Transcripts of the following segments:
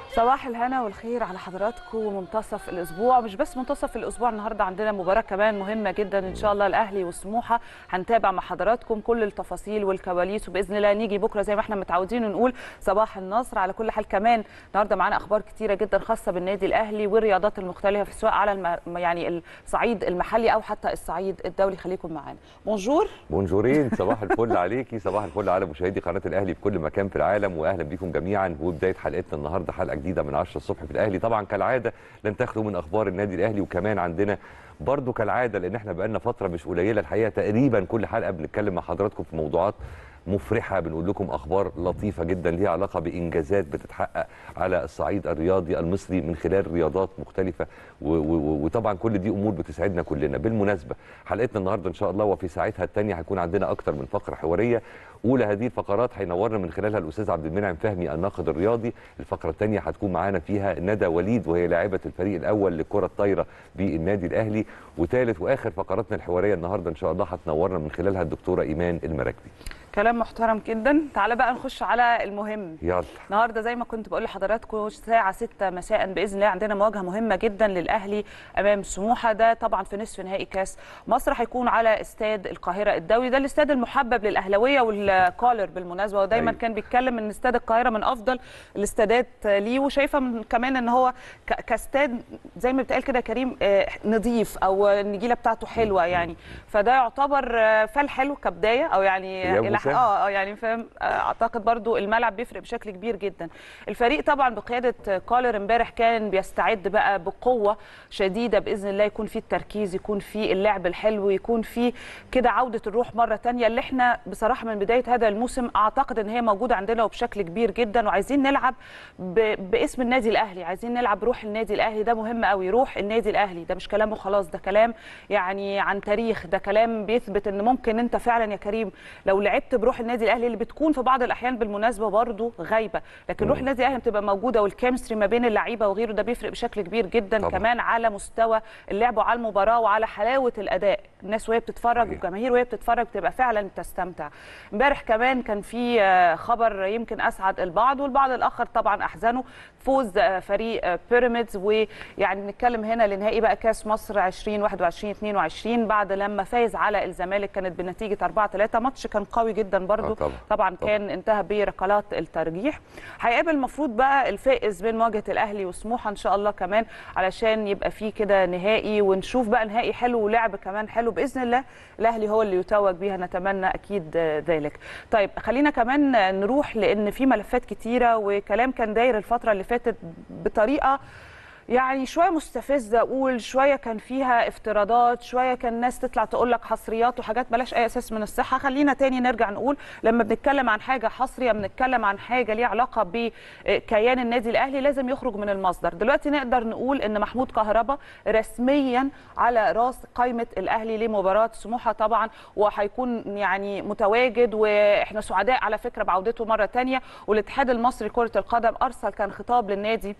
صباح الهنا والخير على حضراتكم ومنتصف الاسبوع مش بس منتصف الاسبوع النهارده عندنا مباراه كمان مهمه جدا ان شاء الله الاهلي وسموحه هنتابع مع حضراتكم كل التفاصيل والكواليس وباذن الله نيجي بكره زي ما احنا متعودين نقول صباح النصر على كل حال كمان النهارده معانا اخبار كتيره جدا خاصه بالنادي الاهلي والرياضات المختلفه سواء على الم... يعني الصعيد المحلي او حتى الصعيد الدولي خليكم معانا بونجور بونجورين صباح الفل عليكي صباح الفل على مشاهدي قناه الاهلي في كل مكان في العالم واهلا بكم جميعا وبدايه حلقتنا النهارده حلقه جديده من 10 الصبح في الاهلي طبعا كالعاده لن تخلو من اخبار النادي الاهلي وكمان عندنا برضو كالعاده لان احنا بقالنا فتره مش قليله الحقيقه تقريبا كل حلقه بنتكلم مع حضراتكم في موضوعات مفرحه بنقول لكم اخبار لطيفه جدا ليها علاقه بانجازات بتتحقق على الصعيد الرياضي المصري من خلال رياضات مختلفه وطبعا كل دي امور بتسعدنا كلنا بالمناسبه حلقتنا النهارده ان شاء الله وفي ساعتها الثانيه هيكون عندنا اكتر من فقره حواريه اولى هذه الفقرات هينورنا من خلالها الاستاذ عبد المنعم فهمي الناقد الرياضي الفقره الثانيه هتكون معانا فيها ندى وليد وهي لاعبه الفريق الاول للكره الطايره بالنادي الاهلي وثالث واخر فقراتنا الحواريه النهارده ان شاء الله هتنورنا من خلالها الدكتوره ايمان المراكبي كلام محترم جدا تعالى بقى نخش على المهم يلا النهارده زي ما كنت بقول لحضراتكم الساعه 6 مساء باذن الله عندنا مواجهه مهمه جدا للاهلي امام سموحه ده طبعا في نصف نهائي كاس مصر هيكون على استاد القاهره الدولي ده الاستاد المحبب للاهلاويه والكولر بالمناسبه ودايما أيوة. كان بيتكلم ان استاد القاهره من افضل الاستادات ليه وشايفه من كمان ان هو ك- كاستاد زي ما بيتقال كده يا كريم آه، نظيف او النجيله بتاعته حلوه يعني فده يعتبر آه، فال حلو كبدايه او يعني يا الى مساء. اه اه يعني فاهم آه، اعتقد برضو الملعب بيفرق بشكل كبير جدا الفريق طبعا بقياده كولر امبارح كان بيستعد بقى بقوه شديده باذن الله يكون فيه التركيز يكون فيه اللعب الحلو يكون فيه كده عوده الروح مره تانية اللي احنا بصراحه من بدايه هذا الموسم اعتقد ان هي موجوده عندنا وبشكل كبير جدا وعايزين نلعب ب... باسم النادي الاهلي عايزين نلعب روح النادي الاهلي ده مهم قوي روح النادي الاهلي ده مش كلام وخلاص ده كلام يعني عن تاريخ ده كلام بيثبت ان ممكن انت فعلا يا كريم لو لعبت بروح النادي الاهلي اللي بتكون في بعض الاحيان بالمناسبه برضه غايبه لكن روح النادي الاهلي بتبقى موجوده والكيمستري ما بين اللعيبه وغيره ده بيفرق بشكل كبير جدا طبعاً. كمان على مستوى اللعب وعلى المباراه وعلى حلاوه الاداء الناس وهي بتتفرج صحيح. والجماهير وهي بتتفرج بتبقى فعلا بتستمتع امبارح كمان كان في آه، خبر يمكن اسعد البعض والبعض الاخر طبعا احزنه فوز آه، فريق آه، بيراميدز ويعني نتكلم هنا لنهائي بقى كاس مصر 2021 22 بعد لما فاز على الزمالك كانت بنتيجه 4 3 ماتش كان قوي جدا برضو آه، طبعاً. طبعا كان انتهى بركلات الترجيح هيقابل المفروض بقى الفائز بين مواجهه الاهلي وسموحه ان شاء الله كمان علشان يبقى في كده نهائي ونشوف بقى نهائي حلو ولعب كمان حلو باذن الله الاهلي هو اللي يتوج بيها نتمنى اكيد آه، ذلك طيب خلينا كمان آه، نروح لان في ملفات كتيره وكلام كان داير الفتره اللي فاتت بطريقه يعني شويه مستفزه اقول شويه كان فيها افتراضات شويه كان ناس تطلع تقول لك حصريات وحاجات بلاش اي اساس من الصحه خلينا تاني نرجع نقول لما بنتكلم عن حاجه حصريه بنتكلم عن حاجه ليها علاقه بكيان النادي الاهلي لازم يخرج من المصدر دلوقتي نقدر نقول ان محمود كهربا رسميا على راس قائمه الاهلي لمباراه سموحه طبعا وهيكون يعني متواجد واحنا سعداء على فكره بعودته مره تانية والاتحاد المصري لكره القدم ارسل كان خطاب للنادي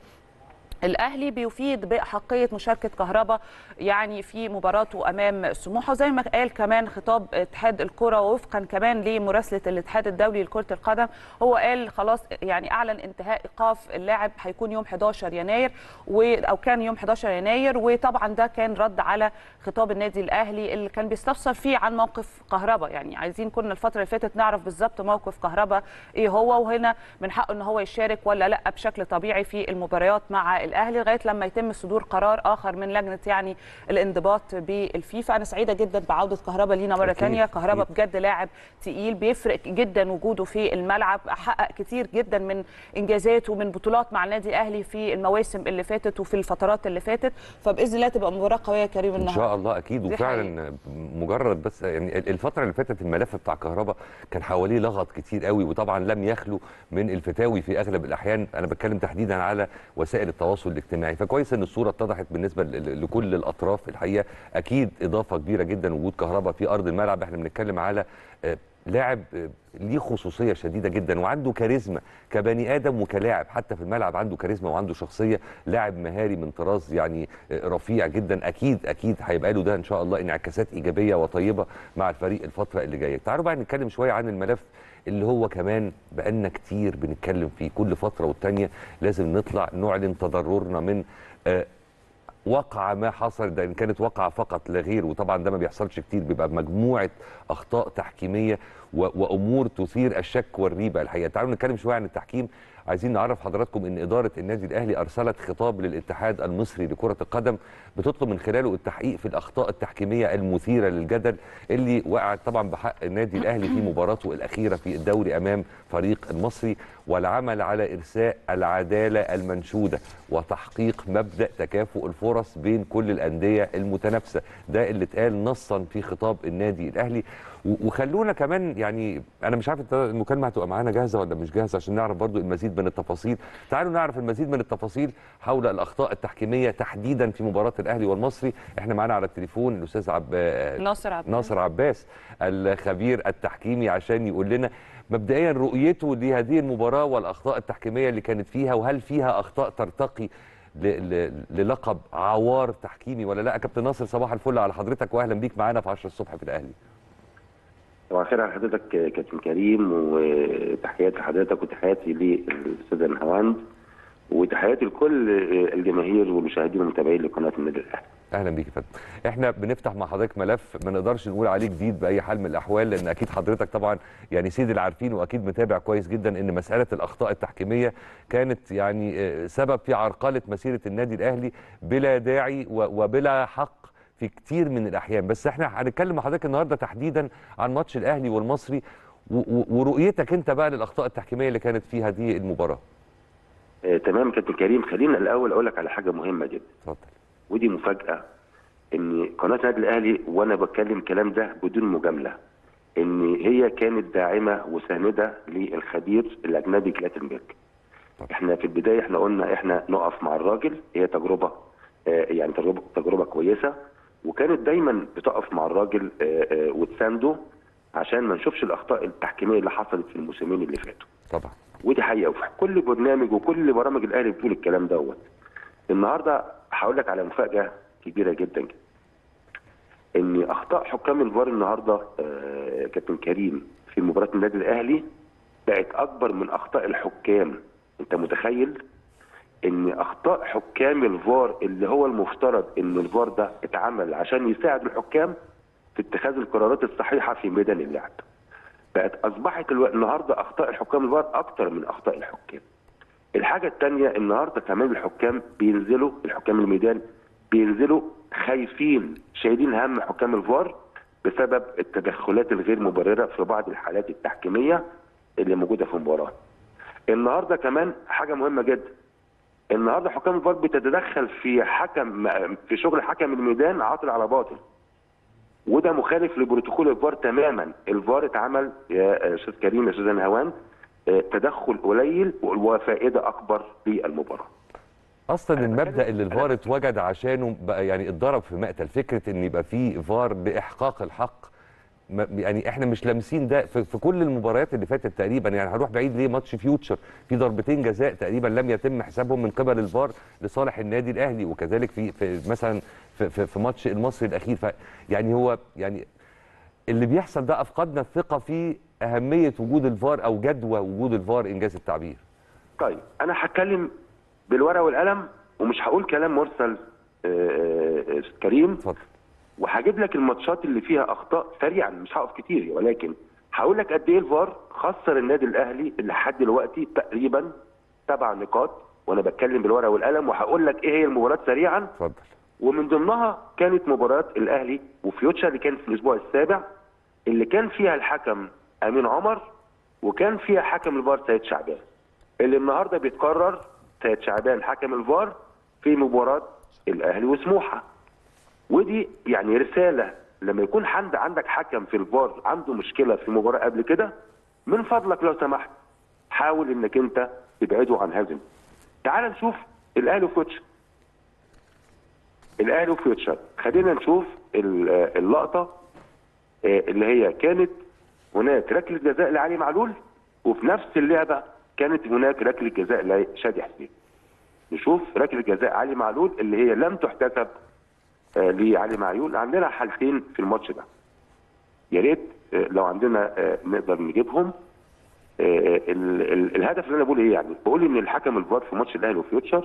الاهلي بيفيد باحقيه مشاركه كهربا يعني في مباراته امام سموحه وزي ما قال كمان خطاب اتحاد الكره ووفقا كمان لمراسله الاتحاد الدولي لكره القدم هو قال خلاص يعني اعلن انتهاء ايقاف اللاعب هيكون يوم 11 يناير و او كان يوم 11 يناير وطبعا ده كان رد على خطاب النادي الاهلي اللي كان بيستفسر فيه عن موقف كهربا يعني عايزين كنا الفتره اللي فاتت نعرف بالظبط موقف كهربا ايه هو وهنا من حقه ان هو يشارك ولا لا بشكل طبيعي في المباريات مع الاهلي لغايه لما يتم صدور قرار اخر من لجنه يعني الانضباط بالفيفا انا سعيده جدا بعوده كهربا لينا مره أكيد، ثانيه كهربا أكيد. بجد لاعب تقيل بيفرق جدا وجوده في الملعب حقق كتير جدا من انجازات ومن بطولات مع النادي الاهلي في المواسم اللي فاتت وفي الفترات اللي فاتت فباذن الله تبقى مباراه قويه يا كريم ان النهارده شاء الله اكيد دي وفعلا مجرد بس يعني الفتره اللي فاتت الملف بتاع كهربا كان حواليه لغط كتير قوي وطبعا لم يخلو من الفتاوي في اغلب الاحيان انا بتكلم تحديدا على وسائل التواصل الاجتماعي فكويس ان الصوره اتضحت بالنسبه ل- لكل الاطراف الحقيقه اكيد اضافه كبيره جدا وجود كهربا في ارض الملعب احنا بنتكلم على آه، لاعب آه، ليه خصوصيه شديده جدا وعنده كاريزما كبني ادم وكلاعب حتى في الملعب عنده كاريزما وعنده شخصيه لاعب مهاري من طراز يعني آه، رفيع جدا اكيد اكيد هيبقى له ده ان شاء الله انعكاسات ايجابيه وطيبه مع الفريق الفتره اللي جايه تعالوا بقى نتكلم شويه عن الملف اللي هو كمان بقالنا كتير بنتكلم فيه كل فتره والتانيه لازم نطلع نعلن تضررنا من آه وقع ما حصل ده ان كانت وقعه فقط لا غير وطبعا ده ما بيحصلش كتير بيبقى مجموعه اخطاء تحكيميه و- وامور تثير الشك والريبه الحقيقه تعالوا نتكلم شويه عن التحكيم عايزين نعرف حضراتكم ان اداره النادي الاهلي ارسلت خطاب للاتحاد المصري لكره القدم بتطلب من خلاله التحقيق في الاخطاء التحكيميه المثيره للجدل اللي وقعت طبعا بحق النادي الاهلي في مباراته الاخيره في الدوري امام فريق المصري والعمل على ارساء العداله المنشوده وتحقيق مبدا تكافؤ الفرص بين كل الانديه المتنافسه ده اللي اتقال نصا في خطاب النادي الاهلي و- وخلونا كمان يعني انا مش عارف انت المكالمه هتبقى معانا جاهزه ولا مش جاهزه عشان نعرف برضو المزيد من التفاصيل تعالوا نعرف المزيد من التفاصيل حول الاخطاء التحكيميه تحديدا في مباراه الاهلي والمصري احنا معانا على التليفون الاستاذ عب... ناصر عبد ناصر عباس الخبير التحكيمي عشان يقول لنا مبدئيا رؤيته لهذه المباراه والاخطاء التحكيميه اللي كانت فيها وهل فيها اخطاء ترتقي ل... ل... للقب عوار تحكيمي ولا لا كابتن ناصر صباح الفل على حضرتك واهلا بيك معانا في 10 الصبح في الاهلي صباح الخير على حضرتك كابتن كريم وتحياتي لحضرتك وتحياتي للاستاذ نهاوند وتحياتي لكل الجماهير والمشاهدين والمتابعين لقناه النادي الاهلي. اهلا بيك يا فندم احنا بنفتح مع حضرتك ملف ما نقدرش نقول عليه جديد باي حال من الاحوال لان اكيد حضرتك طبعا يعني سيد العارفين واكيد متابع كويس جدا ان مساله الاخطاء التحكيميه كانت يعني آه، سبب في عرقله مسيره النادي الاهلي بلا داعي و- وبلا حق في كتير من الاحيان بس احنا هنتكلم مع حضرتك النهارده تحديدا عن ماتش الاهلي والمصري و- و- ورؤيتك انت بقى للاخطاء التحكيميه اللي كانت في هذه المباراه آه تمام كابتن كريم خلينا الاول اقول لك على حاجه مهمه جدا اتفضل ودي مفاجاه ان قناه النادي الاهلي وانا بتكلم الكلام ده بدون مجامله ان هي كانت داعمه وسانده للخبير الاجنبي كلاتنبرج. احنا في البدايه احنا قلنا احنا نقف مع الراجل هي تجربه آه، يعني تجربه تجربه كويسه وكانت دايما بتقف مع الراجل آه، آه، وتسانده عشان ما نشوفش الاخطاء التحكيميه اللي حصلت في الموسمين اللي فاتوا. طبعا ودي حقيقه وفي كل برنامج وكل برامج الاهلي بتقول الكلام دوت. النهارده هقول لك على مفاجاه كبيره جدا جدا. ان اخطاء حكام الفار النهارده آه، كابتن كريم في مباراه النادي الاهلي بقت اكبر من اخطاء الحكام. انت متخيل؟ ان اخطاء حكام الفار اللي هو المفترض ان الفار ده اتعمل عشان يساعد الحكام في اتخاذ القرارات الصحيحه في ميدان اللعب. بقت اصبحت الو... النهارده اخطاء الحكام الفار اكتر من اخطاء الحكام. الحاجه الثانيه النهارده كمان الحكام بينزلوا الحكام الميدان بينزلوا خايفين شايلين هم حكام الفار بسبب التدخلات الغير مبرره في بعض الحالات التحكيميه اللي موجوده في المباراه. النهارده كمان حاجه مهمه جدا النهارده حكام الفار بتتدخل في حكم في شغل حكم الميدان عاطل على باطل وده مخالف لبروتوكول الفار تماما الفار اتعمل يا استاذ كريم يا استاذ نهوان آه، تدخل قليل وفائده اكبر للمباراه اصلا أنا المبدا بتكلم- اللي الفار اتوجد عشانه بقى يعني اتضرب في مقتل فكره ان يبقى في فار باحقاق الحق ما- يعني احنا مش لامسين ده في, في كل المباريات اللي فاتت تقريبا يعني هنروح بعيد ليه ماتش فيوتشر في ضربتين جزاء تقريبا لم يتم حسابهم من قبل الفار لصالح النادي الاهلي وكذلك في, في مثلا في, في, في ماتش المصري الاخير ف يعني هو يعني اللي بيحصل ده افقدنا الثقه في اهميه وجود الفار او جدوى وجود الفار انجاز التعبير طيب انا هتكلم بالورقه والقلم ومش هقول كلام مرسل آه، آه، آه، كريم اتفضل وهجيب لك الماتشات اللي فيها اخطاء سريعا مش هقف كتير ولكن هقول لك قد ايه الفار خسر النادي الاهلي لحد دلوقتي تقريبا سبع نقاط وانا بتكلم بالورقه والقلم وهقول لك ايه هي المباريات سريعا اتفضل ومن ضمنها كانت مباراه الاهلي وفيوتشر اللي كانت في الاسبوع السابع اللي كان فيها الحكم امين عمر وكان فيها حكم الفار سيد شعبان اللي النهارده بيتكرر سيد شعبان حكم الفار في مباراه الاهلي وسموحه ودي يعني رساله لما يكون حد عندك حكم في الفار عنده مشكله في مباراه قبل كده من فضلك لو سمحت حاول انك انت تبعده عن هذا تعال نشوف الاهلي وفيوتشر الاهلي وفيوتشر خلينا نشوف ال- آه، اللقطه آه، اللي هي كانت هناك ركله جزاء لعلي معلول وفي نفس اللعبه كانت هناك ركله جزاء لشادي حسين نشوف ركله جزاء علي معلول اللي هي لم تحتسب آه، لعلي معلول عندنا حالتين في الماتش ده يا ريت آه، لو عندنا آه، نقدر نجيبهم آه، ال- ال- الهدف اللي انا بقوله ايه يعني؟ بقول ان الحكم الفار في ماتش الاهلي وفيوتشر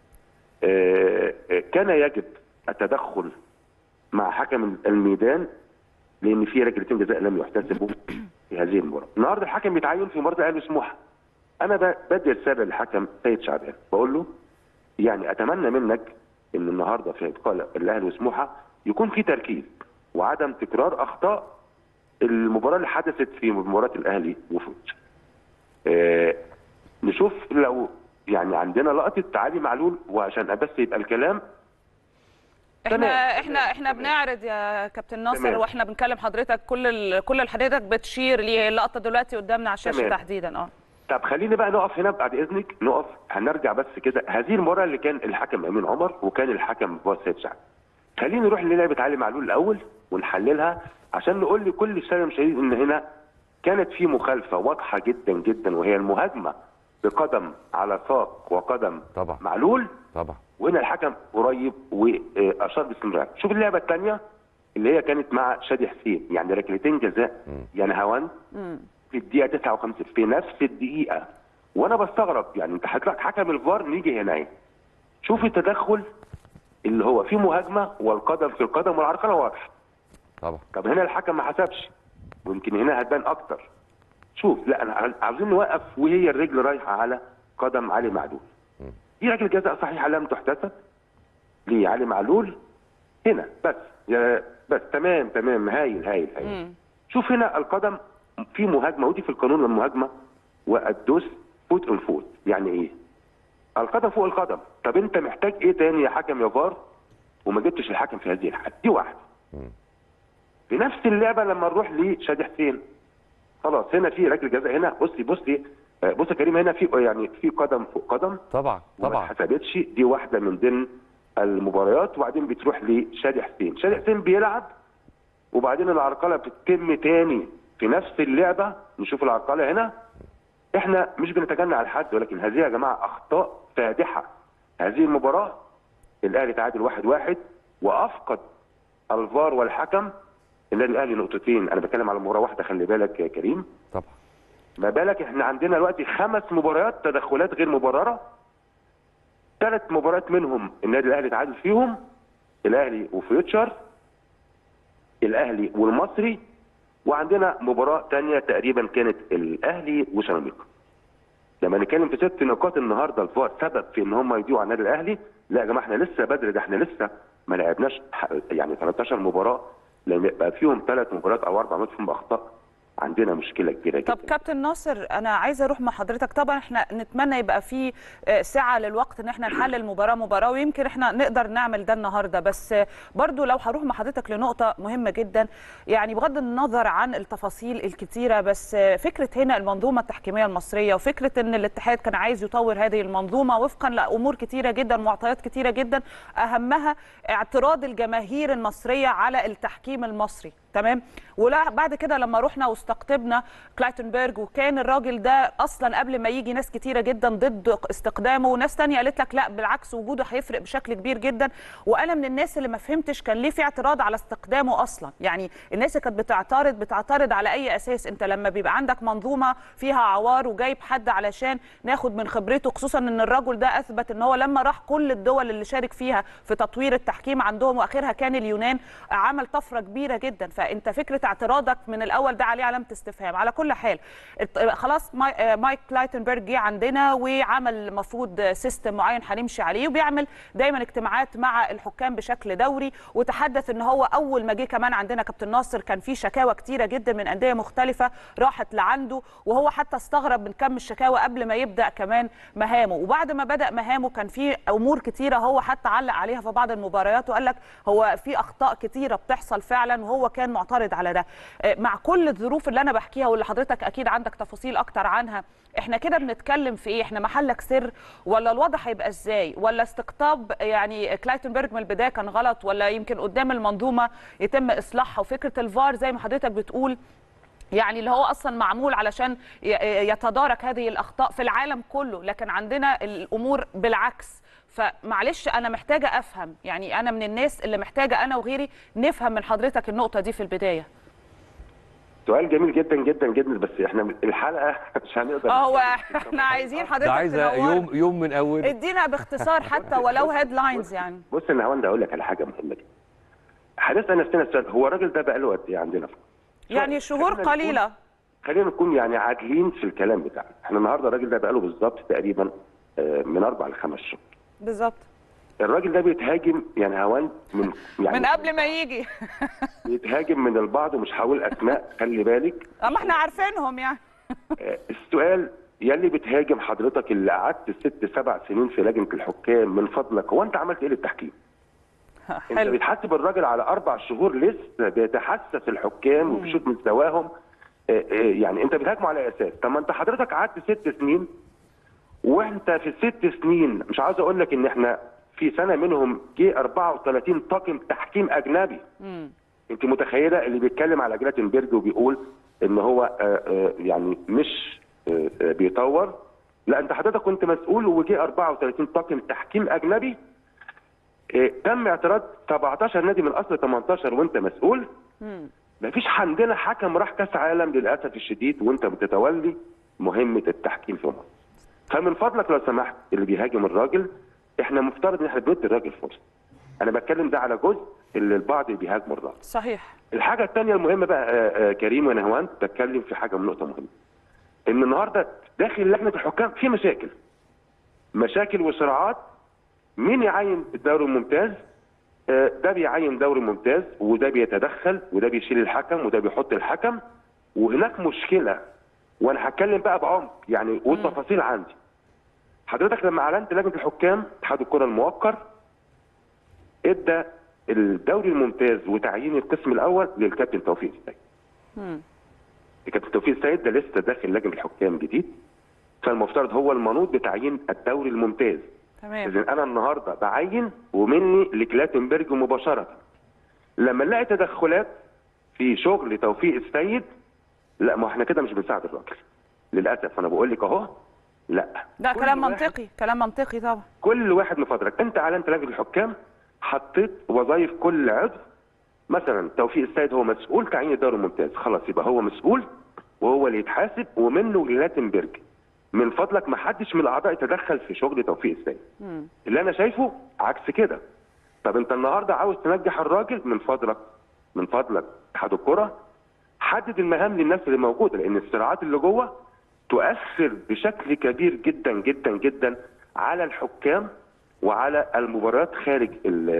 آه، آه، كان يجب التدخل مع حكم الميدان لان في ركلتين جزاء لم يحتسبوا في هذه المباراه. النهارده الحكم بيتعين في مباراه الاهلي وسموحه. انا ب- بدي رساله للحكم سيد شعبان بقول له يعني اتمنى منك ان النهارده في لقاء الاهلي وسموحه يكون في تركيز وعدم تكرار اخطاء المباراه اللي حدثت في مباراه الاهلي وفوتش. آه نشوف لو يعني عندنا لقطه علي معلول وعشان بس يبقى الكلام احنا تمام، احنا تمام، احنا تمام. بنعرض يا كابتن ناصر تمام. واحنا بنكلم حضرتك كل ال... كل اللي حضرتك بتشير ليه اللقطه دلوقتي قدامنا على الشاشه تمام. تحديدا اه طب خليني بقى نقف هنا بعد اذنك نقف هنرجع بس كده هذه المباراه اللي كان الحكم امين عمر وكان الحكم فؤاد سيد شعب خليني نروح للعبه علي معلول الاول ونحللها عشان نقول لكل الساده المشاهدين ان هنا كانت في مخالفه واضحه جدا جدا وهي المهاجمه بقدم على ساق وقدم طبعا. معلول طبعا وهنا الحكم قريب واشار باستمرار شوف اللعبه الثانيه اللي هي كانت مع شادي حسين يعني ركلتين جزاء يعني هوان في الدقيقه 59 في نفس الدقيقه وانا بستغرب يعني انت حضرتك حكم الفار نيجي هنا اهي شوف التدخل اللي هو في مهاجمه والقدم في القدم والعرقله واضحه طبعا طب هنا الحكم ما حسبش ويمكن هنا هتبان اكتر شوف لا انا عايز- عاوزين نوقف وهي الرجل رايحه على قدم علي معلول دي ركله جزاء صحيحه لم تحتسب ليه علي معلول هنا بس يا بس تمام تمام هايل هايل هايل شوف هنا القدم في مهاجمه ودي في القانون المهاجمه والدوس فوت اون فوت يعني ايه؟ القدم فوق القدم طب انت محتاج ايه تاني يا حكم يا فار وما جبتش الحكم في هذه الحاله دي واحده في نفس اللعبه لما نروح لشادي حسين خلاص هنا في ركله جزاء هنا بصي بصي آه، بص يا كريم هنا في يعني في قدم فوق قدم طبعا وما طبعا اتحسبتش دي واحده من ضمن المباريات وبعدين بتروح لشادي حسين شادي حسين بيلعب وبعدين العرقله بتتم تاني في نفس اللعبه نشوف العرقله هنا احنا مش بنتجنى على حد ولكن هذه يا جماعه اخطاء فادحه هذه المباراه الاهلي تعادل واحد واحد وافقد الفار والحكم النادي الاهلي نقطتين انا بتكلم على مباراه واحده خلي بالك يا كريم طبعا ما بالك احنا عندنا دلوقتي خمس مباريات تدخلات غير مبرره ثلاث مباريات منهم النادي الاهلي تعادل فيهم الاهلي وفيوتشر الاهلي والمصري وعندنا مباراه ثانيه تقريبا كانت الاهلي وسيراميكا لما نتكلم في ست نقاط النهارده الفار سبب في ان هم يضيعوا على النادي الاهلي لا يا جماعه احنا لسه بدري ده احنا لسه ما لعبناش ح- يعني 13 مباراه لما يبقى فيهم ثلاث مباريات او اربع مباريات فيهم اخطاء عندنا مشكله كبيره جدا طب كابتن ناصر انا عايزه اروح مع حضرتك طبعا احنا نتمنى يبقى في آه، سعه للوقت ان احنا نحلل مباراه مباراه ويمكن احنا نقدر نعمل ده النهارده بس آه، برضو لو هروح مع حضرتك لنقطه مهمه جدا يعني بغض النظر عن التفاصيل الكتيره بس آه، فكره هنا المنظومه التحكيميه المصريه وفكره ان الاتحاد كان عايز يطور هذه المنظومه وفقا لامور كتيره جدا معطيات كتيره جدا اهمها اعتراض الجماهير المصريه على التحكيم المصري تمام ولا بعد كده لما رحنا واستقطبنا كلايتنبرج وكان الراجل ده اصلا قبل ما يجي ناس كتيره جدا ضد استقدامه وناس تانية قالت لك لا بالعكس وجوده هيفرق بشكل كبير جدا وانا من الناس اللي ما فهمتش كان ليه في اعتراض على استقدامه اصلا يعني الناس اللي كانت بتعترض بتعترض على اي اساس انت لما بيبقى عندك منظومه فيها عوار وجايب حد علشان ناخد من خبرته خصوصا ان الرجل ده اثبت ان هو لما راح كل الدول اللي شارك فيها في تطوير التحكيم عندهم واخرها كان اليونان عمل طفره كبيره جدا فانت فكره اعتراضك من الاول ده عليه علامه استفهام على كل حال الت- خلاص ماي- آه، مايك لايتنبرج جه عندنا وعمل المفروض سيستم معين هنمشي عليه وبيعمل دايما اجتماعات مع الحكام بشكل دوري وتحدث ان هو اول ما جه كمان عندنا كابتن ناصر كان في شكاوى كتيره جدا من انديه مختلفه راحت لعنده وهو حتى استغرب من كم الشكاوى قبل ما يبدا كمان مهامه وبعد ما بدا مهامه كان في امور كتيره هو حتى علق عليها في بعض المباريات وقال لك هو في اخطاء كتيره بتحصل فعلا وهو كان معترض على ده آه، مع كل الظروف اللي انا بحكيها واللي حضرتك اكيد عندك تفاصيل اكتر عنها احنا كده بنتكلم في ايه احنا محلك سر ولا الوضع هيبقى ازاي ولا استقطاب يعني كلايتنبرج من البدايه كان غلط ولا يمكن قدام المنظومه يتم اصلاحها وفكره الفار زي ما حضرتك بتقول يعني اللي هو اصلا معمول علشان ي- يتدارك هذه الاخطاء في العالم كله لكن عندنا الامور بالعكس فمعلش انا محتاجه افهم يعني انا من الناس اللي محتاجه انا وغيري نفهم من حضرتك النقطه دي في البدايه سؤال جميل جدا جدا جدا بس احنا الحلقه مش هنقدر اه هو احنا عايزين ده حضرتك عايزه تنور. يوم يوم من اول ادينا باختصار حتى ولو هيدلاينز يعني بص يا نهاوند اقول لك على حاجه مهمه جدا هنسال نفسنا السؤال هو الراجل ده بقاله قد ايه عندنا في مصر؟ يعني شهور خلينا نكون- قليله خلينا نكون يعني عادلين في الكلام بتاعنا احنا النهارده الراجل ده بقاله بالظبط تقريبا آه، من اربع لخمس شهور بالظبط الراجل ده بيتهاجم يعني هوان من يعني من قبل ما يجي بيتهاجم من البعض ومش هقول اسماء خلي بالك اما احنا عارفينهم يعني آه، السؤال يلي بتهاجم حضرتك اللي قعدت ست سبع سنين في لجنه الحكام من فضلك هو انت عملت ايه للتحكيم؟ انت حلو بتحاسب الراجل على اربع شهور لسه بيتحسس الحكام وبيشوف مستواهم آه، آه، يعني انت بتهاجمه على اساس طب ما انت حضرتك قعدت ست سنين وانت في الست سنين مش عاوز اقول لك ان احنا في سنه منهم جه 34 طاقم تحكيم اجنبي مم. انت متخيله اللي بيتكلم على جلاتنبرج وبيقول ان هو آه، آه، يعني مش آه، آه، بيطور لا انت حضرتك كنت مسؤول وجه 34 طاقم تحكيم اجنبي آه، تم اعتراض 17 نادي من اصل 18 وانت مسؤول مم. مفيش عندنا حكم راح كاس عالم للاسف الشديد وانت بتتولي مهمه التحكيم في مصر فمن فضلك لو سمحت اللي بيهاجم الراجل احنا مفترض ان احنا بندي الراجل فرصه انا بتكلم ده على جزء اللي البعض بيهاجموا الراجل صحيح الحاجه الثانيه المهمه بقى آه، آه، كريم ونهوان بتكلم في حاجه من نقطه مهمه ان النهارده داخل لجنه الحكام في مشاكل مشاكل وصراعات مين يعين الدوري الممتاز آه، ده بيعين دوري ممتاز وده بيتدخل وده بيشيل الحكم وده بيحط الحكم وهناك مشكله وانا هتكلم بقى بعمق يعني والتفاصيل عندي حضرتك لما اعلنت لجنه الحكام اتحاد الكره الموقر ادى الدوري الممتاز وتعيين القسم الاول للكابتن توفيق السيد مم. الكابتن توفيق السيد ده لسه داخل لجنه الحكام جديد فالمفترض هو المنوط بتعيين الدوري الممتاز تمام اذا انا النهارده بعين ومني لكلاتنبرج مباشره لما نلاقي تدخلات في شغل توفيق السيد لا ما احنا كده مش بنساعد الراجل للاسف انا بقول لك اهو لا ده كل كلام واحد- منطقي كلام منطقي طبعا كل واحد من فضلك انت اعلنت لجنه الحكام حطيت وظائف كل عضو مثلا توفيق السيد هو مسؤول تعيين الدوري الممتاز خلاص يبقى هو مسؤول وهو اللي يتحاسب ومنه للاتنبرج من فضلك ما حدش من الاعضاء يتدخل في شغل توفيق السيد مم. اللي انا شايفه عكس كده طب انت النهارده عاوز تنجح الراجل من فضلك من فضلك اتحاد الكره حدد المهام للناس اللي موجوده لان الصراعات اللي جوه تؤثر بشكل كبير جدا جدا جدا على الحكام وعلى المباريات خارج ال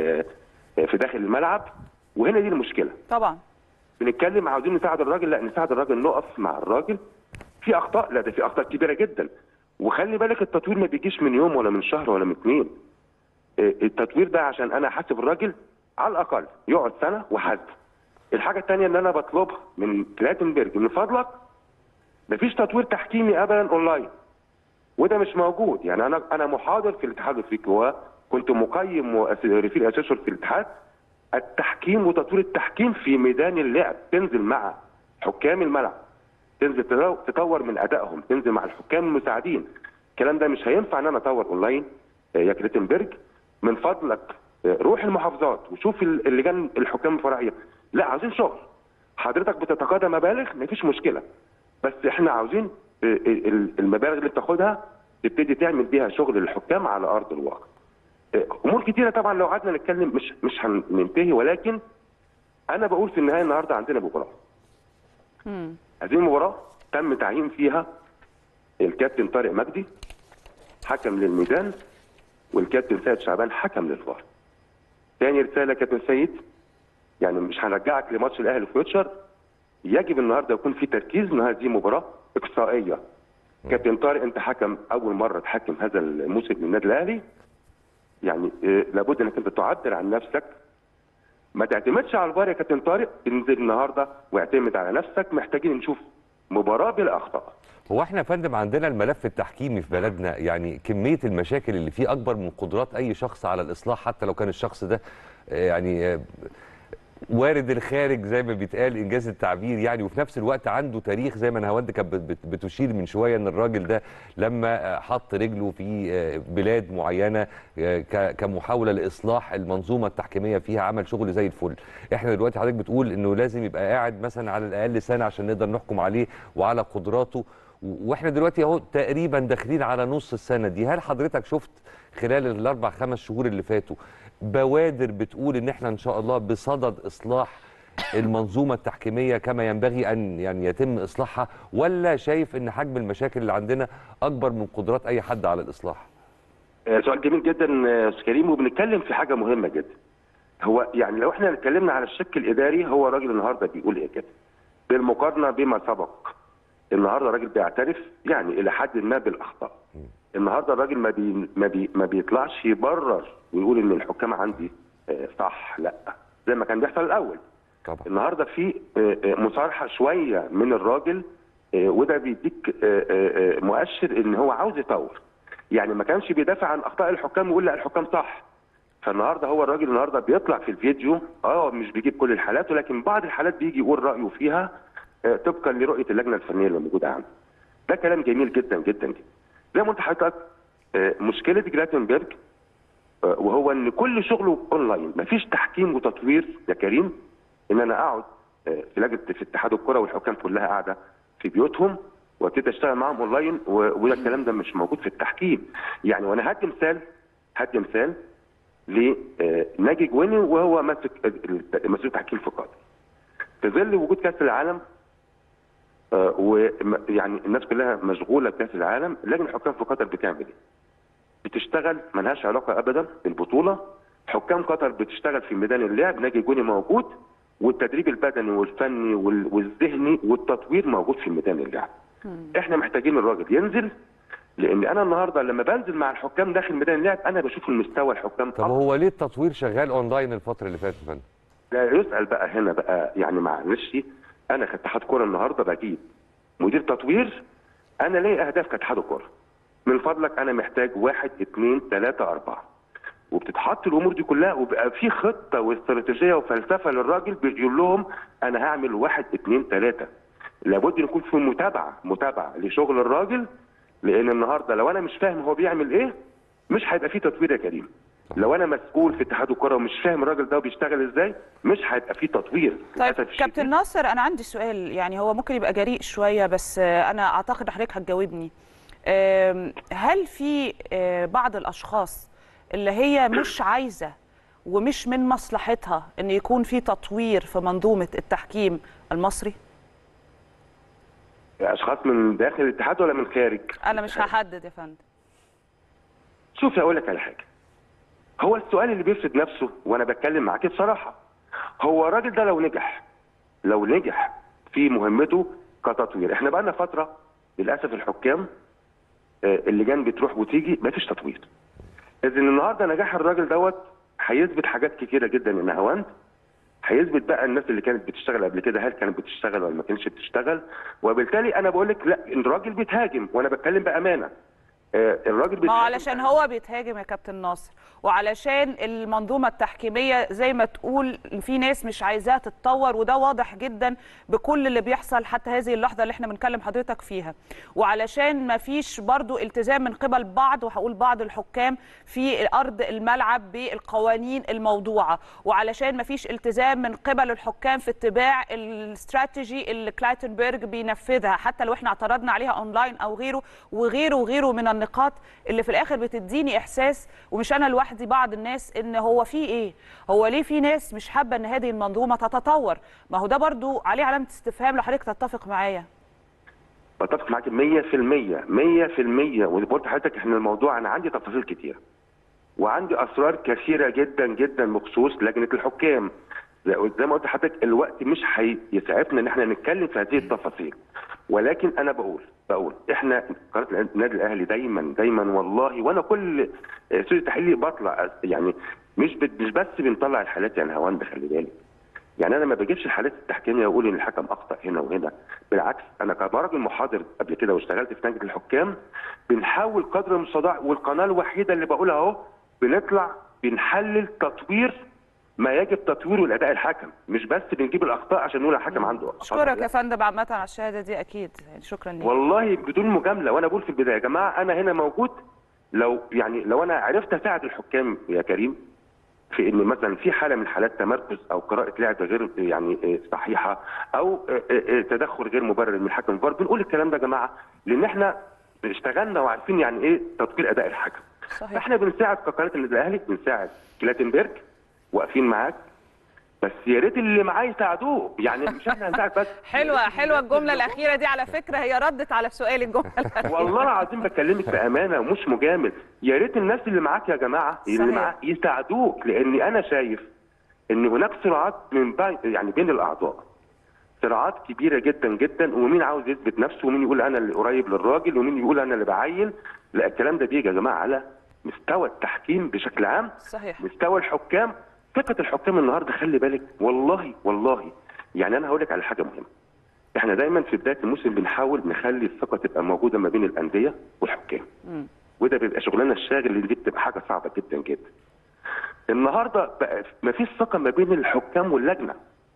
ال في داخل الملعب وهنا دي المشكله طبعا بنتكلم عاوزين نساعد الراجل لا نساعد الراجل نقف مع الراجل في اخطاء لا ده في اخطاء كبيره جدا وخلي بالك التطوير ما بيجيش من يوم ولا من شهر ولا من اثنين إيه، التطوير ده عشان انا احاسب الراجل على الاقل يقعد سنه وحاسبه الحاجه الثانيه اللي انا بطلبها من كلاتنبرج من فضلك مفيش تطوير تحكيمي ابدا اونلاين وده مش موجود يعني انا انا محاضر في الاتحاد الافريقي وكنت مقيم وريفير اسيسور في الاتحاد التحكيم وتطوير التحكيم في ميدان اللعب تنزل مع حكام الملعب تنزل تطو- تطور من ادائهم تنزل مع الحكام المساعدين الكلام ده مش هينفع ان انا اطور اونلاين آه، يا كريتنبرج من فضلك آه، روح المحافظات وشوف ال- اللجان الحكام الفرعيه لا عاوزين شغل حضرتك بتتقاضى مبالغ مفيش مشكله بس احنا عاوزين آه، ال- المبالغ اللي بتاخدها تبتدي تعمل بيها شغل للحكام على ارض الواقع آه، امور كتيره طبعا لو قعدنا نتكلم مش مش هننتهي ولكن انا بقول في النهايه النهارده عندنا مباراه مم. هذه المباراه تم تعيين فيها الكابتن طارق مجدي حكم للميدان والكابتن سيد شعبان حكم للفار. تاني رساله كابتن سيد يعني مش هنرجعك لماتش الاهلي فيوتشر يجب النهارده يكون في تركيز ان هذه مباراه اقصائيه. كابتن طارق انت حكم اول مره تحكم هذا الموسم للنادي الاهلي يعني آه، لابد انك انت تعبر عن نفسك ما تعتمدش على الفار يا كابتن طارق انزل النهارده واعتمد على نفسك محتاجين نشوف مباراه بلا اخطاء هو احنا يا فندم عندنا الملف التحكيمي في بلدنا يعني كميه المشاكل اللي فيه اكبر من قدرات اي شخص على الاصلاح حتى لو كان الشخص ده آه، يعني آه، وارد الخارج زي ما بيتقال انجاز التعبير يعني وفي نفس الوقت عنده تاريخ زي ما نهاوند كانت بت- بت- بتشير من شويه ان الراجل ده لما آه، حط رجله في آه، بلاد معينه آه، ك- كمحاوله لاصلاح المنظومه التحكيميه فيها عمل شغل زي الفل احنا دلوقتي حضرتك بتقول انه لازم يبقى قاعد مثلا على الاقل سنه عشان نقدر نحكم عليه وعلى قدراته و- واحنا دلوقتي اهو تقريبا داخلين على نص السنه دي هل حضرتك شفت خلال الاربع خمس شهور اللي فاتوا بوادر بتقول ان احنا ان شاء الله بصدد اصلاح المنظومه التحكيميه كما ينبغي ان يعني يتم اصلاحها ولا شايف ان حجم المشاكل اللي عندنا اكبر من قدرات اي حد على الاصلاح آه، سؤال جميل جدا آه، استاذ كريم وبنتكلم في حاجه مهمه جدا هو يعني لو احنا اتكلمنا على الشق الاداري هو الراجل النهارده بيقول ايه كده بالمقارنه بما سبق النهارده الراجل بيعترف يعني الى حد ما بالاخطاء النهارده الراجل ما بي ما, بي ما بيطلعش يبرر ويقول ان الحكام عندي آه، صح لا زي ما كان بيحصل الاول طبعا النهارده في آه، آه، مصارحه شويه من الراجل آه، وده بيديك آه، آه، آه، مؤشر ان هو عاوز يطور يعني ما كانش بيدافع عن اخطاء الحكام ويقول لا الحكام صح فالنهارده هو الراجل النهارده بيطلع في الفيديو اه مش بيجيب كل الحالات ولكن بعض الحالات بيجي يقول رايه فيها آه، طبقا لرؤيه اللجنه الفنيه اللي موجوده عنده ده كلام جميل جدا جدا جدا زي ما قلت لحضرتك آه، مشكله جلاتنبرج آه، وهو ان كل شغله اونلاين مفيش تحكيم وتطوير يا كريم ان انا اقعد آه، في لجنه في اتحاد الكره والحكام كلها قاعده في بيوتهم وابتدي اشتغل معاهم اونلاين و- وده الكلام ده مش موجود في التحكيم يعني وانا هدي مثال هدي مثال لناجي جويني وهو ماسك ال- مسؤول التحكيم في قطر في ظل وجود كاس العالم ويعني الناس كلها مشغوله بكاس العالم لجنه الحكام في قطر بتعمل ايه؟ بتشتغل ملهاش علاقه ابدا بالبطوله حكام قطر بتشتغل في ميدان اللعب ناجي جوني موجود والتدريب البدني والفني وال- والذهني والتطوير موجود في ميدان اللعب احنا محتاجين الراجل ينزل لان انا النهارده لما بنزل مع الحكام داخل ميدان اللعب انا بشوف المستوى الحكام طب هو ليه التطوير شغال اونلاين الفتره اللي فاتت يا فندم لا يسأل بقى هنا بقى يعني معلش انا كاتحاد كوره النهارده بجيب مدير تطوير انا ليا اهداف كاتحاد كوره من فضلك انا محتاج واحد اثنين ثلاثة أربعة وبتتحط الأمور دي كلها وبقى في خطة واستراتيجية وفلسفة للراجل بيقول لهم أنا هعمل واحد اثنين ثلاثة لابد يكون في متابعة متابعة لشغل الراجل لأن النهاردة لو أنا مش فاهم هو بيعمل إيه مش هيبقى في تطوير يا كريم لو انا مسؤول في اتحاد الكره ومش فاهم الراجل ده بيشتغل ازاي مش هيبقى في تطوير طيب للأسف الشديد. كابتن ناصر انا عندي سؤال يعني هو ممكن يبقى جريء شويه بس آه، انا اعتقد حضرتك هتجاوبني آم، هل في آه، بعض الاشخاص اللي هي مش عايزه ومش من مصلحتها ان يكون في تطوير في منظومه التحكيم المصري اشخاص من داخل الاتحاد ولا من خارج انا مش هحدد يا فندم شوف اقول لك على حاجه هو السؤال اللي بيفرض نفسه وانا بتكلم معاك بصراحه هو الراجل ده لو نجح لو نجح في مهمته كتطوير احنا بقى لنا فتره للاسف الحكام آه، اللجان بتروح وتيجي مفيش تطوير اذا النهارده نجاح الراجل دوت هيثبت حاجات كتيره جدا ان هوند هيثبت بقى الناس اللي كانت بتشتغل قبل كده هل كانت بتشتغل ولا ما كانتش بتشتغل وبالتالي انا بقول لك لا الراجل بيتهاجم وانا بتكلم بامانه آه، الراجل ما هو بيتهاجم علشان هو بيتهاجم يا كابتن ناصر وعلشان المنظومه التحكيميه زي ما تقول في ناس مش عايزاها تتطور وده واضح جدا بكل اللي بيحصل حتى هذه اللحظه اللي احنا بنكلم حضرتك فيها وعلشان ما فيش برضو التزام من قبل بعض وهقول بعض الحكام في ارض الملعب بالقوانين الموضوعه وعلشان ما فيش التزام من قبل الحكام في اتباع الاستراتيجي اللي كلايتنبرج بينفذها حتى لو احنا اعترضنا عليها اونلاين او غيره وغيره وغيره من النقاط اللي في الاخر بتديني احساس ومش انا لوحدي بعض الناس ان هو في ايه هو ليه في ناس مش حابه ان هذه المنظومه تتطور ما هو ده برضو عليه علامه استفهام لو حضرتك تتفق معايا بتفق معاك 100% 100% وقلت لحضرتك احنا الموضوع انا عندي تفاصيل كتير وعندي اسرار كثيره جدا جدا بخصوص لجنه الحكام زي زي ما قلت لحضرتك الوقت مش هيسعفنا ان احنا نتكلم في هذه التفاصيل ولكن انا بقول بقول احنا قناه النادي الاهلي دايما دايما والله وانا كل استوديو تحليلي بطلع يعني مش بت- مش بس بنطلع الحالات يعني هوند خلي بالك يعني انا ما بجيبش الحالات التحكيميه واقول ان الحكم اخطا هنا وهنا بالعكس انا كراجل محاضر قبل كده واشتغلت في لجنه الحكام بنحاول قدر المستطاع والقناه الوحيده اللي بقولها اهو بنطلع بنحلل تطوير ما يجب تطويره لاداء الحكم مش بس بنجيب الاخطاء عشان نقول الحكم عنده أخطاء. اشكرك يا فندم عامه على الشهاده دي اكيد يعني شكرا ليك والله بدون مجامله وانا بقول في البدايه يا جماعه انا هنا موجود لو يعني لو انا عرفت اساعد الحكام يا كريم في ان مثلا في حاله من حالات تمركز او قراءه لعب غير يعني آه، صحيحه او آه، آه، تدخل غير مبرر من حكم الفار بنقول الكلام ده يا جماعه لان احنا اشتغلنا وعارفين يعني ايه تطوير اداء الحكم صحيح فاحنا بنساعد كقناه النادي الاهلي بنساعد كلاتنبرج واقفين معاك بس يا ريت اللي معاه يساعدوه يعني مش احنا هنساعد بس حلوه حلوه الجمله الاخيره دي على فكره هي ردت على سؤال الجمله الأخيرة. والله العظيم بكلمك بامانه ومش مجامل يا ريت الناس اللي معاك يا جماعه اللي صحيح. معاك يساعدوك لاني انا شايف ان هناك صراعات من بين يعني بين الاعضاء صراعات كبيره جدا جدا ومين عاوز يثبت نفسه ومين يقول انا اللي قريب للراجل ومين يقول انا اللي بعين لا الكلام ده بيجي يا جماعه على مستوى التحكيم بشكل عام صحيح مستوى الحكام ثقة الحكام النهارده خلي بالك والله والله يعني انا هقول لك على حاجة مهمة. احنا دايما في بداية الموسم بنحاول نخلي الثقة تبقى موجودة ما بين الأندية والحكام. مم. وده بيبقى شغلنا الشاغل اللي دي بتبقى حاجة صعبة جدا جدا. النهارده بقى ما فيش ثقة ما بين الحكام واللجنة.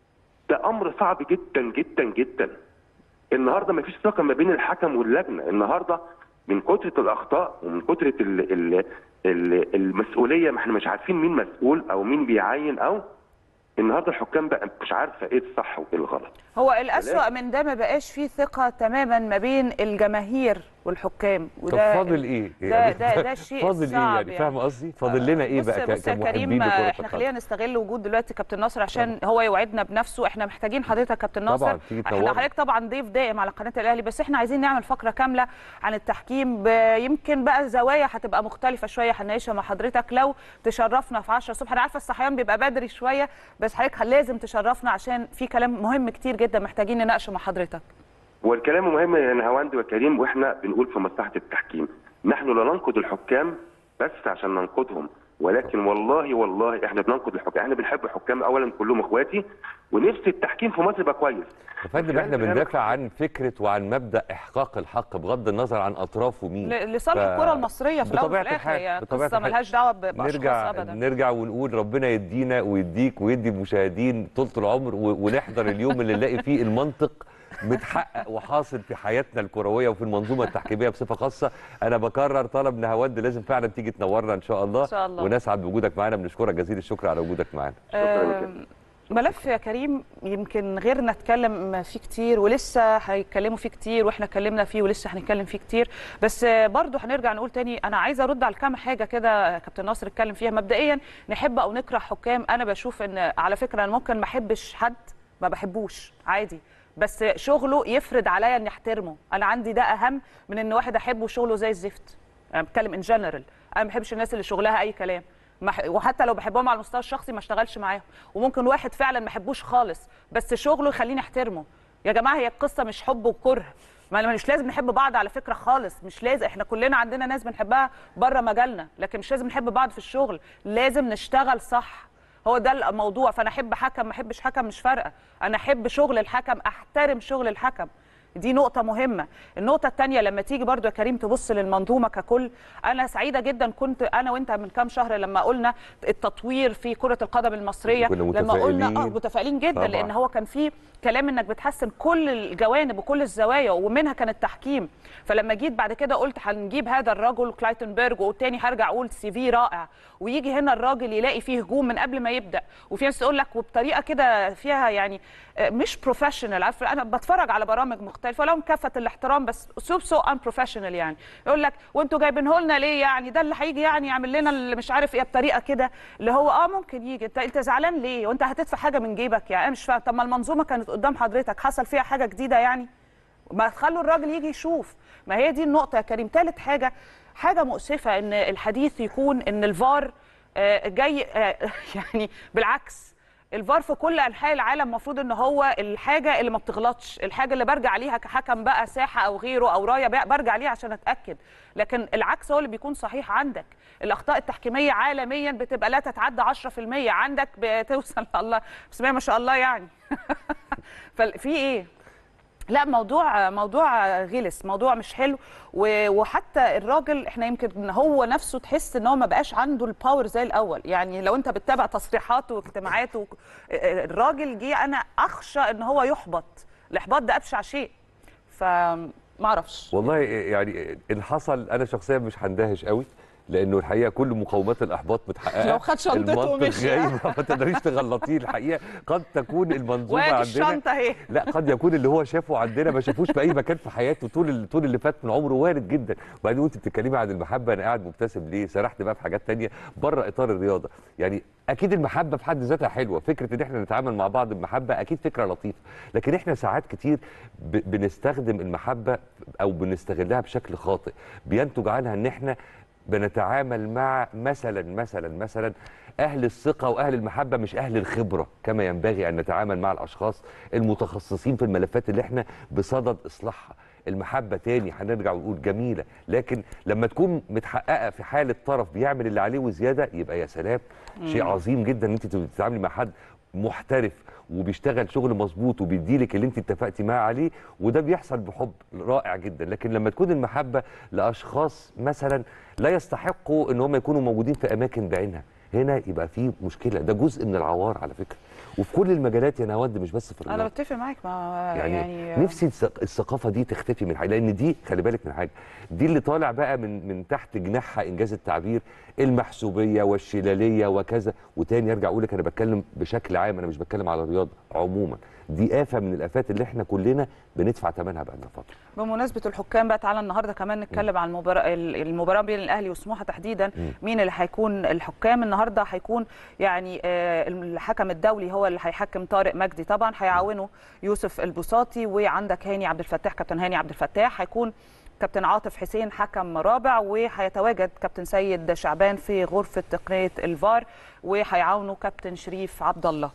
ده أمر صعب جدا جدا جدا. النهارده ما فيش ثقة ما بين الحكم واللجنة، النهارده من كثرة الأخطاء ومن كثرة ال ال ال المسؤوليه ما احنا مش عارفين مين مسؤول او مين بيعين او النهارده الحكام بقى مش عارفه ايه الصح وايه الغلط هو الأسوأ من ده ما بقاش فيه ثقة تماما ما بين الجماهير والحكام طب فاضل ايه؟ ده ده ده الشيء فاضل ايه الصعب يعني فاهم قصدي؟ فاضل لنا ايه بص بقى ك- بص يا كمحبين كريم لكرة احنا القدم؟ خلينا نستغل وجود دلوقتي كابتن ناصر عشان هو يوعدنا بنفسه احنا محتاجين حضرتك يا كابتن ناصر طبعاً، تيجي احنا تنورنا. حضرتك طبعا ضيف دائم على قناه الاهلي بس احنا عايزين نعمل فقره كامله عن التحكيم ب- يمكن بقى زوايا هتبقى مختلفه شويه هنناقشها مع حضرتك لو تشرفنا في 10 الصبح انا عارفه الصحيان بيبقى بدري شويه بس حضرتك لازم تشرفنا عشان في كلام مهم كتير جدا محتاجين نناقشه مع حضرتك والكلام مهم يا نهاوند وكريم واحنا بنقول في مصلحه التحكيم نحن لا ننقد الحكام بس عشان ننقدهم ولكن والله والله احنا بننقد الحكام احنا بنحب الحكام اولا كلهم اخواتي ونفسي التحكيم في مصر يبقى كويس يا فندم احنا كلام- بندافع عن فكره وعن مبدا احقاق الحق بغض النظر عن اطرافه مين ل- لصالح ف- الكره المصريه في الاول وفي بطبيعة الاخر الحال، هي بطبيعة قصه الحال. ملهاش دعوه ب- باشخاص نرجع ابدا نرجع ونقول ربنا يدينا ويديك ويدي المشاهدين طولة العمر و- ونحضر اليوم اللي نلاقي فيه المنطق متحقق وحاصل في حياتنا الكرويه وفي المنظومه التحكيميه بصفه خاصه انا بكرر طلب نهاوند لازم فعلا تيجي تنورنا ان شاء الله إن شاء الله. ونسعد بوجودك معانا بنشكرك جزيل الشكر على وجودك معانا شكراً آم، جداً. ملف يا كريم يمكن غيرنا اتكلم فيه كتير ولسه هيتكلموا فيه كتير واحنا اتكلمنا فيه ولسه هنتكلم فيه كتير بس برضو هنرجع نقول تاني انا عايزه ارد على كام حاجه كده كابتن ناصر اتكلم فيها مبدئيا نحب او نكره حكام انا بشوف ان على فكره انا ممكن ما احبش حد ما بحبوش عادي بس شغله يفرض عليا اني احترمه انا عندي ده اهم من ان واحد احبه شغله زي الزفت انا بتكلم ان جنرال انا ما بحبش الناس اللي شغلها اي كلام ما ح- وحتى لو بحبهم على المستوى الشخصي ما اشتغلش معاهم وممكن واحد فعلا ما احبوش خالص بس شغله يخليني احترمه يا جماعه هي القصه مش حب وكره ما أنا مش لازم نحب بعض على فكره خالص مش لازم احنا كلنا عندنا ناس بنحبها بره مجالنا لكن مش لازم نحب بعض في الشغل لازم نشتغل صح هو ده الموضوع فانا احب حكم ما احبش حكم مش فارقه انا احب شغل الحكم احترم شغل الحكم دي نقطة مهمة النقطة الثانية لما تيجي برضو يا كريم تبص للمنظومة ككل أنا سعيدة جدا كنت أنا وأنت من كام شهر لما قلنا التطوير في كرة القدم المصرية كنا لما قلنا اه متفائلين. متفائلين جدا طبعاً. لأن هو كان في كلام إنك بتحسن كل الجوانب وكل الزوايا ومنها كان التحكيم فلما جيت بعد كده قلت هنجيب هذا الرجل كلايتنبرج والتاني هرجع أقول سي في رائع ويجي هنا الراجل يلاقي فيه هجوم من قبل ما يبدأ وفي ناس تقول لك وبطريقة كده فيها يعني آه، مش بروفيشنال عارف انا بتفرج على برامج مختلفه لهم كافه الاحترام بس اسلوب سو ان بروفيشنال يعني يقول لك وانتوا جايبينه لنا ليه يعني ده اللي هيجي يعني يعمل لنا اللي مش عارف ايه بطريقه كده اللي هو اه ممكن يجي انت انت زعلان ليه وانت هتدفع حاجه من جيبك يعني انا مش فاهم طب ما المنظومه كانت قدام حضرتك حصل فيها حاجه جديده يعني ما تخلوا الراجل يجي يشوف ما هي دي النقطه يا كريم ثالث حاجه حاجه مؤسفه ان الحديث يكون ان الفار آه، جاي آه، يعني بالعكس الفار في كل انحاء العالم المفروض ان هو الحاجه اللي ما بتغلطش الحاجه اللي برجع ليها كحكم بقى ساحه او غيره او رايه بقى برجع ليها عشان اتاكد لكن العكس هو اللي بيكون صحيح عندك الاخطاء التحكيميه عالميا بتبقى لا تتعدى 10% عندك بتوصل الله بسم الله ما شاء الله يعني ففي ايه لا موضوع موضوع غلس موضوع مش حلو و- وحتى الراجل احنا يمكن هو نفسه تحس ان هو ما بقاش عنده الباور زي الاول يعني لو انت بتتابع تصريحاته واجتماعاته الراجل جه انا اخشى ان هو يحبط الاحباط ده ابشع شيء فما اعرفش والله يعني اللي حصل انا شخصيا مش هندهش قوي لانه الحقيقه كل مقومات الاحباط متحققه لو خد شنطته المنطق ومشي. غايب ما تقدريش تغلطيه الحقيقه قد تكون المنظومه وادي عندنا الشنطه اهي لا قد يكون اللي هو شافه عندنا ما شافوش في اي مكان في حياته طول ال- طول اللي فات من عمره وارد جدا وبعدين وانت بتتكلمي عن المحبه انا قاعد مبتسم ليه سرحت بقى في حاجات تانية بره اطار الرياضه يعني اكيد المحبه في حد ذاتها حلوه فكره ان احنا نتعامل مع بعض بمحبه اكيد فكره لطيفه لكن احنا ساعات كتير ب- بنستخدم المحبه او بنستغلها بشكل خاطئ بينتج عنها ان احنا بنتعامل مع مثلا مثلا مثلا اهل الثقه واهل المحبه مش اهل الخبره كما ينبغي ان نتعامل مع الاشخاص المتخصصين في الملفات اللي احنا بصدد اصلاحها المحبه تاني هنرجع ونقول جميله لكن لما تكون متحققه في حاله طرف بيعمل اللي عليه وزياده يبقى يا سلام شيء عظيم جدا ان انت تتعاملي مع حد محترف وبيشتغل شغل مظبوط وبيديلك اللي انت اتفقتي معاه عليه وده بيحصل بحب رائع جدا لكن لما تكون المحبه لاشخاص مثلا لا يستحقوا ان هم يكونوا موجودين في اماكن بعينها هنا يبقى في مشكله ده جزء من العوار على فكره وفي كل المجالات يا نواد مش بس في انا الرياضه بتفق معاك ما يعني, يعني, يعني نفسي الثق- الثقافه دي تختفي من حاجه لان دي خلي بالك من حاجه دي اللي طالع بقى من من تحت جناحها انجاز التعبير المحسوبيه والشلاليه وكذا وتاني ارجع اقول لك انا بتكلم بشكل عام انا مش بتكلم على الرياضه عموما دي آفة من الآفات اللي احنا كلنا بندفع ثمنها بقالنا فترة بمناسبه الحكام بقى تعالى النهارده كمان نتكلم عن المباراه المباراه بين الاهلي وسموحه تحديدا مين اللي هيكون الحكام النهارده هيكون يعني آه، الحكم الدولي هو اللي هيحكم طارق مجدي طبعا هيعاونه يوسف البساطي وعندك هاني عبد الفتاح كابتن هاني عبد الفتاح هيكون كابتن عاطف حسين حكم رابع وهيتواجد كابتن سيد شعبان في غرفه تقنيه الفار وهيعاونه كابتن شريف عبد الله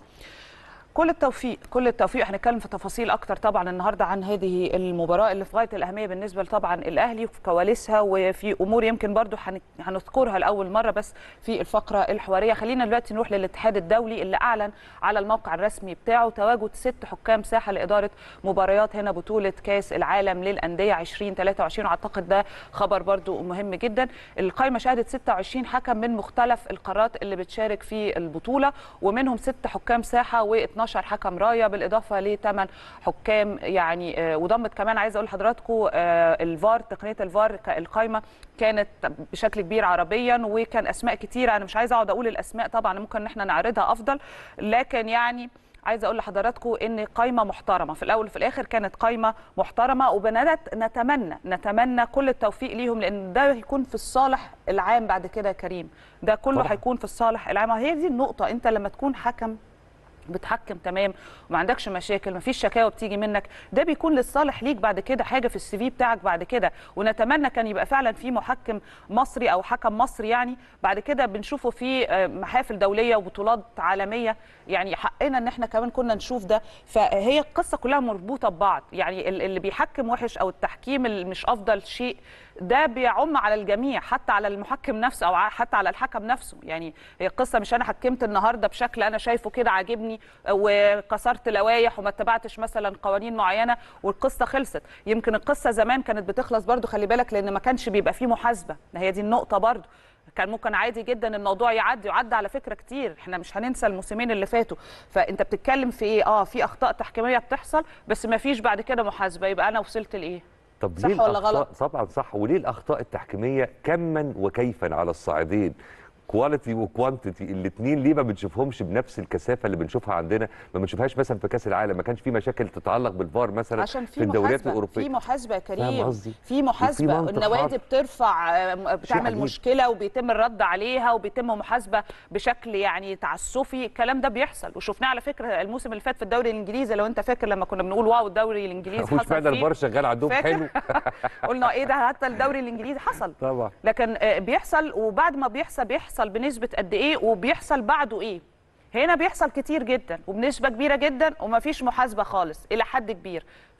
كل التوفيق كل التوفيق هنتكلم في تفاصيل اكتر طبعا النهارده عن هذه المباراه اللي في غايه الاهميه بالنسبه طبعا الاهلي وفي كواليسها وفي امور يمكن برضو هن- هنذكرها لاول مره بس في الفقره الحواريه خلينا دلوقتي نروح للاتحاد الدولي اللي اعلن على الموقع الرسمي بتاعه تواجد ست حكام ساحه لاداره مباريات هنا بطوله كاس العالم للانديه 2023 واعتقد ده خبر برضو مهم جدا القائمه شهدت 26 حكم من مختلف القارات اللي بتشارك في البطوله ومنهم ست حكام ساحه و12 حكم رايه بالاضافه لثمان حكام يعني آه، وضمت كمان عايزه اقول لحضراتكم آه، الفار تقنيه الفار ك- القائمه كانت بشكل كبير عربيا وكان اسماء كتيره انا مش عايزه اقعد اقول الاسماء طبعا ممكن ان احنا نعرضها افضل لكن يعني عايزه اقول لحضراتكم ان قائمه محترمه في الاول وفي الاخر كانت قائمه محترمه وبنات نتمنى نتمنى كل التوفيق ليهم لان ده هيكون في الصالح العام بعد كده يا كريم ده كله طبعاً. هيكون في الصالح العام هي دي النقطه انت لما تكون حكم بتحكم تمام وما عندكش مشاكل ما فيش شكاوى بتيجي منك ده بيكون للصالح ليك بعد كده حاجه في السي في بتاعك بعد كده ونتمنى كان يبقى فعلا في محكم مصري او حكم مصري يعني بعد كده بنشوفه في آه، محافل دوليه وبطولات عالميه يعني حقنا ان احنا كمان كنا نشوف ده فهي القصه كلها مربوطه ببعض يعني ال- اللي بيحكم وحش او التحكيم اللي مش افضل شيء ده بيعم على الجميع حتى على المحكم نفسه او ع- حتى على الحكم نفسه يعني هي القصه مش انا حكمت النهارده بشكل انا شايفه كده عاجبني وكسرت لوائح وما اتبعتش مثلا قوانين معينه والقصه خلصت يمكن القصه زمان كانت بتخلص برضو خلي بالك لان ما كانش بيبقى فيه محاسبه ما هي دي النقطه برضو كان ممكن عادي جدا الموضوع يعدي وعدى على فكره كتير احنا مش هننسى الموسمين اللي فاتوا فانت بتتكلم في ايه اه في اخطاء تحكيميه بتحصل بس ما فيش بعد كده محاسبه يبقى انا وصلت لايه طب صح ليه ولا الأخطاء غلط؟ طبعا صح وليه الأخطاء التحكيمية كما وكيفا على الصعيدين كواليتي وكوانتيتي الاثنين ليه ما بنشوفهمش بنفس الكثافه اللي بنشوفها عندنا ما بنشوفهاش مثلا في كاس العالم ما كانش في مشاكل تتعلق بالفار مثلا عشان في في الدوريات محاسبه الاوروبيه في محاسبه يا كريم قصدي؟ في محاسبه وفي منطق النوادي حاضر. بترفع آه، بتعمل عجيب. مشكله وبيتم الرد عليها وبيتم محاسبه بشكل يعني تعسفي الكلام ده بيحصل وشفناه على فكره الموسم اللي فات في الدوري الانجليزي لو انت فاكر لما كنا بنقول واو الدوري الانجليزي وش حصل معنى فيه الفار شغال عندهم فاكر؟ حلو قلنا ايه ده حتى الدوري الانجليزي حصل طبعا لكن آه، بيحصل وبعد ما بيحصل بيحصل بنسبه قد ايه وبيحصل بعده ايه هنا بيحصل كتير جدا وبنسبه كبيره جدا ومفيش محاسبه خالص الى حد كبير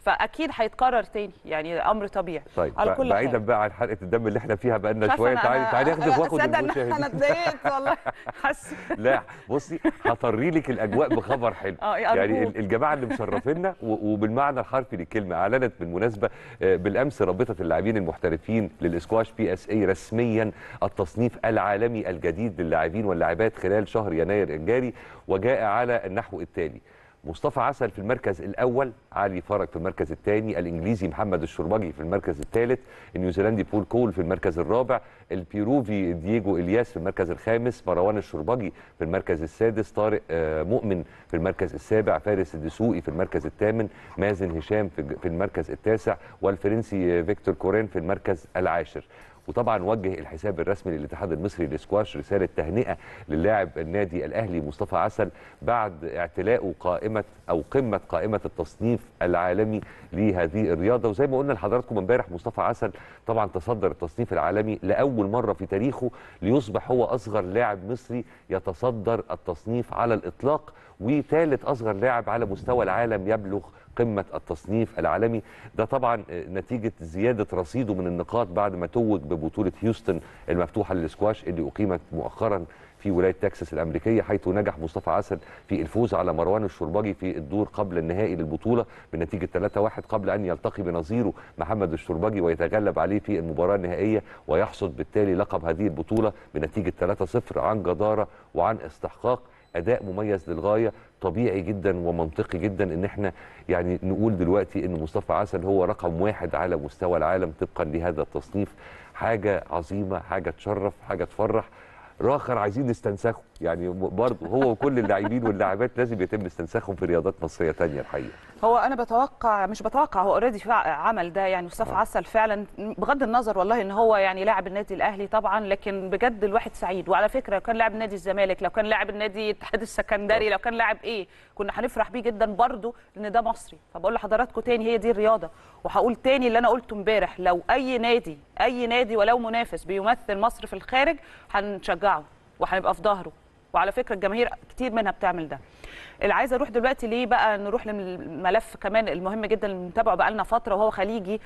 فاكيد هيتكرر تاني يعني امر طبيعي طيب على بع- كل بعيدا حال. بقى عن حلقه الدم اللي احنا فيها بقى مش لنا عارفة شويه أنا- تعالي أنا- تعالي اخدك لا، واخد تصدق إن المشاهدين انا اتضايقت والله حاسه لا بصي هطري لك الاجواء بخبر حلو اه يعني أرجوك. ال- الجماعه اللي مشرفينا و- وبالمعنى الحرفي للكلمه اعلنت بالمناسبه آه، بالامس رابطه اللاعبين المحترفين للاسكواش بي اس اي رسميا التصنيف العالمي الجديد للاعبين واللاعبات خلال شهر يناير الجاري وجاء على النحو التالي مصطفى عسل في المركز الاول علي فرج في المركز الثاني الانجليزي محمد الشربجي في المركز الثالث النيوزيلندي بول كول في المركز الرابع البيروفي دييجو الياس في المركز الخامس مروان الشربجي في المركز السادس طارق آه، مؤمن في المركز السابع فارس الدسوقي في المركز الثامن مازن هشام في في المركز التاسع والفرنسي آه، فيكتور كورين في المركز العاشر وطبعا وجه الحساب الرسمي للاتحاد المصري للسكواش رساله تهنئه للاعب النادي الاهلي مصطفى عسل بعد اعتلائه قائمه او قمه قائمه التصنيف العالمي لهذه الرياضه وزي ما قلنا لحضراتكم امبارح مصطفى عسل طبعا تصدر التصنيف العالمي لاول مره في تاريخه ليصبح هو اصغر لاعب مصري يتصدر التصنيف على الاطلاق وثالث اصغر لاعب على مستوى العالم يبلغ قمه التصنيف العالمي ده طبعا آه، نتيجه زياده رصيده من النقاط بعد ما توج ببطوله هيوستن المفتوحه للسكواش اللي اقيمت مؤخرا في ولايه تكساس الامريكيه حيث نجح مصطفى عسل في الفوز على مروان الشربجي في الدور قبل النهائي للبطوله بنتيجه 3-1 قبل ان يلتقي بنظيره محمد الشربجي ويتغلب عليه في المباراه النهائيه ويحصد بالتالي لقب هذه البطوله بنتيجه 3-0 عن جداره وعن استحقاق اداء مميز للغايه طبيعي جدا ومنطقي جدا ان احنا يعني نقول دلوقتي ان مصطفى عسل هو رقم واحد على مستوى العالم طبقا لهذا التصنيف حاجه عظيمه حاجه تشرف حاجه تفرح راخر عايزين نستنسخه يعني برضه هو وكل اللاعبين واللاعبات لازم يتم استنساخهم في رياضات مصريه تانية الحقيقه هو انا بتوقع مش بتوقع هو اوريدي عمل ده يعني مصطفى آه. عسل فعلا بغض النظر والله ان هو يعني لاعب النادي الاهلي طبعا لكن بجد الواحد سعيد وعلى فكره لو كان لاعب نادي الزمالك لو كان لاعب النادي الاتحاد السكندري لو كان لاعب ايه كنا هنفرح بيه جدا برضه لان ده مصري فبقول لحضراتكم تاني هي دي الرياضه وهقول تاني اللي انا قلته امبارح لو اي نادي اي نادي ولو منافس بيمثل مصر في الخارج هنشجعه وهنبقى في ظهره وعلى فكره الجماهير كتير منها بتعمل ده اللي عايزه اروح دلوقتي ليه بقى نروح للملف كمان المهم جدا اللي بنتابعه بقى لنا فتره وهو خليجي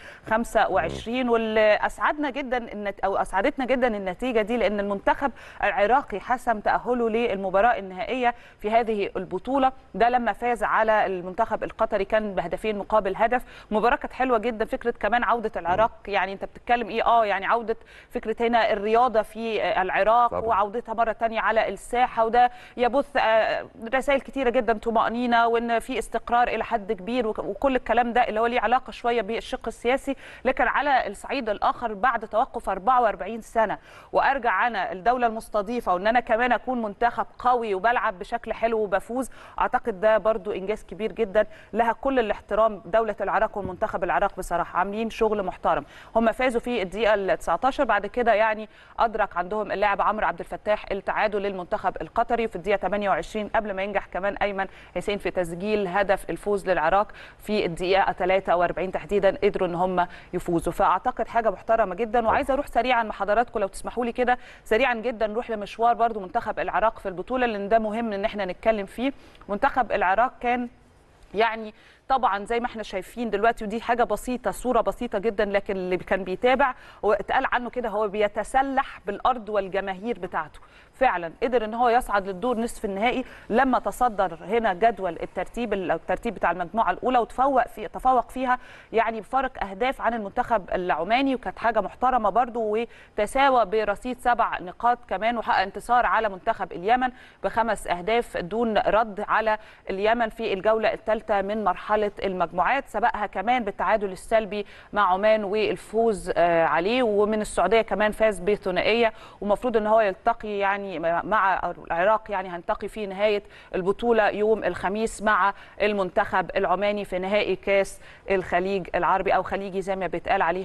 25 واللي اسعدنا جدا النت او اسعدتنا جدا النتيجه دي لان المنتخب العراقي حسم تاهله للمباراه النهائيه في هذه البطوله ده لما فاز على المنتخب القطري كان بهدفين مقابل هدف مباراه كانت حلوه جدا فكره كمان عوده العراق يعني انت بتتكلم ايه اه يعني عوده فكره هنا الرياضه في العراق طبعا. وعودتها مره تانية على الساحه وده يبث آه، رسائل كتيره جدا طمانينه وان في استقرار الى حد كبير وك- وكل الكلام ده اللي هو ليه علاقه شويه بالشق السياسي لكن على الصعيد الاخر بعد توقف 44 سنه وارجع انا الدوله المستضيفه وان انا كمان اكون منتخب قوي وبلعب بشكل حلو وبفوز اعتقد ده برضو انجاز كبير جدا لها كل الاحترام دوله العراق والمنتخب العراق بصراحه عاملين شغل محترم هم فازوا في الدقيقه ال 19 بعد كده يعني ادرك عندهم اللاعب عمرو عبد الفتاح التعادل للمنتخب القطري في الدقيقه 28 قبل ما ينجح كمان ايمن حسين في تسجيل هدف الفوز للعراق في الدقيقه 43 تحديدا قدروا ان هم يفوزوا فاعتقد حاجه محترمه جدا وعايزه اروح سريعا مع حضراتكم لو تسمحوا لي كده سريعا جدا نروح لمشوار برضو منتخب العراق في البطوله لان ده مهم ان احنا نتكلم فيه منتخب العراق كان يعني طبعا زي ما احنا شايفين دلوقتي ودي حاجه بسيطه صوره بسيطه جدا لكن اللي كان بيتابع هو اتقال عنه كده هو بيتسلح بالارض والجماهير بتاعته فعلا قدر ان هو يصعد للدور نصف النهائي لما تصدر هنا جدول الترتيب الترتيب بتاع المجموعه الاولى وتفوق في تفوق فيها يعني بفارق اهداف عن المنتخب العماني وكانت حاجه محترمه برضو وتساوى برصيد سبع نقاط كمان وحقق انتصار على منتخب اليمن بخمس اهداف دون رد على اليمن في الجوله الثالثه من مرحله المجموعات سبقها كمان بالتعادل السلبي مع عمان والفوز آه، عليه ومن السعوديه كمان فاز بثنائيه ومفروض ان هو يلتقي يعني مع العراق يعني هنلتقي في نهايه البطوله يوم الخميس مع المنتخب العماني في نهائي كاس الخليج العربي او خليجي زي ما بيتقال عليه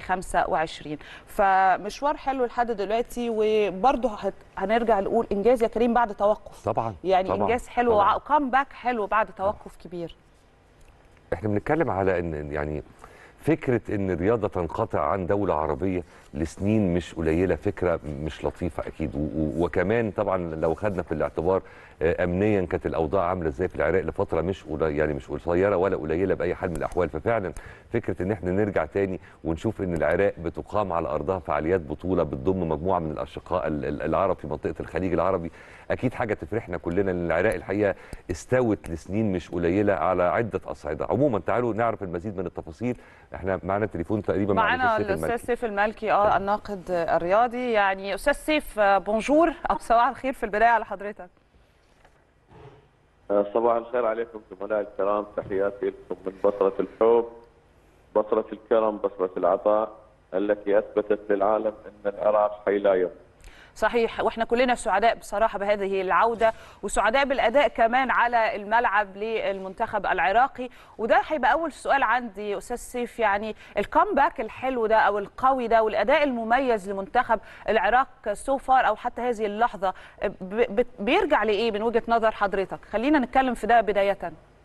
25 فمشوار حلو لحد دلوقتي وبرضه هت- هنرجع نقول انجاز يا كريم بعد توقف طبعا يعني طبعا انجاز حلو طبعاً. وكم باك حلو بعد توقف كبير احنا بنتكلم على ان يعني فكره ان الرياضه تنقطع عن دوله عربيه لسنين مش قليله فكره مش لطيفه اكيد و- و- وكمان طبعا لو خدنا في الاعتبار آه، امنيا كانت الاوضاع عامله ازاي في العراق لفتره مش قلي- يعني مش قصيره ولا قليله باي حال من الاحوال ففعلا فكره ان احنا نرجع تاني ونشوف ان العراق بتقام على ارضها فعاليات بطوله بتضم مجموعه من الاشقاء ال- ال- العرب في منطقه الخليج العربي اكيد حاجه تفرحنا كلنا لان العراق الحقيقه استوت لسنين مش قليله على عده اصعده عموما تعالوا نعرف المزيد من التفاصيل احنا معانا تليفون تقريبا مع معنا الأستاذ سيف الاستاذ المالكي. سيف المالكي اه الناقد الرياضي يعني استاذ سيف آه، بونجور او صباح الخير في البدايه على حضرتك صباح الخير عليكم زملاء الكرام تحياتي لكم من بصرة الحب بصرة الكرم بصرة العطاء التي أثبتت للعالم أن العراق حي لا يموت صحيح واحنا كلنا سعداء بصراحه بهذه العوده وسعداء بالاداء كمان على الملعب للمنتخب العراقي وده هيبقى اول سؤال عندي استاذ سيف يعني الكامباك الحلو ده او القوي ده والاداء المميز لمنتخب العراق سو فار او حتى هذه اللحظه ب- ب- بيرجع لايه من وجهه نظر حضرتك خلينا نتكلم في ده بدايه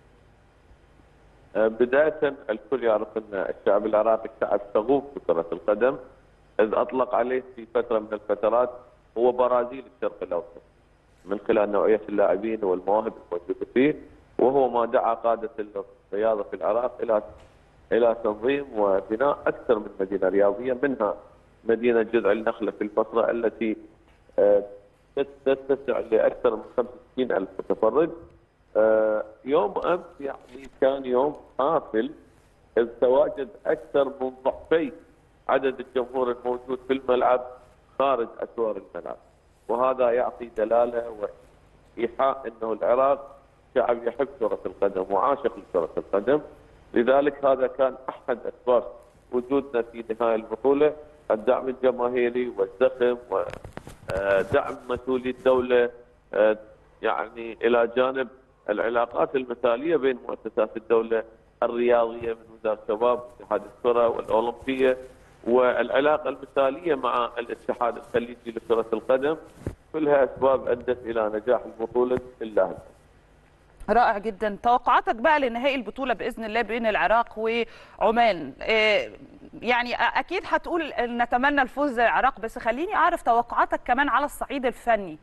بداية الكل يعرف أن الشعب العراقي شعب شغوف بكرة القدم إذ أطلق عليه في فترة من الفترات هو برازيل الشرق الأوسط من خلال نوعية اللاعبين والمواهب الموجودة فيه وهو ما دعا قادة الرياضة في العراق إلى إلى تنظيم وبناء أكثر من مدينة رياضية منها مدينة جذع النخلة في البصرة التي آه، تتسع لأكثر من 65 ألف متفرج آه، يوم أمس يعني كان يوم حافل إذ تواجد أكثر من ضعفي عدد الجمهور الموجود في الملعب خارج أسوار الملعب وهذا يعطي دلالة وإيحاء أنه العراق شعب يحب كرة القدم وعاشق لكرة القدم لذلك هذا كان أحد أسباب وجودنا في نهاية البطولة الدعم الجماهيري والزخم ودعم مسؤولي الدولة آه، يعني إلى جانب العلاقات المثالية بين مؤسسات الدولة الرياضية من وزارة الشباب واتحاد الكرة والأولمبية والعلاقة المثالية مع الاتحاد الخليجي لكرة القدم كلها أسباب أدت إلى نجاح البطولة إلا هذا رائع جدا توقعاتك بقى لنهائي البطوله باذن الله بين العراق وعمان إيه، يعني اكيد هتقول نتمنى الفوز للعراق بس خليني اعرف توقعاتك كمان على الصعيد الفني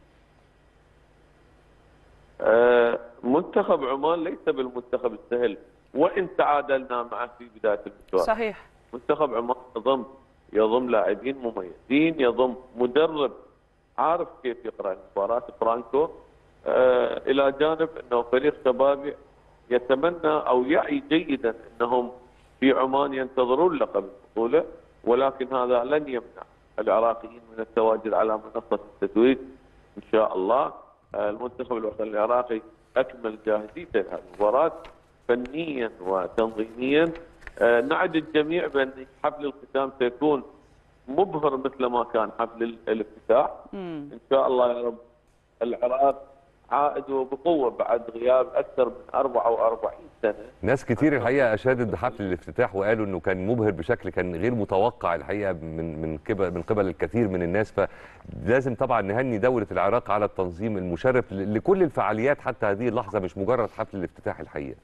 آه، منتخب عمان ليس بالمنتخب السهل وإن تعادلنا معه في بداية المشوار صحيح منتخب عمان يضم يضم لاعبين مميزين يضم مدرب عارف كيف يقرا المباراه فرانكو آه الى جانب انه فريق شبابي يتمنى او يعي جيدا انهم في عمان ينتظرون لقب البطوله ولكن هذا لن يمنع العراقيين من التواجد على منصه التتويج ان شاء الله آه المنتخب الوطني العراقي اكمل جاهزيته لهذه المباراه فنيا وتنظيميا آه، نعد الجميع بان حفل الختام سيكون مبهر مثل ما كان حفل ال- الافتتاح مم. ان شاء الله يا رب العراق عائد وبقوه بعد غياب اكثر من 44 سنه ناس كتير الحقيقه اشادت بحفل الافتتاح وقالوا انه كان مبهر بشكل كان غير متوقع الحقيقه من من قبل من قبل الكثير من الناس فلازم طبعا نهني دوله العراق على التنظيم المشرف ل- لكل الفعاليات حتى هذه اللحظه مش مجرد حفل الافتتاح الحقيقه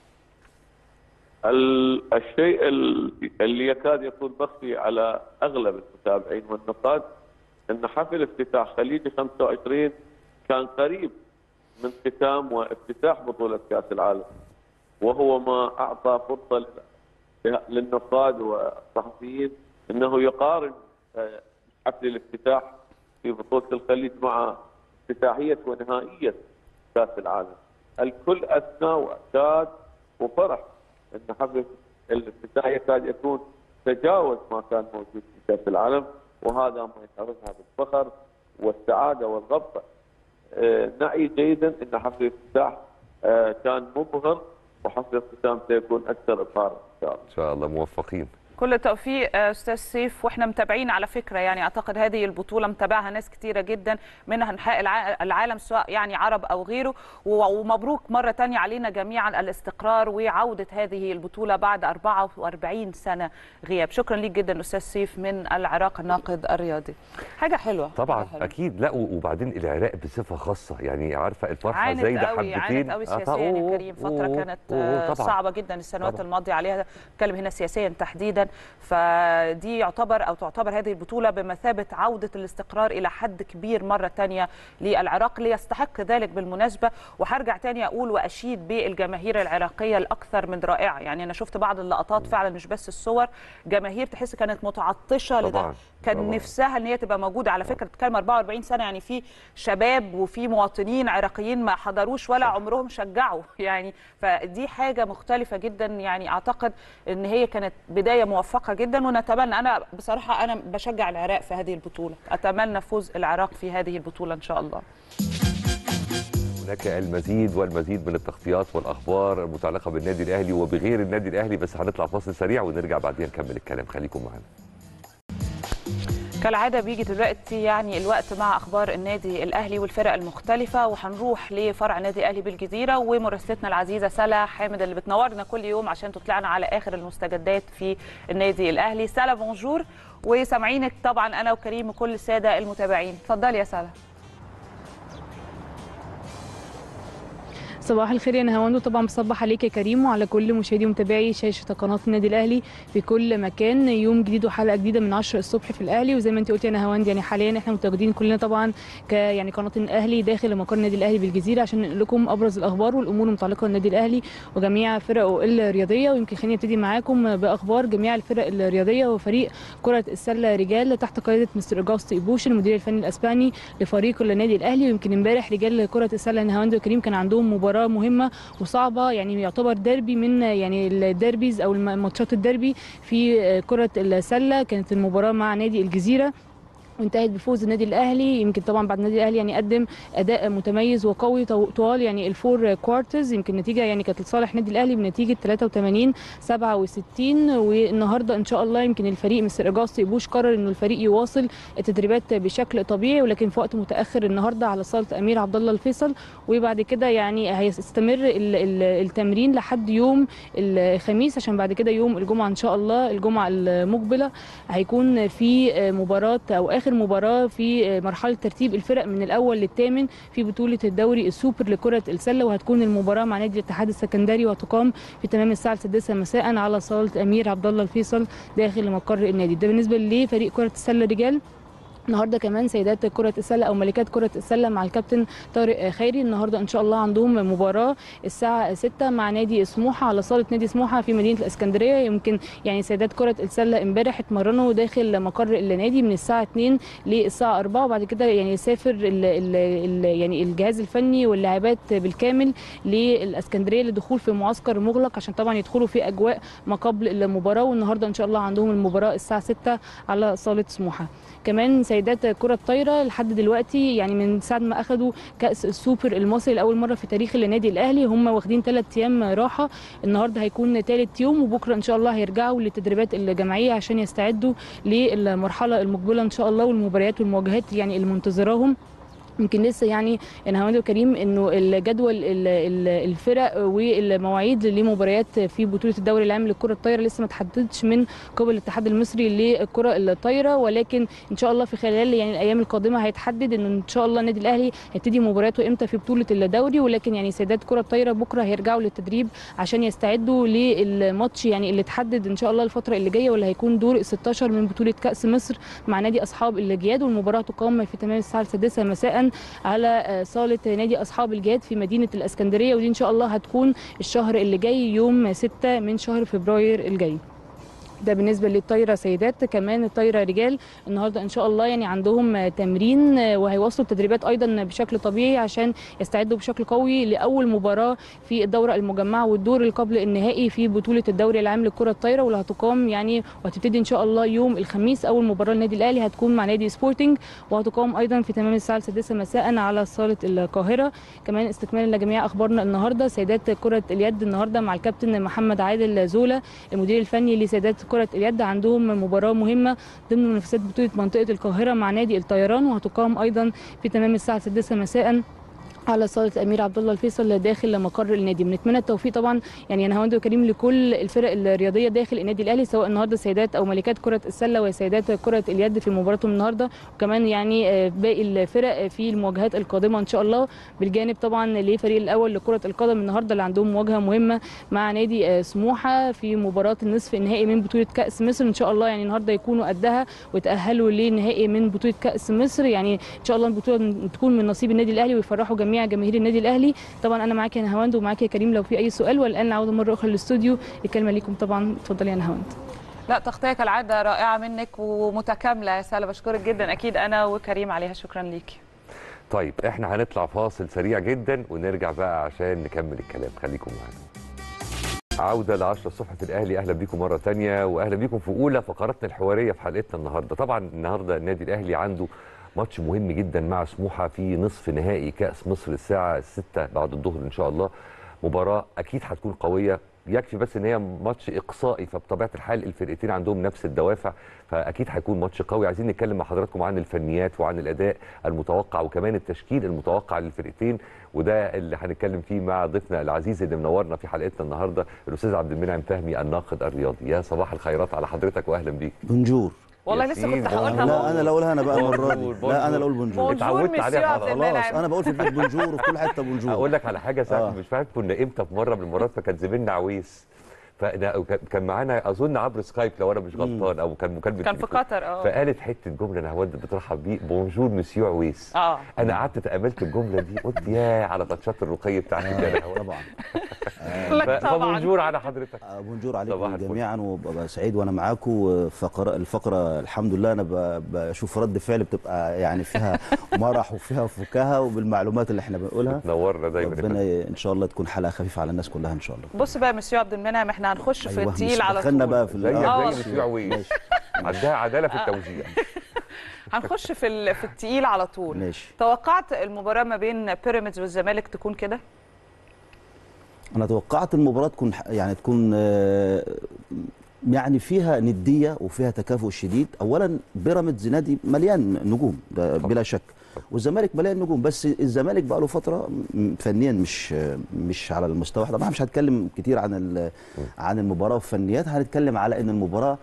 ال- الشيء ال- اللي يكاد يكون مخفي على اغلب المتابعين والنقاد ان حفل افتتاح خليجي 25 كان قريب من ختام وافتتاح بطوله كاس العالم وهو ما اعطى فرصه لل- للنقاد والصحفيين انه يقارن آه، حفل الافتتاح في بطوله الخليج مع افتتاحيه ونهائيه كاس العالم. الكل اثنى واشاد وفرح ان حفل الافتتاح يكاد يكون تجاوز ما كان موجود في كاس العالم وهذا ما يشعرنا بالفخر والسعاده والغبطه. آه، نعي جيدا ان حفل الافتتاح آه، كان مبهر وحفل الختام سيكون اكثر ابهارا ان شاء الله. ان شاء الله موفقين كل التوفيق آه، استاذ سيف واحنا متابعين على فكره يعني اعتقد هذه البطوله متابعها ناس كتيره جدا من انحاء الع- العالم سواء يعني عرب او غيره و- ومبروك مره تانية علينا جميعا الاستقرار وعوده هذه البطوله بعد 44 سنه غياب شكرا ليك جدا استاذ سيف من العراق الناقد الرياضي حاجه حلوه طبعا حاجة حلوة. اكيد لا و- وبعدين العراق بصفه خاصه يعني عارفه الفرحه عانت زايده قوي عانت حبتين قوي آه، طبعاً. سياسيا يا أوه، كريم فتره أوه، كانت أوه، آه، طبعاً. صعبه جدا السنوات طبعاً. الماضيه عليها اتكلم هنا سياسيا تحديدا فدي يعتبر او تعتبر هذه البطوله بمثابه عوده الاستقرار الى حد كبير مره تانية للعراق ليستحق ذلك بالمناسبه وهرجع تاني اقول واشيد بالجماهير العراقيه الاكثر من رائعه يعني انا شفت بعض اللقطات فعلا مش بس الصور جماهير تحس كانت متعطشه لده طبعاً، كان طبعاً. نفسها ان هي تبقى موجوده على فكره بتتكلم 44 سنه يعني في شباب وفي مواطنين عراقيين ما حضروش ولا عمرهم شجعوا يعني فدي حاجه مختلفه جدا يعني اعتقد ان هي كانت بدايه موفقه جدا ونتمنى انا بصراحه انا بشجع العراق في هذه البطوله اتمنى فوز العراق في هذه البطوله ان شاء الله هناك المزيد والمزيد من التغطيات والاخبار المتعلقه بالنادي الاهلي وبغير النادي الاهلي بس هنطلع فاصل سريع ونرجع بعدين نكمل الكلام خليكم معانا كالعادة بيجي دلوقتي يعني الوقت مع أخبار النادي الأهلي والفرق المختلفة وهنروح لفرع النادي الأهلي بالجزيرة ومراسلتنا العزيزة سلا حامد اللي بتنورنا كل يوم عشان تطلعنا على آخر المستجدات في النادي الأهلي سلا بونجور وسامعينك طبعا أنا وكريم وكل السادة المتابعين اتفضلي يا سلا صباح الخير يا نهاوند وطبعا بصبح عليك يا كريم وعلى كل مشاهدي ومتابعي شاشه قناه النادي الاهلي في كل مكان يوم جديد وحلقه جديده من 10 الصبح في الاهلي وزي ما انت قلت يا نهاوند يعني حاليا احنا متواجدين كلنا طبعا ك يعني قناه الاهلي داخل مقر النادي الاهلي بالجزيره عشان ننقل لكم ابرز الاخبار والامور المتعلقه بالنادي الاهلي وجميع فرقه الرياضيه ويمكن خليني ابتدي معاكم باخبار جميع الفرق الرياضيه وفريق كره السله رجال تحت قياده مستر اجاستو ايبوش المدير الفني الاسباني لفريق النادي الاهلي ويمكن امبارح رجال كره السله نهاوند وكريم كان عندهم مباراه مهمه وصعبه يعني يعتبر ديربي من يعني الديربيز او الم- ماتشات الديربي في كره السله كانت المباراه مع نادي الجزيره وانتهت بفوز النادي الاهلي يمكن طبعا بعد النادي الاهلي يعني قدم اداء متميز وقوي طو- طوال يعني الفور كوارترز يمكن النتيجه يعني كانت لصالح النادي الاهلي بنتيجه 83 67 والنهارده ان شاء الله يمكن الفريق مستر اجاستو يبوش قرر انه الفريق يواصل التدريبات بشكل طبيعي ولكن في وقت متاخر النهارده على صاله امير عبد الله الفيصل وبعد كده يعني هيستمر ال- ال- التمرين لحد يوم الخميس عشان بعد كده يوم الجمعه ان شاء الله الجمعه المقبله هيكون في مباراه او اخر مباراه في مرحله ترتيب الفرق من الاول للثامن في بطوله الدوري السوبر لكره السله وهتكون المباراه مع نادي الاتحاد السكندري وتقام في تمام الساعه السادسه مساء على صاله امير عبد الله الفيصل داخل مقر النادي ده بالنسبه لفريق كره السله رجال النهارده كمان سيدات كره السله او ملكات كره السله مع الكابتن طارق خيري النهارده ان شاء الله عندهم مباراه الساعه 6 مع نادي سموحه على صاله نادي سموحه في مدينه الاسكندريه يمكن يعني سيدات كره السله امبارح اتمرنوا داخل مقر النادي من الساعه 2 للساعه 4 وبعد كده يعني سافر ال ال ال يعني الجهاز الفني واللاعبات بالكامل للاسكندريه للدخول في معسكر مغلق عشان طبعا يدخلوا في اجواء ما قبل المباراه والنهارده ان شاء الله عندهم المباراه الساعه 6 على صاله سموحه كمان سيدات كرة الطايرة لحد دلوقتي يعني من ساعة ما أخدوا كأس السوبر المصري لأول مرة في تاريخ النادي الأهلي هم واخدين ثلاث أيام راحة النهاردة هيكون ثالث يوم وبكرة إن شاء الله هيرجعوا للتدريبات الجماعية عشان يستعدوا للمرحلة المقبلة إن شاء الله والمباريات والمواجهات يعني اللي منتظراهم يمكن لسه يعني انا هوند وكريم انه الجدول ال- ال- الفرق والمواعيد لمباريات في بطوله الدوري العام للكره الطايره لسه ما تحددش من قبل الاتحاد المصري للكره الطايره ولكن ان شاء الله في خلال يعني الايام القادمه هيتحدد انه ان شاء الله النادي الاهلي هيبتدي مبارياته امتى في بطوله الدوري ولكن يعني سيدات كره الطايره بكره هيرجعوا للتدريب عشان يستعدوا للماتش يعني اللي اتحدد ان شاء الله الفتره اللي جايه واللي هيكون دور ال 16 من بطوله كاس مصر مع نادي اصحاب الجياد والمباراه تقام في تمام الساعه السادسه مساء على صاله نادي اصحاب الجياد في مدينه الاسكندريه ودي ان شاء الله هتكون الشهر اللي جاي يوم 6 من شهر فبراير الجاي ده بالنسبه للطايره سيدات كمان الطايره رجال النهارده ان شاء الله يعني عندهم تمرين وهيواصلوا التدريبات ايضا بشكل طبيعي عشان يستعدوا بشكل قوي لاول مباراه في الدوره المجمعه والدور اللي قبل النهائي في بطوله الدوري العام للكره الطايره واللي هتقام يعني وهتبتدي ان شاء الله يوم الخميس اول مباراه للنادي الاهلي هتكون مع نادي سبورتنج وهتقام ايضا في تمام الساعه السادسه مساء على صاله القاهره كمان استكمالا لجميع اخبارنا النهارده سيدات كره اليد النهارده مع الكابتن محمد عادل زولا المدير الفني لسيدات كره اليد عندهم مباراه مهمه ضمن منافسات بطوله منطقه القاهره مع نادي الطيران وهتقام ايضا في تمام الساعه 6 مساء على صاله الامير عبد الله الفيصل داخل مقر النادي بنتمنى التوفيق طبعا يعني انا هوند وكريم لكل الفرق الرياضيه داخل النادي الاهلي سواء النهارده سيدات او ملكات كره السله وسيدات كره اليد في مباراتهم النهارده وكمان يعني آه، باقي الفرق في المواجهات القادمه ان شاء الله بالجانب طبعا للفريق الاول لكره القدم النهارده اللي عندهم مواجهه مهمه مع نادي آه، سموحه في مباراه النصف النهائي من بطوله كاس مصر ان شاء الله يعني النهارده يكونوا قدها وتاهلوا للنهائي من بطوله كاس مصر يعني ان شاء الله البطوله تكون من نصيب النادي الاهلي ويفرحوا جميع جماهير النادي الاهلي طبعا انا معاك يا نهاوند ومعاك يا كريم لو في اي سؤال والان نعود مره اخرى للاستوديو الكلمه ليكم طبعا اتفضلي يا نهاوند لا تغطيه كالعاده رائعه منك ومتكامله يا ساله بشكرك جدا اكيد انا وكريم عليها شكرا ليكي طيب احنا هنطلع فاصل سريع جدا ونرجع بقى عشان نكمل الكلام خليكم معانا عودة ل 10 الصبح في الأهلي أهلا بيكم مرة تانية وأهلا بيكم في أولى فقراتنا الحوارية في حلقتنا النهاردة طبعا النهاردة النادي الأهلي عنده ماتش مهم جدا مع سموحة في نصف نهائي كأس مصر الساعة 6 بعد الظهر إن شاء الله مباراة أكيد هتكون قوية يكفي بس ان هي ماتش اقصائي فبطبيعه الحال الفرقتين عندهم نفس الدوافع فاكيد هيكون ماتش قوي عايزين نتكلم مع حضراتكم عن الفنيات وعن الاداء المتوقع وكمان التشكيل المتوقع للفرقتين وده اللي هنتكلم فيه مع ضيفنا العزيز اللي منورنا في حلقتنا النهارده الاستاذ عبد المنعم فهمي الناقد الرياضي يا صباح الخيرات على حضرتك واهلا بيك بونجور والله يا لسه سيدي. كنت آه، هقولها لا انا اللي اقولها انا بقى المره دي بونجور، لا انا اللي اقول بونجور. بونجور بونجور اتعودت عليها مسيو خلاص. عبد خلاص المنعم انا بقول في البيت بونجور وفي كل حته بونجور اقول لك على حاجه ساعه آه. مش فاهم كنا امتى في مره من المرات فكان زميلنا عويس فأنا كان معانا اظن عبر سكايب لو انا مش غلطان او كان مكالمه كان في تليفون. قطر اه فقالت حته جمله انا هود بترحب بيه بونجور مسيو عويس اه انا قعدت تاملت الجمله دي قلت يا على تاتشات الرقي بتاعتك يا آه، طبعا لك ف- طبعا فبونجور على حضرتك آه، بونجور صباح عليكم الفل. جميعا وببقى سعيد وانا معاكم فقرة الفقره الحمد لله انا ب- بشوف رد فعل بتبقى يعني فيها مرح وفيها فكاهه وبالمعلومات اللي احنا بنقولها نورنا دايما يا ربنا فندم. ي- ان شاء الله تكون حلقه خفيفه على الناس كلها ان شاء الله بص بقى يا مسيو عبد المنعم احنا هنخش في أيوة، التقيل مش على دخلنا طول بقى في زي ال- آه، زي مسيو عويس ماشي عندها عداله في التوزيع هنخش في ال- في التقيل على طول ماشي توقعت المباراه ما بين بيراميدز والزمالك تكون كده انا توقعت المباراه تكون ح- يعني تكون آه، يعني فيها نديه وفيها تكافؤ شديد اولا بيراميدز نادي مليان نجوم ده بلا شك والزمالك مليان نجوم بس الزمالك بقى له فتره م- فنيا مش مش على المستوى طبعا مش هتكلم كتير عن ال- عن المباراه وفنيات هنتكلم على ان المباراه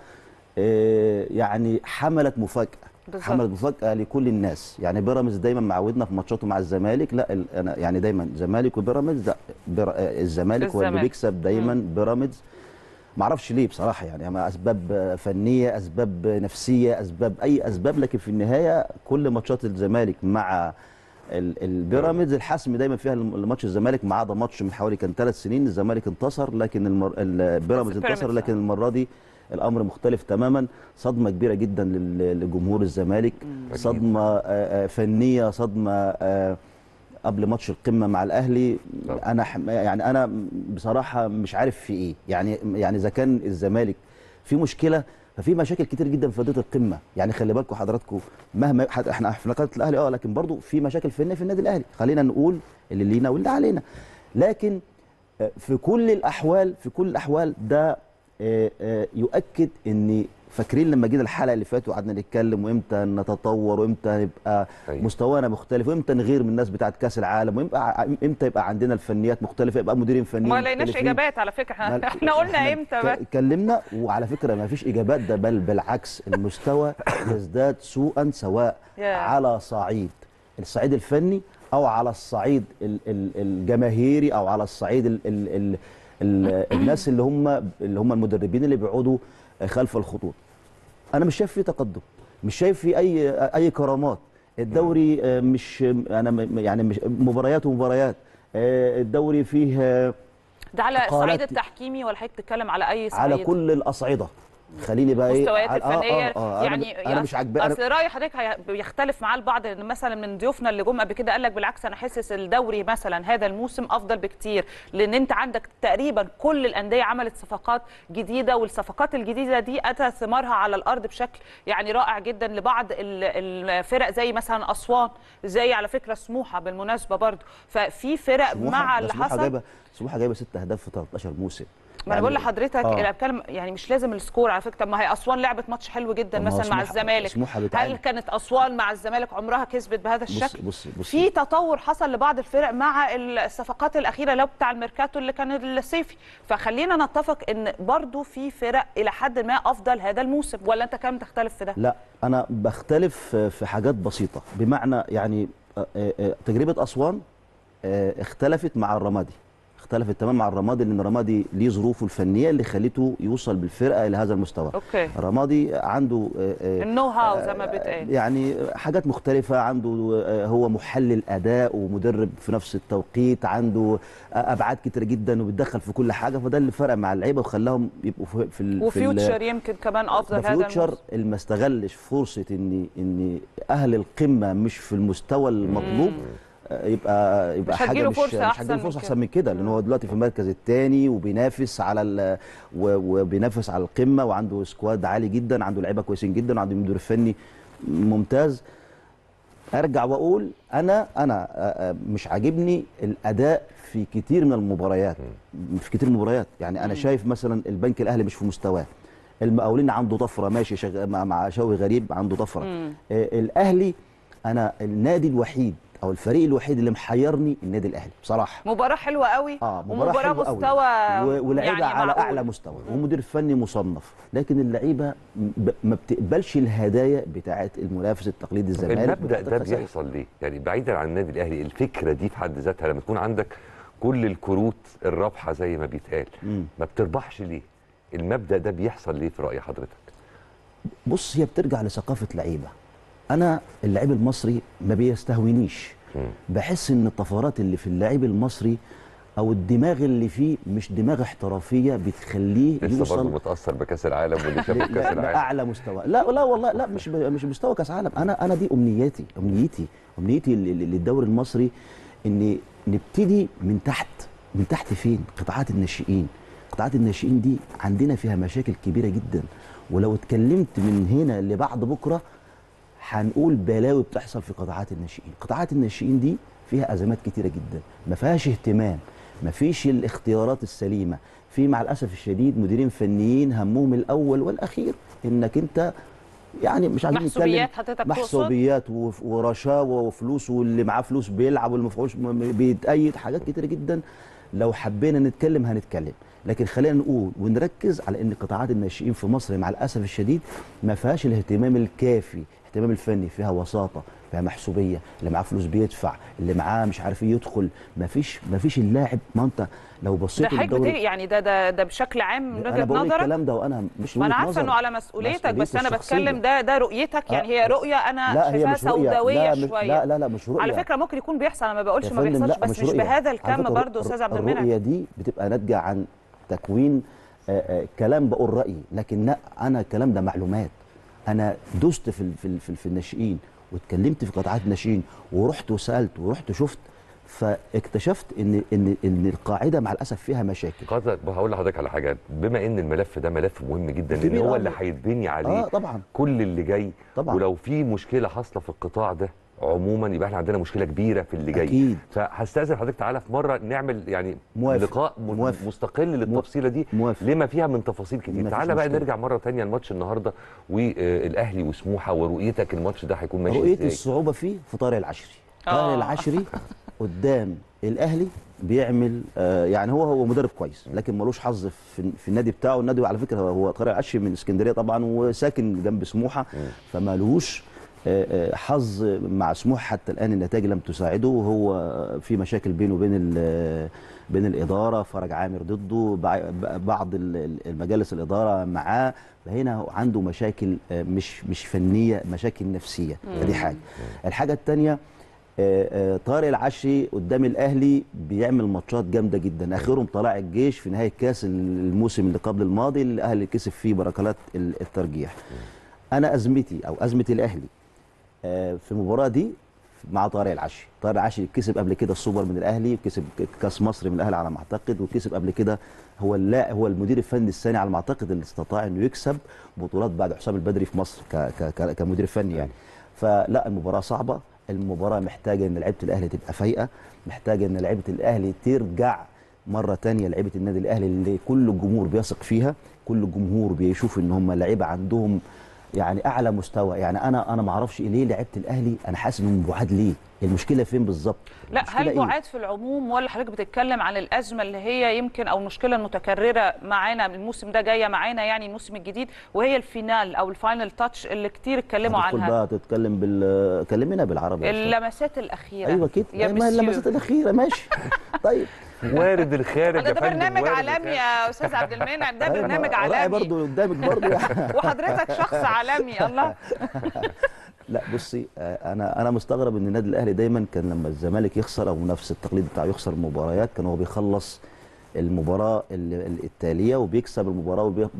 آه، يعني حملت مفاجاه بالظبط. حملت مفاجاه لكل الناس يعني بيراميدز دايما معودنا في ماتشاته مع الزمالك لا ال- انا يعني دايما زمالك وبيراميدز لا بير- آه، الزمالك هو اللي الزمالك. بيكسب دايما بيراميدز ما اعرفش ليه بصراحه يعني أما اسباب فنيه اسباب نفسيه اسباب اي اسباب لكن في النهايه كل ماتشات الزمالك مع ال- البيراميدز الحسم دايما فيها الم- الماتش الزمالك ما عدا ماتش من حوالي كان ثلاث سنين الزمالك انتصر لكن المر... البيراميدز بس انتصر بيراميدز، لكن المره دي الامر مختلف تماما صدمه كبيره جدا لل- لجمهور الزمالك أكيد. صدمه آه، آه، فنيه صدمه آه، قبل ماتش القمه مع الاهلي طبعا. انا حم- يعني انا بصراحه مش عارف في ايه يعني يعني اذا كان الزمالك في مشكله ففي مشاكل كتير جدا في اداره القمه يعني خلي بالكم حضراتكم مهما حد احنا في نقاط الاهلي اه لكن برضو في مشاكل فنيه في النادي الاهلي خلينا نقول اللي لينا واللي علينا لكن آه، في كل الاحوال في كل الاحوال ده آه، آه، يؤكد ان فاكرين لما جينا الحلقه اللي فاتت وقعدنا نتكلم وامتى نتطور وامتى نبقى أيوة. مستوانا مختلف وامتى نغير من الناس بتاعت كاس العالم وامتى امتى يبقى عندنا الفنيات مختلفه يبقى مديرين فنيين ما لقيناش مختلفين. اجابات على فكره ما- احنا احنا قلنا امتى بقى ك- اتكلمنا وعلى فكره ما فيش اجابات ده بل بالعكس المستوى يزداد سوءا سواء يا. على صعيد الصعيد الفني او على الصعيد ال- ال- الجماهيري او على الصعيد ال ال ال ال الناس اللي هم اللي هم المدربين اللي بيقعدوا خلف الخطوط انا مش شايف فيه تقدم مش شايف فيه اي اي كرامات الدوري آه، مش انا م- يعني مش مباريات ومباريات آه، الدوري فيه آه، ده على قالت- الصعيد التحكيمي ولا حضرتك بتتكلم على اي صعيد على كل الاصعده خليني بقى ايه مستويات على- الفنيه أنا يعني ب- انا مش عاجباني اصل راي حضرتك هي- بيختلف معاه البعض ان مثلا من ضيوفنا اللي جم قبل كده قال لك بالعكس انا حاسس الدوري مثلا هذا الموسم افضل بكتير لان انت عندك تقريبا كل الانديه عملت صفقات جديده والصفقات الجديده دي اتى ثمارها على الارض بشكل يعني رائع جدا لبعض ال- الفرق زي مثلا اسوان زي على فكره سموحه بالمناسبه برضو ففي فرق سموحة- مع ده اللي سموحة حصل جايبه سموحه جايبه ست اهداف في 13 موسم ما انا بقول لحضرتك آه. انا بتكلم يعني مش لازم السكور على فكره طب ما هي اسوان لعبت ماتش حلو جدا طب ما هو مثلا مع سموحة- الزمالك سموحة هل بتعاني. كانت اسوان مع الزمالك عمرها كسبت بهذا الشكل بص بص في تطور حصل لبعض الفرق مع الصفقات الاخيره لو بتاع الميركاتو اللي كان الصيفي فخلينا نتفق ان برضو في فرق الى حد ما افضل هذا الموسم ولا انت كم تختلف في ده لا انا بختلف في حاجات بسيطه بمعنى يعني آه، آه، تجربه اسوان آه، اختلفت مع الرمادي اختلفت تمام مع الرمادي لان الرمادي ليه ظروفه الفنيه اللي خلته يوصل بالفرقه الى هذا المستوى اوكي الرمادي عنده آه، آه، النو هاو زي ما بتقال يعني حاجات مختلفة عنده آه، هو محلل أداء ومدرب في نفس التوقيت عنده آه، أبعاد كتير جدا وبيتدخل في كل حاجة فده اللي فرق مع اللعيبة وخلاهم يبقوا في في ال- في ال- وفيوتشر يمكن كمان افضل ده هذا فيوتشر الموسم اللي ما استغلش فرصة إن إن أهل القمة مش في المستوى المطلوب آه، يبقى يبقى مش حاجه هتجيله مش فرصة مش أحسن هتجيله من فرصه كده. احسن من كده لان هو دلوقتي في المركز الثاني وبينافس على ال- و- وبينافس على القمه وعنده سكواد عالي جدا عنده لعيبه كويسين جدا وعنده مدير فني ممتاز ارجع واقول انا انا آه، آه، مش عاجبني الاداء في كتير من المباريات في كتير من المباريات يعني انا شايف مثلا البنك الاهلي مش في مستواه المقاولين عنده طفره ماشي شغ... مع- مع شوقي غريب عنده طفره آه الاهلي انا النادي الوحيد او الفريق الوحيد اللي محيرني النادي الاهلي بصراحه مباراه حلوه قوي اه مباراه ومباراه حلوة قوي. مستوى و- ولاعيبه يعني على معقول. اعلى مستوى ومدير فني مصنف لكن اللعيبه ب- ما بتقبلش الهدايا بتاعه المنافس التقليدي الزمالك المبدا ده بتاعت الخسائر. بيحصل ليه؟ يعني بعيدا عن النادي الاهلي الفكره دي في حد ذاتها لما تكون عندك كل الكروت الرابحه زي ما بيتقال مم. ما بتربحش ليه؟ المبدا ده بيحصل ليه في راي حضرتك؟ بص هي بترجع لثقافه لعيبه انا اللعيب المصري ما بيستهونيش مم. بحس ان الطفرات اللي في اللعيب المصري او الدماغ اللي فيه مش دماغ احترافيه بتخليه لسه برضه يوصل متاثر بكاس العالم واللي شافه في كاس لا- العالم لاعلى مستوى لا لا والله لا مش ب- مش مستوى كاس عالم انا انا دي امنياتي امنيتي امنيتي لل- لل- للدوري المصري ان نبتدي من تحت من تحت فين قطاعات الناشئين قطاعات الناشئين دي عندنا فيها مشاكل كبيره جدا ولو اتكلمت من هنا لبعد بكره هنقول بلاوي بتحصل في قطاعات الناشئين قطاعات الناشئين دي فيها ازمات كتيره جدا ما فيهاش اهتمام ما فيش الاختيارات السليمه في مع الاسف الشديد مديرين فنيين همهم الاول والاخير انك انت يعني مش عايزين نتكلم محسوبيات حضرتك تقصد؟ محسوبيات وف- ورشاوى وفلوس واللي معاه فلوس بيلعب واللي ما معهوش م- بيتأيد حاجات كتيره جدا لو حبينا نتكلم هنتكلم لكن خلينا نقول ونركز على ان قطاعات الناشئين في مصر مع الاسف الشديد ما فيهاش الاهتمام الكافي الاهتمام الفني فيها وساطه فيها محسوبيه اللي معاه فلوس بيدفع اللي معاه مش عارف ايه يدخل ما فيش ما فيش اللاعب ما انت لو ده بصيت حضرتك للدوري بتقول يعني ده ده ده بشكل عام من انا وجهه بقول نظرك الكلام ده وانا مش ما انا وجهة عارفه نظر. انه على مسؤوليتك بس مسؤوليتي انا الشخصية. بتكلم ده ده رؤيتك يعني هي رؤيه انا لا هي شايفاها مش رؤية سوداويه لا مش شويه لا لا لا مش رؤية على فكره ممكن يكون بيحصل انا ما بقولش يا ما فندم بيحصلش لا، بس مش, رؤية. بهذا على الكم فكرة برضه الر- استاذ عبد الرؤية المنعم دي بتبقى ناتجة عن تكوين آه، آه، كلام بقول رأيي لكن لا أنا الكلام ده معلومات أنا دست في ال- في ال- في, ال- في الناشئين واتكلمت في قطاعات الناشئين ورحت وسألت ورحت شفت فاكتشفت ان ان ان القاعده مع الاسف فيها مشاكل قصدك هقول لحضرتك على حاجه بما ان الملف ده ملف مهم جدا لان كبير هو أوي. اللي هيتبني عليه اه طبعا كل اللي جاي طبعا. ولو في مشكله حاصله في القطاع ده عموما يبقى احنا عندنا مشكله كبيره في اللي جاي أكيد. فهستاذن حضرتك تعالى في مره نعمل يعني موافق. لقاء م- موافق. مستقل للتفصيله دي موافق. لما فيها من تفاصيل كتير مفيش تعالى بقى مشكلة. نرجع مره تانية الماتش النهارده والاهلي وسموحه ورؤيتك الماتش ده هيكون ماشي رؤيه ازاي الصعوبه فيه في طارق العشري آه. طارق العشري قدام الاهلي بيعمل آه يعني هو هو مدرب كويس لكن ملوش حظ في, في النادي بتاعه النادي على فكره هو طارق العشري من اسكندريه طبعا وساكن جنب سموحه فمالوش آه، آه، حظ مع سموحه حتى الان النتائج لم تساعده وهو في مشاكل بينه وبين ال- بين الاداره فرج عامر ضده بع- بعض ال- ال- المجالس الاداره معاه فهنا عنده مشاكل آه، مش مش فنيه مشاكل نفسيه فدي حاجه الحاجه الثانيه طارق العشري قدام الاهلي بيعمل ماتشات جامده جدا اخرهم طلائع الجيش في نهايه كاس الموسم اللي قبل الماضي اللي الاهلي كسب فيه بركلات ال- الترجيح انا ازمتي او ازمه الاهلي آه، في المباراه دي مع طارق العشري طارق العشري كسب قبل كده السوبر من الاهلي كسب كاس مصر من الاهلي على ما اعتقد وكسب قبل كده هو اللا هو المدير الفني الثاني على ما اعتقد اللي استطاع انه يكسب بطولات بعد حسام البدري في مصر ك ك ك كمدير فني يعني فلا المباراه صعبه المباراه محتاجه ان لعيبه الاهلي تبقى فايقه محتاجه ان لعيبه الاهلي ترجع مره تانية لعيبه النادي الاهلي اللي كل الجمهور بيثق فيها كل الجمهور بيشوف ان هم لعيبه عندهم يعني اعلى مستوى يعني انا انا ما اعرفش ليه لعيبه الاهلي انا حاسس انهم بعاد ليه المشكله فين بالظبط لا المشكلة هل إيه؟ بعاد في العموم ولا حضرتك بتتكلم عن الازمه اللي هي يمكن او المشكله المتكرره معانا الموسم ده جايه معانا يعني الموسم الجديد وهي الفينال او الفاينل تاتش اللي كتير اتكلموا هتدخل عنها بقى تتكلم بال كلمنا بالعربي يا أستاذ. اللمسات الاخيره ايوه كده يا ما مسيو. اللمسات الاخيره ماشي طيب وارد الخارج ده, يا ده فندم برنامج وارد عالمي الخارج. يا استاذ عبد المنعم ده أيوة، برنامج أنا راعي عالمي برضه قدامك برضه يعني. وحضرتك شخص عالمي الله لا بصي آه، انا انا مستغرب ان النادي الاهلي دايما كان لما الزمالك يخسر او نفس التقليد بتاعه يخسر المباريات كان هو بيخلص المباراه ال- ال- التاليه وبيكسب المباراه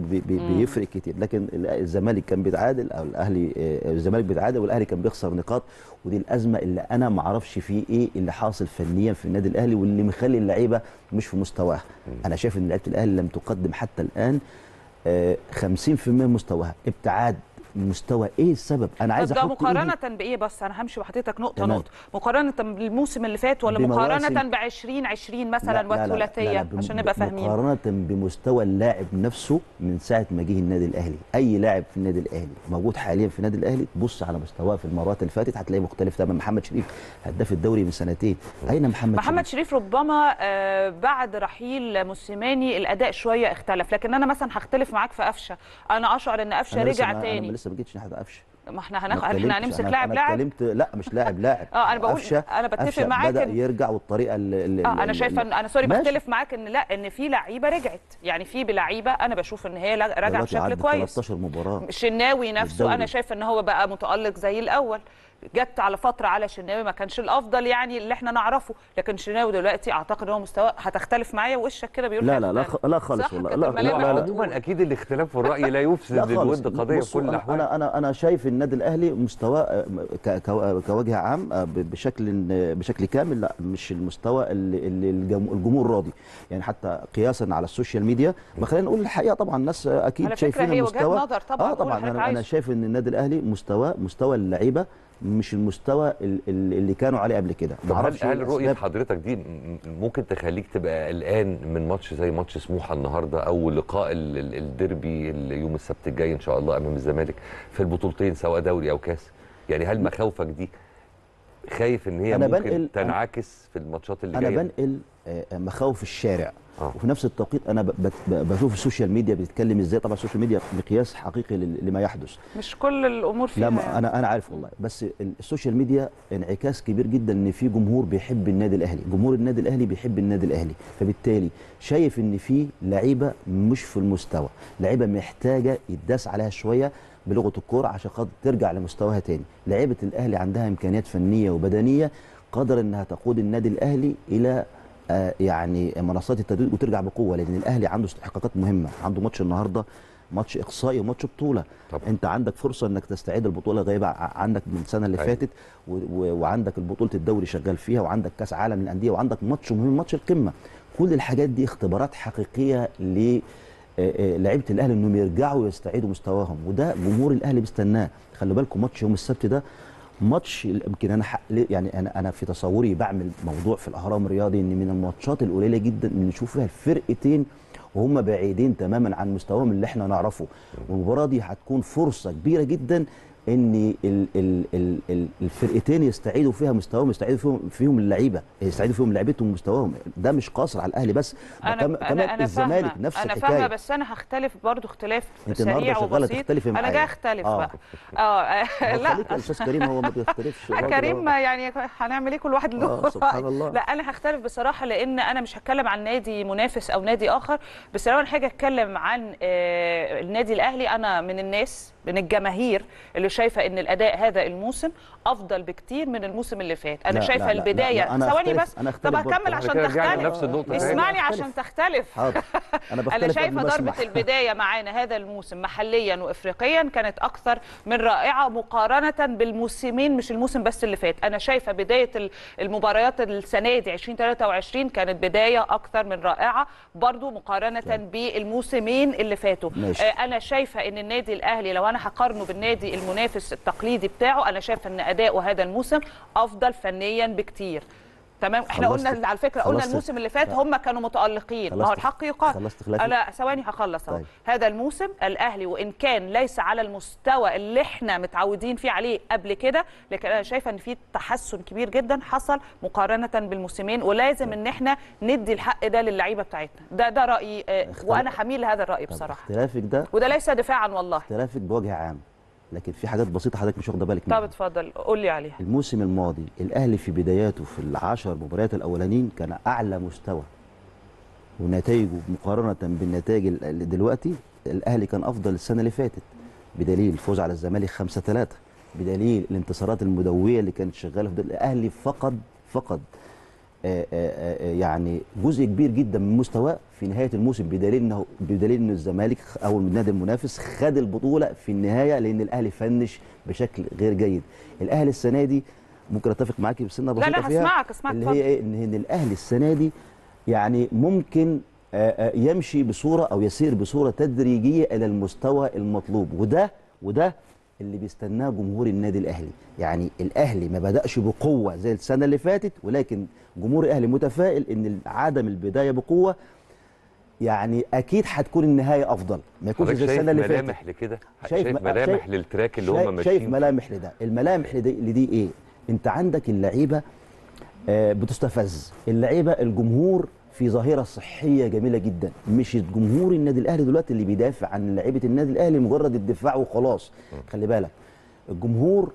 وبيفرق كتير لكن ال- الزمالك كان بيتعادل او الاهلي آه، الزمالك بيتعادل والاهلي كان بيخسر نقاط ودي الازمه اللي انا ما اعرفش فيه ايه اللي حاصل فنيا في النادي الاهلي واللي مخلي اللعيبه مش في مستواها انا شايف ان لعيبه الاهلي لم تقدم حتى الان آه، 50% من مستواها ابتعاد مستوى ايه السبب انا عايز طب ده احط إيدي- مقارنة بإيه بس أنا همشي بحضرتك نقطة تمام. نقطة مقارنة بالموسم اللي فات ولا بمواسم- مقارنة ب 2020 مثلا لا- لا- لا- لا- والثلاثية بم- عشان نبقى فاهمين مقارنة بمستوى اللاعب نفسه من ساعة ما جه النادي الأهلي، أي لاعب في النادي الأهلي موجود حاليا في النادي الأهلي تبص على مستواه في المرات اللي فاتت هتلاقيه مختلف تماما، محمد شريف هداف الدوري من سنتين، أين محمد, محمد شريف؟ شريف ربما آه، بعد رحيل موسيماني الاداء شويه اختلف لكن انا مثلا هختلف معاك في قفشه انا اشعر ان قفشه أنا لسه رجع ما- تاني أنا لسه ما جيتش ناحية قفشه ما احنا ما هناخد اتكلمتش. احنا هنمسك أنا- لاعب أنا لاعب اتكلمت لا مش لاعب لاعب اه انا بقول قفشة انا بتفق قفشة معاك بدأ إن- يرجع والطريقة اللي اللي- اه انا اللي- شايفه ان انا سوري ماشي. بختلف معاك ان لا ان في لعيبه رجعت يعني في بلعيبه انا بشوف ان هي لا- راجعه دلوقتي بشكل عدى كويس 13 مباراة شناوي نفسه بالدوري. انا شايفه ان هو بقى متالق زي الاول جت على فتره على شناوي ما كانش الافضل يعني اللي احنا نعرفه لكن شناوي دلوقتي اعتقد ان هو مستوى هتختلف معايا وشك كده بيقول لا حاجة لا لا تانية. خ- لا خالص صح والله كابتن لا ملامح لا لا, لا. عموما اكيد الاختلاف في الراي لا يفسد لا خالص الود قضيه في بصوا، كل أنا- الاحوال انا انا انا شايف النادي الاهلي مستواه ك- ك- كوجه عام آه، ب- بشكل بشكل كامل لا مش المستوى اللي اللي الجم- الجمهور راضي يعني حتى قياسا على السوشيال ميديا ما خلينا نقول الحقيقه طبعا الناس آه، اكيد على فكرة شايفين هي وجهات المستوى نظر طبعاً، اه قول طبعا اللي انا حضرتك انا عايزه. شايف ان النادي الاهلي مستوى مستوى اللعيبه مش المستوى ال- ال- اللي كانوا عليه قبل كده طب هل, معرفش إيه هل رؤيه الأسباب. حضرتك دي م- م- ممكن تخليك تبقى قلقان من ماتش زي ماتش سموحه النهارده او لقاء ال- ال- الديربي ال- يوم السبت الجاي ان شاء الله امام الزمالك في البطولتين سواء دوري او كاس يعني هل مخاوفك دي خايف ان هي أنا ممكن بنقل- أنا- تنعكس في الماتشات اللي انا جايه بنقل آه، مخاوف الشارع آه. وفي نفس التوقيت انا ب- ب- ب- بشوف السوشيال ميديا بتتكلم ازاي طبعا السوشيال ميديا مقياس حقيقي لل- لما يحدث مش كل الامور فيها لا ما يعني. انا انا عارف والله بس ال- السوشيال ميديا انعكاس كبير جدا ان في جمهور بيحب النادي الاهلي جمهور النادي الاهلي بيحب النادي الاهلي فبالتالي شايف ان في لعيبه مش في المستوى لعيبه محتاجه يتداس عليها شويه بلغه الكوره عشان خاطر ترجع لمستواها تاني لعيبه الاهلي عندها امكانيات فنيه وبدنيه قادره انها تقود النادي الاهلي الى آه، يعني منصات التدريب وترجع بقوه لان الاهلي عنده استحقاقات مهمه عنده ماتش النهارده ماتش اقصائي وماتش بطوله طبعا. انت عندك فرصه انك تستعيد البطوله غايبه ع- عنك من السنه اللي أيوة. فاتت و- و- وعندك البطوله الدوري شغال فيها وعندك كاس عالم للانديه وعندك ماتش مهم ماتش القمه كل الحاجات دي اختبارات حقيقيه ل آه، آه، لعيبه الاهلي انهم يرجعوا ويستعيدوا مستواهم وده جمهور الاهلي بيستناه خلي بالكم ماتش يوم السبت ده ماتش يمكن انا حق يعني انا انا في تصوري بعمل موضوع في الاهرام الرياضي ان من الماتشات القليله جدا اللي نشوف فيها الفرقتين وهم بعيدين تماما عن مستواهم اللي احنا نعرفه والمباراه دي هتكون فرصه كبيره جدا ان ال ال ال ال الفرقتين يستعيدوا فيها مستواهم يستعيدوا فيهم فيهم اللعيبه يستعيدوا فيهم لعيبتهم ومستواهم ده مش قاصر على الاهلي بس ده انا كم- انا كمان انا الزمالك فاهمه نفس انا الحكايه فاهمه بس انا هختلف برضو اختلاف انت النهارده سريع شغاله وبسيط تختلفي معايا انا جاي اختلف آه. بقى اه لا لا الاستاذ كريم هو ما بيختلفش الراجل كريم هو- ما يعني هنعمل ايه كل واحد له آه، سبحان رأي. الله. لا انا هختلف بصراحه لان انا مش هتكلم عن نادي منافس او نادي اخر بس لو انا حاجه اتكلم عن آه، النادي الاهلي انا من الناس من الجماهير اللي شايفه ان الاداء هذا الموسم افضل بكتير من الموسم اللي فات انا لا، شايفه لا، لا، لا، البدايه لا، أنا ثواني أختلف- بس أنا طب أختلف برضه. هكمل إحنا عشان كده رجعنا تختلف لنفس النقطة تاني. اسمعني أختلف. عشان تختلف حاضر انا بختلف انا قبل شايفه ما ضربه أسمع. البدايه معانا هذا الموسم محليا وافريقيا كانت اكثر من رائعه مقارنه بالموسمين مش الموسم بس اللي فات انا شايفه بدايه ال- المباريات السنه دي 2023 كانت بدايه اكثر من رائعه برضو مقارنه بالموسمين اللي فاتوا ماشي. آه، انا شايفه ان النادي الاهلي لو انا هقارنه بالنادي المنافس التقليدي بتاعه انا شايفه ان اداؤه هذا الموسم افضل فنيا بكتير تمام احنا خلصت- قلنا على فكره قلنا خلصت- الموسم اللي فات لا. هم كانوا متالقين ما هو خلصت- الحق يقال خلصت خلافي؟ لا ثواني هخلص اهو طيب. هذا الموسم الاهلي وان كان ليس على المستوى اللي احنا متعودين فيه عليه قبل كده لكن انا شايفه ان في تحسن كبير جدا حصل مقارنه بالموسمين ولازم ان احنا ندي الحق ده للعيبه بتاعتنا ده ده رايي آه، اختلاف- وانا حميل لهذا الراي طب بصراحه اختلافك ده وده ليس دفاعا والله اختلافك بوجه عام لكن في حاجات بسيطه حضرتك مش واخده بالك طب منها اتفضل قول لي عليها الموسم الماضي الاهلي في بداياته في العشر مباريات الاولانيين كان اعلى مستوى ونتائجه مقارنه بالنتائج ال- اللي دلوقتي الاهلي كان افضل السنه اللي فاتت بدليل الفوز على الزمالك 5 3 بدليل الانتصارات المدويه اللي كانت شغاله في دل- الاهلي فقد فقد آه، آه، آه، يعني جزء كبير جدا من مستواه في نهايه الموسم بدليل انه بدليل ان الزمالك او النادي المنافس خد البطوله في النهايه لان الاهلي فنش بشكل غير جيد الاهلي السنه دي ممكن اتفق معاكي بسنه لا بسيطه لا فيها هسمعك اسمعك اللي اتفضل. هي ايه ان إن الاهلي السنه دي يعني ممكن آه، آه، يمشي بصوره او يسير بصوره تدريجيه الى المستوى المطلوب وده وده اللي بيستناه جمهور النادي الاهلي يعني الاهلي ما بداش بقوه زي السنه اللي فاتت ولكن جمهور الاهلي متفائل ان عدم البدايه بقوه يعني اكيد هتكون النهايه افضل ما يكونش حضرتك زي شايف السنه اللي فاتت ملامح لكده شايف, م- ملامح شايف- للتراك اللي شايف- هم ماشيين شايف فيه؟ ملامح لده الملامح لدي, لدي ايه انت عندك اللعيبه آه، بتستفز اللعيبه الجمهور في ظاهره صحيه جميله جدا مش الجمهور النادي الاهلي دلوقتي اللي بيدافع عن لعيبه النادي الاهلي مجرد الدفاع وخلاص خلي بالك الجمهور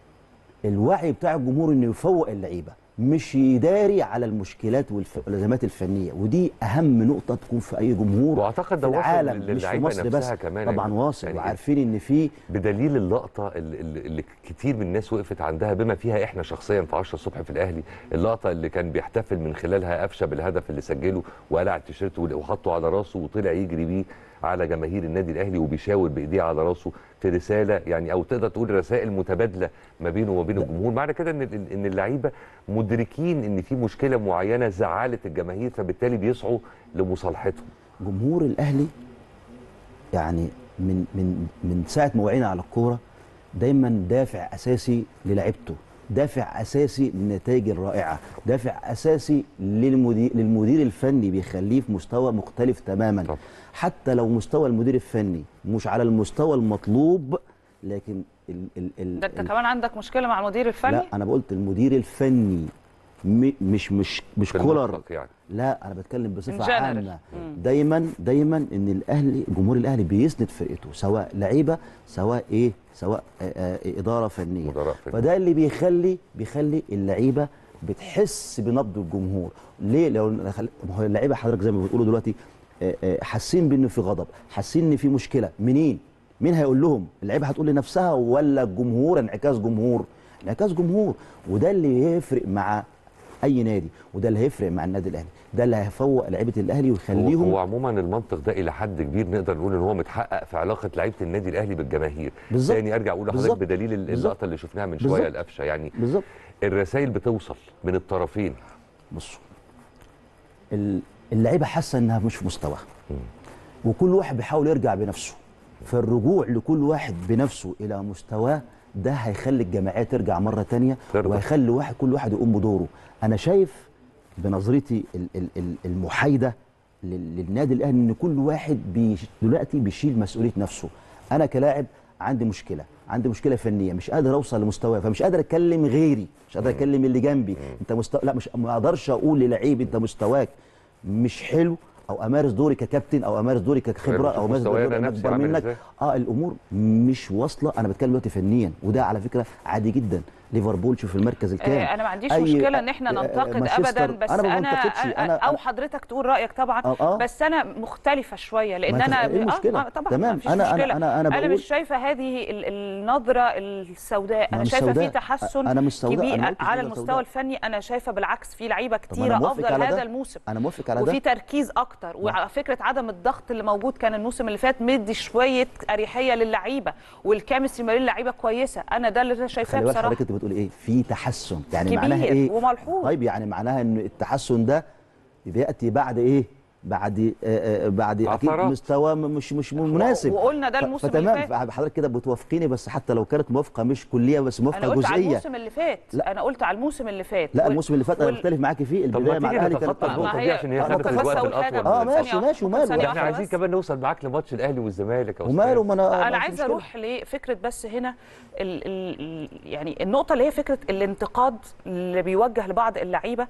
الوعي بتاع الجمهور انه يفوق اللعيبه مش يداري على المشكلات والف- والازمات الفنيه ودي اهم نقطه تكون في اي جمهور واعتقد ده في واصل العالم مش في للعيبة مصر بس نفسها كمان طبعا يعني- واصل يعني وعارفين ان في بدليل اللقطه اللي, اللي اللي كتير من الناس وقفت عندها بما فيها احنا شخصيا في 10 الصبح في الاهلي اللقطه اللي كان بيحتفل من خلالها قفشه بالهدف اللي سجله وقلع التيشيرت وحطه على راسه وطلع يجري بيه على جماهير النادي الاهلي وبيشاور بايديه على راسه في رساله يعني او تقدر تقول رسائل متبادله ما بينه وما بين الجمهور معنى كده ان ان اللعيبه مدركين ان في مشكله معينه زعلت الجماهير فبالتالي بيسعوا لمصالحتهم جمهور الاهلي يعني من من من ساعه ما وعينا على الكوره دايما دافع اساسي للعيبته دافع اساسي للنتائج الرائعه دافع اساسي للمدير للمدير الفني بيخليه في مستوى مختلف تماما طبعا. حتى لو مستوى المدير الفني مش على المستوى المطلوب لكن ال ال ال ده انت ال- كمان عندك مشكله مع المدير الفني لا انا قلت المدير الفني م- مش مش مش في كولر المطلق يعني لا انا بتكلم بصفه In general. عامه دايما دايما ان الاهلي جمهور الاهلي بيسند فرقته سواء لعيبه سواء ايه سواء آه آه اداره فنيه مدراء فنية. فده اللي بيخلي بيخلي اللعيبه بتحس بنبض الجمهور ليه لو ما هو اللعيبه حضرتك زي ما بتقولوا دلوقتي آه، آه، حاسين بانه في غضب حاسين ان في مشكله منين مين هيقول لهم اللعيبه هتقول لنفسها ولا الجمهور انعكاس جمهور انعكاس جمهور وده اللي هيفرق مع اي نادي وده اللي هيفرق مع النادي الاهلي ده اللي هيفوق لعيبه الاهلي هو, ويخليهم هو عموما المنطق ده الى حد كبير نقدر نقول ان هو متحقق في علاقه لعيبه النادي الاهلي بالجماهير بالظبط. تاني ارجع اقول لحضرتك بالظبط. بدليل ال- بالظبط. اللقطه اللي شفناها من شويه بالظبط. القفشه يعني بالظبط الرسائل بتوصل من الطرفين بصوا ال- اللعيبه حاسه انها مش في مستواها وكل واحد بيحاول يرجع بنفسه فالرجوع لكل واحد بنفسه الى مستواه ده هيخلي الجماعيه ترجع مره تانية ترضى. وهيخلي واحد كل واحد يقوم بدوره انا شايف بنظرتي ال- ال- ال- المحايده لل- للنادي الاهلي ان كل واحد بيش دلوقتي بيشيل مسؤوليه نفسه انا كلاعب عندي مشكله عندي مشكله فنيه مش قادر اوصل لمستواه فمش قادر اتكلم غيري مش قادر اتكلم اللي جنبي انت مستوى لا مش ما اقدرش اقول للعيب انت مستواك مش حلو او امارس دوري ككابتن او امارس دوري كخبره بشوف او امارس مستواي دوري أنا أنا نفسي اكبر عامل منك إزاي. اه الامور مش واصله انا بتكلم دلوقتي فنيا وده على فكره عادي جدا ليفربول شوف المركز الكام آه، انا ما عنديش أي- مشكله ان احنا آه، ننتقد مانشستر- ابدا بس انا ما انا, بنتقدش أنا انا او حضرتك تقول رايك طبعا آه، آه. بس انا مختلفه شويه لان ما أنت- انا إيه المشكلة؟ آه آه، طبعا تمام. مفيش أنا- أنا- مشكلة. أنا- أنا انا بقول- مش شايفه هذه ال- النظره السوداء ما انا مش شايفه في سوداء. تحسن أنا مش سوداء، كبير أنا قلتش على إنها المستوى سوداء. الفني انا شايفه بالعكس في لعيبه طب كتيره أنا موافق افضل على هذا ده. الموسم انا موافق على وفي ده تركيز اكتر وعلى فكره عدم الضغط اللي موجود كان الموسم اللي فات مدي شويه اريحيه للعيبه والكيمستري ما بين اللعيبه كويسه انا ده اللي انا شايفاه خلي بالك بصراحه حضرتك انت بتقول ايه في تحسن يعني كبير معناها ايه وملحوظ. طيب يعني معناها ان التحسن ده بياتي بعد ايه بعد آه، آه، بعد اكيد عثرات. مستوى م- مش مش مناسب وقلنا ده ف- الموسم اللي فتمام فات. حضرتك كده بتوافقيني بس حتى لو كانت موافقه مش كليه بس انا موافقه قلت على جزئيه الموسم اللي فات لا. انا قلت على الموسم اللي فات لا وال- الموسم اللي فات انا وال- مختلف معاكي فيه طب البدايه ما مع تيجي الاهلي كانت نتخطى أفضل. النقطه ما دي هي- عشان هي آه، خدت كنت بس الوقت أقول حاجة الاطول اه ثانية ماشي واحدة. ماشي وماله ثانية ده واحدة احنا عايزين بس. كمان نوصل معاك لماتش الاهلي والزمالك يا وماله أستاذ. ما انا انا ما عايزه فيش مشكلة. اروح لفكره بس هنا ال ال يعني النقطه اللي هي فكره الانتقاد اللي بيوجه لبعض اللعيبه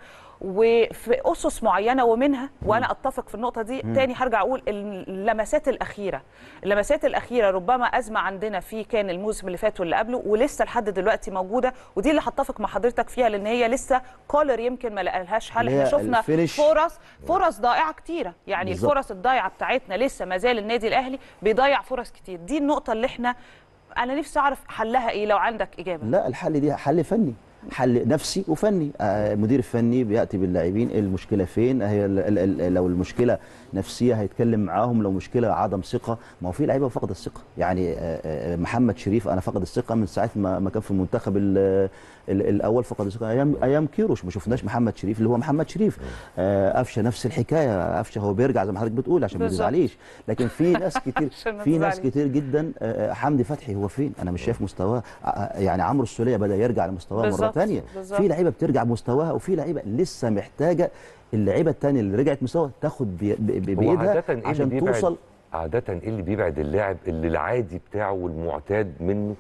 وفي اسس معينه ومنها وانا اتفق في النقطه دي تاني هرجع اقول اللمسات الاخيره اللمسات الاخيره ربما ازمه عندنا في كان الموسم اللي فات واللي قبله ولسه لحد دلوقتي موجوده ودي اللي هتفق مع حضرتك فيها لان هي لسه كولر يمكن ما لقالهاش حل اللي احنا هي شفنا الفينش. فرص فرص ضائعه كتيره يعني بالظبط. الفرص الضايعه بتاعتنا لسه ما زال النادي الاهلي بيضيع فرص كتير دي النقطه اللي احنا انا نفسي اعرف حلها ايه لو عندك اجابه لا الحل دي حل فني حل نفسي وفني آه، المدير الفني بياتي باللاعبين المشكله فين هي ال- ال- ال- لو المشكله نفسيه هيتكلم معاهم لو مشكله عدم ثقه ما هو في لعيبه فقد الثقه يعني آه، آه، محمد شريف انا فقد الثقه من ساعه ما ما كان في المنتخب ال- ال- الاول فقد الثقه ايام ايام كيروش ما شفناش محمد شريف اللي هو محمد شريف آه، قفشه نفس الحكايه قفشه هو بيرجع زي ما حضرتك بتقول عشان ما بالظبط. تزعليش لكن في ناس كتير عشان ما في ناس تزعليش. كتير جدا آه، آه، حمدي فتحي هو فين انا مش شايف مستواه آه، يعني عمرو السوليه بدا يرجع لمستواه مره بالظبط، ثانيه بالظبط. في لعيبه بترجع مستواها وفي لعيبه لسه محتاجه اللعيبه الثانيه اللي رجعت مستوى تاخد بي- ب- ب- هو بايدها عادة إيه اللي عشان بيبعد توصل عادة ايه اللي بيبعد اللاعب اللي العادي بتاعه والمعتاد منه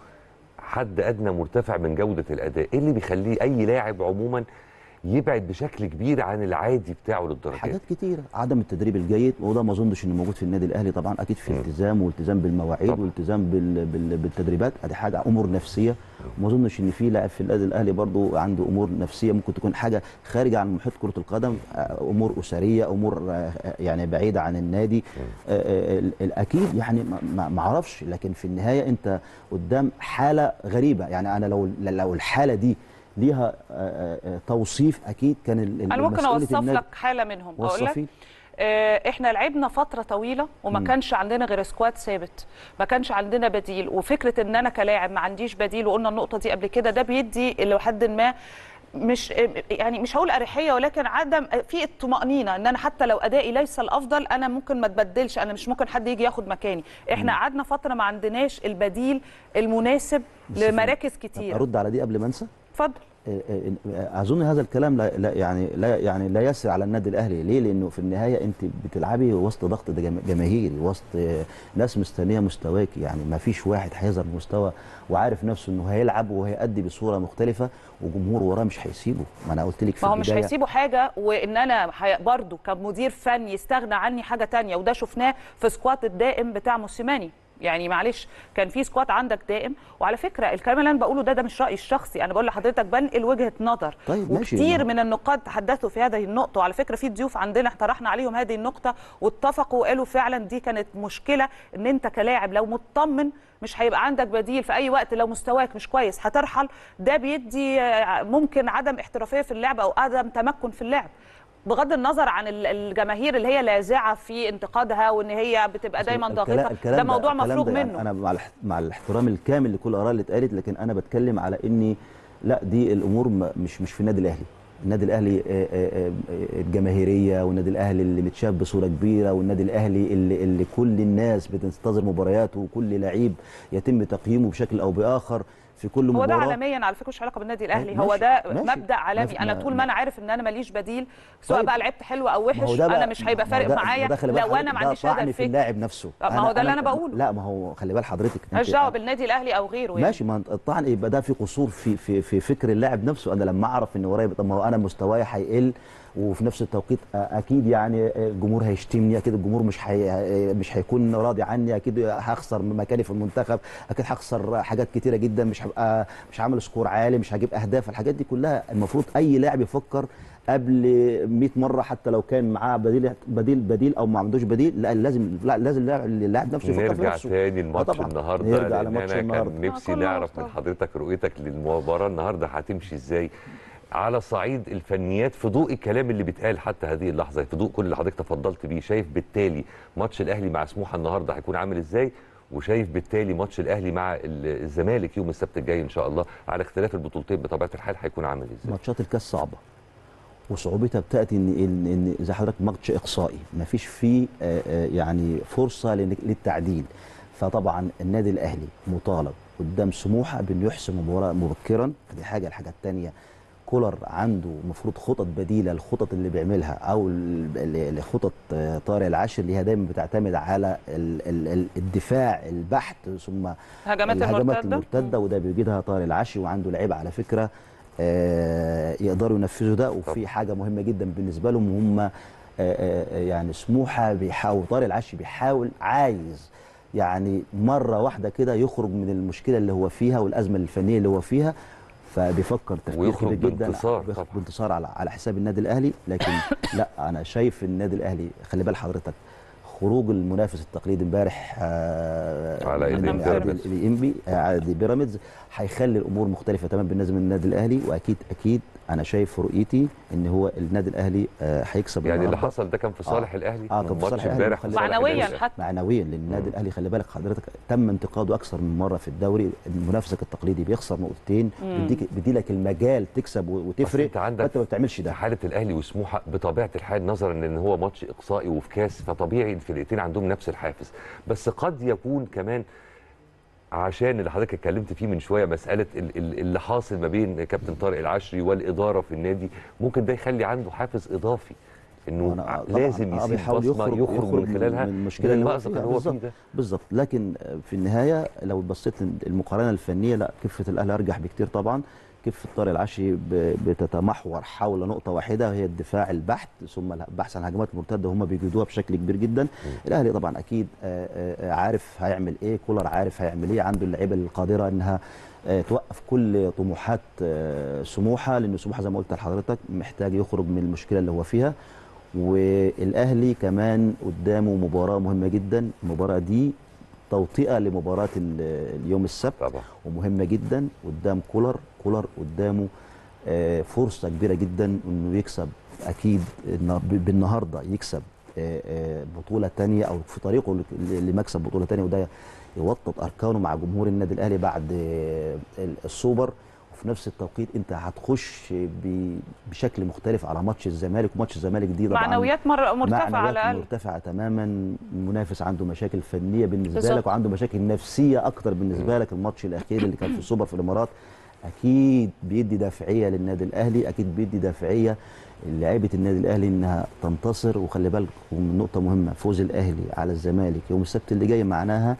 حد ادنى مرتفع من جودة الاداء ايه اللي بيخليه اي لاعب عموما يبعد بشكل كبير عن العادي بتاعه للدرجات حاجات كتيره عدم التدريب الجيد وده ما اظنش انه موجود في النادي الاهلي طبعا اكيد في مم. التزام والتزام بالمواعيد طبعا. والتزام بال... بال... بالتدريبات ادي حاجه امور نفسيه وما اظنش ان في لاعب في النادي الاهلي برضو عنده امور نفسيه ممكن تكون حاجه خارجه عن محيط كره القدم آه، امور اسريه امور آه، يعني بعيده عن النادي آه، آه، ال- الاكيد يعني ما- ما ما اعرفش لكن في النهايه انت قدام حاله غريبه يعني انا لو لو الحاله دي ليها آه، آه، توصيف اكيد كان ال- ال- انا ممكن مسؤولية اوصف النادي- لك حاله منهم اقول لك وصفي آه، احنا لعبنا فتره طويله وما كانش عندنا غير سكواد ثابت ما كانش عندنا بديل وفكره ان انا كلاعب ما عنديش بديل وقلنا النقطه دي قبل كده ده بيدي لحد ما مش يعني مش هقول اريحيه ولكن عدم في الطمانينه ان انا حتى لو ادائي ليس الافضل انا ممكن ما اتبدلش انا مش ممكن حد يجي ياخد مكاني احنا قعدنا فتره ما عندناش البديل المناسب بس في- لمراكز كتير ارد على دي قبل ما انسى اتفضل آه، آه، اظن هذا الكلام لا لا يعني لا يعني لا يسري على النادي الاهلي ليه لانه في النهايه انت بتلعبي وسط ضغط جم- جماهيري وسط آه، ناس مستنيه مستواك يعني ما فيش واحد هيظهر مستوى وعارف نفسه انه هيلعب وهيأدي بصوره مختلفه وجمهور وراه مش هيسيبه ما انا قلت لك في ما هو مش البدايه هيسيبوا حاجه وان انا هي- برضو كمدير فني يستغنى عني حاجه تانية وده شفناه في سكواد الدائم بتاع موسيماني يعني معلش كان في سكواد عندك دائم وعلى فكره الكلام اللي انا بقوله ده ده مش رايي الشخصي انا بقول لحضرتك بنقل وجهه نظر طيب ماشي، وكتير ما- من النقاد تحدثوا في هذه النقطه وعلى فكره في ضيوف عندنا طرحنا عليهم هذه النقطه واتفقوا وقالوا فعلا دي كانت مشكله ان انت كلاعب لو مطمن مش هيبقى عندك بديل في اي وقت لو مستواك مش كويس هترحل ده بيدي آه، ممكن عدم احترافيه في اللعب او عدم تمكن في اللعب بغض النظر عن ال- الجماهير اللي هي لاذعه في انتقادها وان هي بتبقى دايما الكلام- ضاغطه الكلام ده موضوع الكلام مفروغ ده يعني منه انا مع الاح- مع الاحترام الكامل لكل الاراء اللي اتقالت لكن انا بتكلم على اني لا دي الامور م- مش مش في النادي الاهلي النادي الاهلي آه، آه، آه، الجماهيريه والنادي الاهلي اللي متشاف بصوره كبيره والنادي الاهلي اللي, اللي كل الناس بتنتظر مبارياته وكل لعيب يتم تقييمه بشكل او باخر في كل هو ده مباراه عالميا على فكره مش علاقه بالنادي الاهلي ماشي، هو ده ماشي. مبدا عالمي ما- انا ما- طول ما ما- انا عارف ان انا ماليش بديل سواء طيب. بقى لعبت حلو او ما وحش هو ده انا بقى- مش هيبقى ما هو فارق ده- معايا ده خلي بالك لو انا حضرتك ما ده عنديش هذا طعن في الفكر اللاعب نفسه ما هو ده اللي أنا بقوله. لا ما هو خلي بال حضرتك مالهاش أنت- دعوه بالنادي الاهلي او غيره يعني ماشي ما الطعن يبقى ده في قصور في في في فكر اللاعب نفسه انا لما اعرف ان ورايا طب ما هو انا مستواي هيقل وفي نفس التوقيت اكيد يعني الجمهور هيشتمني اكيد الجمهور مش حي... مش هيكون راضي عني اكيد هخسر مكاني في المنتخب اكيد هخسر حاجات كتيره جدا مش هبقى مش هعمل سكور عالي مش هجيب اهداف الحاجات دي كلها المفروض اي لاعب يفكر قبل 100 مره حتى لو كان معاه بديل بديل بديل او ما عندوش بديل لا لازم لا لازم اللاعب اللاعب نفسه يفكر في نرجع نفسه تاني آه لماتش طبعاً. النهارده نرجع لان لماتش انا النهارده كان نفسي آه، كله نعرف من مختار. حضرتك رؤيتك للمباراه النهارده هتمشي ازاي على صعيد الفنيات في ضوء الكلام اللي بيتقال حتى هذه اللحظه في ضوء كل اللي حضرتك تفضلت بيه شايف بالتالي ماتش الاهلي مع سموحه النهارده هيكون عامل ازاي وشايف بالتالي ماتش الاهلي مع ال- الزمالك يوم السبت الجاي ان شاء الله على اختلاف البطولتين بطبيعه الحال هيكون عامل ازاي ماتشات الكاس صعبه وصعوبتها بتاتي ان ان, إن زي حضرتك ماتش اقصائي ما فيش فيه آه، آه، يعني فرصه لل- للتعديل فطبعا النادي الاهلي مطالب قدام سموحه بانه يحسم المباراه مبكرا دي حاجه الحاجه الثانيه كولر عنده المفروض خطط بديله الخطط اللي بيعملها او ال- ال- الخطط آه، طارق العاشر اللي هي دايما بتعتمد على ال- ال- ال- الدفاع البحت ثم هجمات الهجمات المرتده المرتده وده بيجيدها طارق العشي وعنده لعيبه على فكره آه، يقدروا ينفذوا ده وفي حاجه مهمه جدا بالنسبه لهم هم آه، آه، يعني سموحه بيحاول طارق العشي بيحاول عايز يعني مره واحده كده يخرج من المشكله اللي هو فيها والازمه الفنيه اللي هو فيها فبيفكر تفكير ويخرج كبير جدا بانتصار بيخرج طبعا. بانتصار على على حساب النادي الاهلي لكن لا انا شايف النادي الاهلي خلي بال حضرتك خروج المنافس التقليدي امبارح آه، على من- إيدين من بيراميدز. الانبي آه، على إيدين بيراميدز هيخلي الامور مختلفه تماما بالنسبه للنادي الاهلي واكيد اكيد انا شايف في رؤيتي ان هو النادي الاهلي آه، هيكسب يعني اللي النهاردة. حصل ده كان في صالح الاهلي آه، من كان في ماتش صالح الأهلي امبارح وخلي وصالح بالك معنويا النادي. حتى معنويا لان النادي الاهلي خلي بالك حضرتك تم انتقاده اكثر من مره في الدوري منافسك التقليدي بيخسر نقطتين بيديك بيديلك المجال تكسب و- بس وتفرق انت عندك فانت ما بتعملش في ده حاله الاهلي وسموحه بطبيعه الحال نظرا ان هو ماتش اقصائي وفي كاس فطبيعي الفرقتين عندهم نفس الحافز بس قد يكون كمان عشان اللي حضرتك اتكلمت فيه من شويه مساله ال- ال- اللي حاصل ما بين كابتن طارق العشري والاداره في النادي ممكن ده يخلي عنده حافز اضافي انه وأنا- طبعاً لازم آه يسيب بيحاول بصمه يخرج- يخرج, يخرج من من- خلالها من من المشكلة اللي هو المأزق فيها. اللي هو فيه بالظبط. ده بالظبط لكن في النهايه لو بصيت للمقارنه الفنيه لا كفه الاهلي ارجح بكتير طبعا كفه طارق العشي ب- بتتمحور حول نقطه واحده وهي الدفاع البحت ثم البحث عن الهجمات المرتده هم بيجيدوها بشكل كبير جدا الاهلي طبعا اكيد آه، آه، عارف هيعمل ايه كولر عارف هيعمل ايه عنده اللعيبه القادره انها آه، توقف كل طموحات آه، سموحه لان سموحه زي ما قلت لحضرتك محتاج يخرج من المشكله اللي هو فيها والاهلي كمان قدامه مباراه مهمه جدا المباراه دي توطئه لمباراه ال- اليوم السبت طبعا ومهمه جدا قدام كولر كولر قدامه آه، فرصه كبيره جدا انه يكسب اكيد النا- ب- بالنهارده يكسب آه، آه، بطوله تانية او في طريقه ل- لمكسب بطوله تانية وده يوطد اركانه مع جمهور النادي الاهلي بعد آه، ال- السوبر وفي نفس التوقيت انت هتخش ب- بشكل مختلف على ماتش الزمالك وماتش الزمالك دي طبعا معنويات مر... مرتفعه على معنويات الاقل مرتفعه تماما المنافس عنده مشاكل فنيه بالنسبه بالظبط. لك وعنده مشاكل نفسيه اكتر بالنسبه لك الماتش الاخير اللي كان في السوبر في الامارات اكيد بيدي دافعيه للنادي الاهلي اكيد بيدي دافعيه لعيبه النادي الاهلي انها تنتصر وخلي بالك من نقطه مهمه فوز الاهلي على الزمالك يوم السبت اللي جاي معناها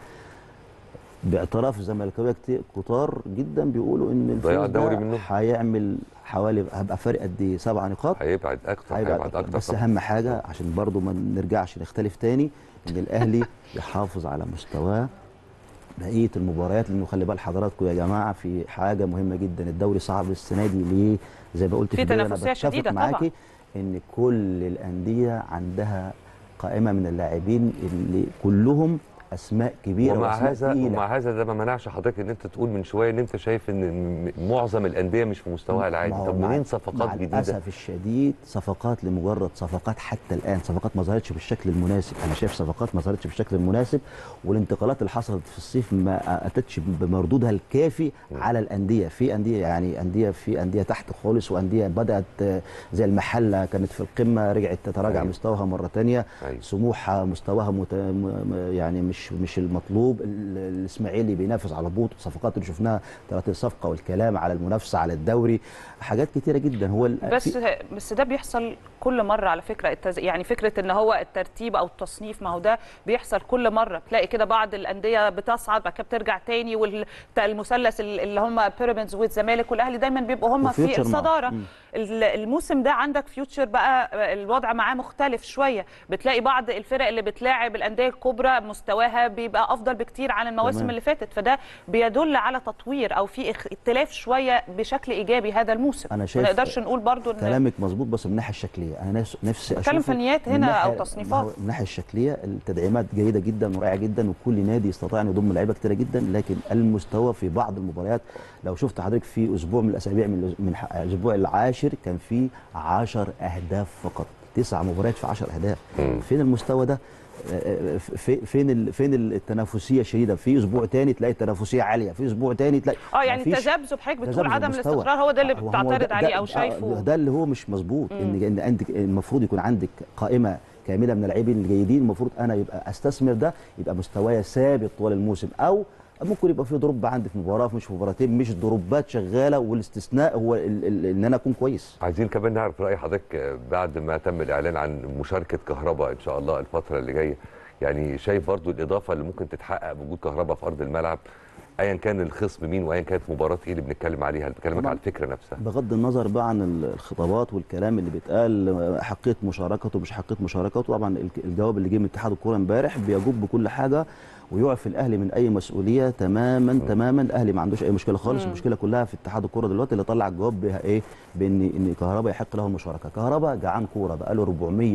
باعتراف الزملكاويه كتير كتار جدا بيقولوا ان ضياع الفوز الدوري ده منهم. هيعمل حوالي هيبقى فارق قد ايه سبع نقاط هيبعد اكتر هيبقى هيبعد أكتر. اكتر بس طبعاً. اهم حاجه عشان برضو ما نرجعش نختلف تاني ان الاهلي يحافظ على مستواه بقيه المباريات لانه خلي بال حضراتكم يا جماعه في حاجه مهمه جدا الدوري صعب السنه دي ليه زي ما قلت في في البداية، تنافسية انا بتفق شديدة معاكي ان كل الانديه عندها قائمه من اللاعبين اللي كلهم اسماء كبيره ومع واسماء هذا تقيلة. ومع هذا ده ما منعش حضرتك ان انت تقول من شويه ان انت شايف ان م- معظم الانديه مش في مستواها العادي ما هو طب مع- منين مع صفقات جديده للاسف الشديد صفقات لمجرد صفقات حتى الان صفقات ما ظهرتش بالشكل المناسب انا شايف صفقات ما ظهرتش بالشكل المناسب والانتقالات اللي حصلت في الصيف ما اتتش بمردودها الكافي على الانديه في انديه يعني انديه في انديه تحت خالص وانديه بدات آه، زي المحله كانت في القمه رجعت تتراجع أيوة. مستواها مره ثانيه أيوة. سموحه مستواها مت... م- م- يعني مش مش المطلوب ال- الاسماعيلي بينافس على الهبوط الصفقات اللي شفناها 30 صفقه والكلام على المنافسه على الدوري حاجات كتيره جدا هو ال- بس في- بس ده بيحصل كل مره على فكره التز... يعني فكره ان هو الترتيب او التصنيف ما هو ده بيحصل كل مره تلاقي كده بعض الانديه بتصعد بعد كده بترجع تاني والمثلث اللي هم بيراميدز والزمالك والاهلي دايما بيبقوا هم في وفيوتشر مع- الصداره مم. ال- الموسم ده عندك فيوتشر بقى الوضع معاه مختلف شويه بتلاقي بعض الفرق اللي بتلاعب الانديه الكبرى مستواها بيبقى افضل بكتير عن المواسم تمام. اللي فاتت فده بيدل على تطوير او في اخ- اختلاف شويه بشكل ايجابي هذا الموسم أنا ما شايف نقدرش نقول برضو ان كلامك مظبوط بس من الناحيه الشكليه انا نفس- نفسي بتكلم اشوفه فنيات من هنا ناحية- أو ما تصنيفات. هو من الناحيه الشكليه التدعيمات جيده جدا ورائعه جدا وكل نادي استطاع ان يضم لعيبه كتيره جدا لكن المستوى في بعض المباريات لو شفت حضرتك في اسبوع من الاسابيع من من ح- الاسبوع العاشر كان في 10 اهداف فقط تسع مباريات في 10 اهداف مم. فين المستوى ده آه، في- فين ال- فين التنافسيه الشديده في اسبوع تاني تلاقي التنافسيه عاليه في اسبوع تاني تلاقي اه يعني مفيش التذبذب حضرتك بتقول تذبذب عدم مستوى. الاستقرار هو ده اللي هو- هو بتعترض ده- عليه ده- او آه، شايفه ده اللي هو مش مظبوط ان ان عندك المفروض يكون عندك قائمه كامله من اللاعبين الجيدين المفروض انا يبقى استثمر ده يبقى مستواي ثابت طوال الموسم او ممكن يبقى في دروب عندي في مباراه مش في مباراتين مش دروبات شغاله والاستثناء هو ال- ال- ان انا اكون كويس عايزين كمان نعرف راي حضرتك آه، بعد ما تم الاعلان عن مشاركه كهرباء ان شاء الله الفتره اللي جايه يعني شايف برضو الاضافه اللي ممكن تتحقق بوجود كهرباء في ارض الملعب ايا كان الخصم مين وايا كانت مباراه ايه اللي بنتكلم عليها بكلمك طبعاً. على الفكره نفسها بغض النظر بقى عن ال- الخطابات والكلام اللي بيتقال حقيه مشاركته مش حقيه مشاركته طبعا الك- الجواب اللي جه من اتحاد الكوره امبارح بيجوب بكل حاجه ويعفي الاهلي من اي مسؤوليه تماما تماما الاهلي ما عندوش اي مشكله خالص المشكله كلها في اتحاد الكوره دلوقتي اللي طلع الجواب بها ايه بان ان كهربا يحق له المشاركه كهربا جعان كوره بقى له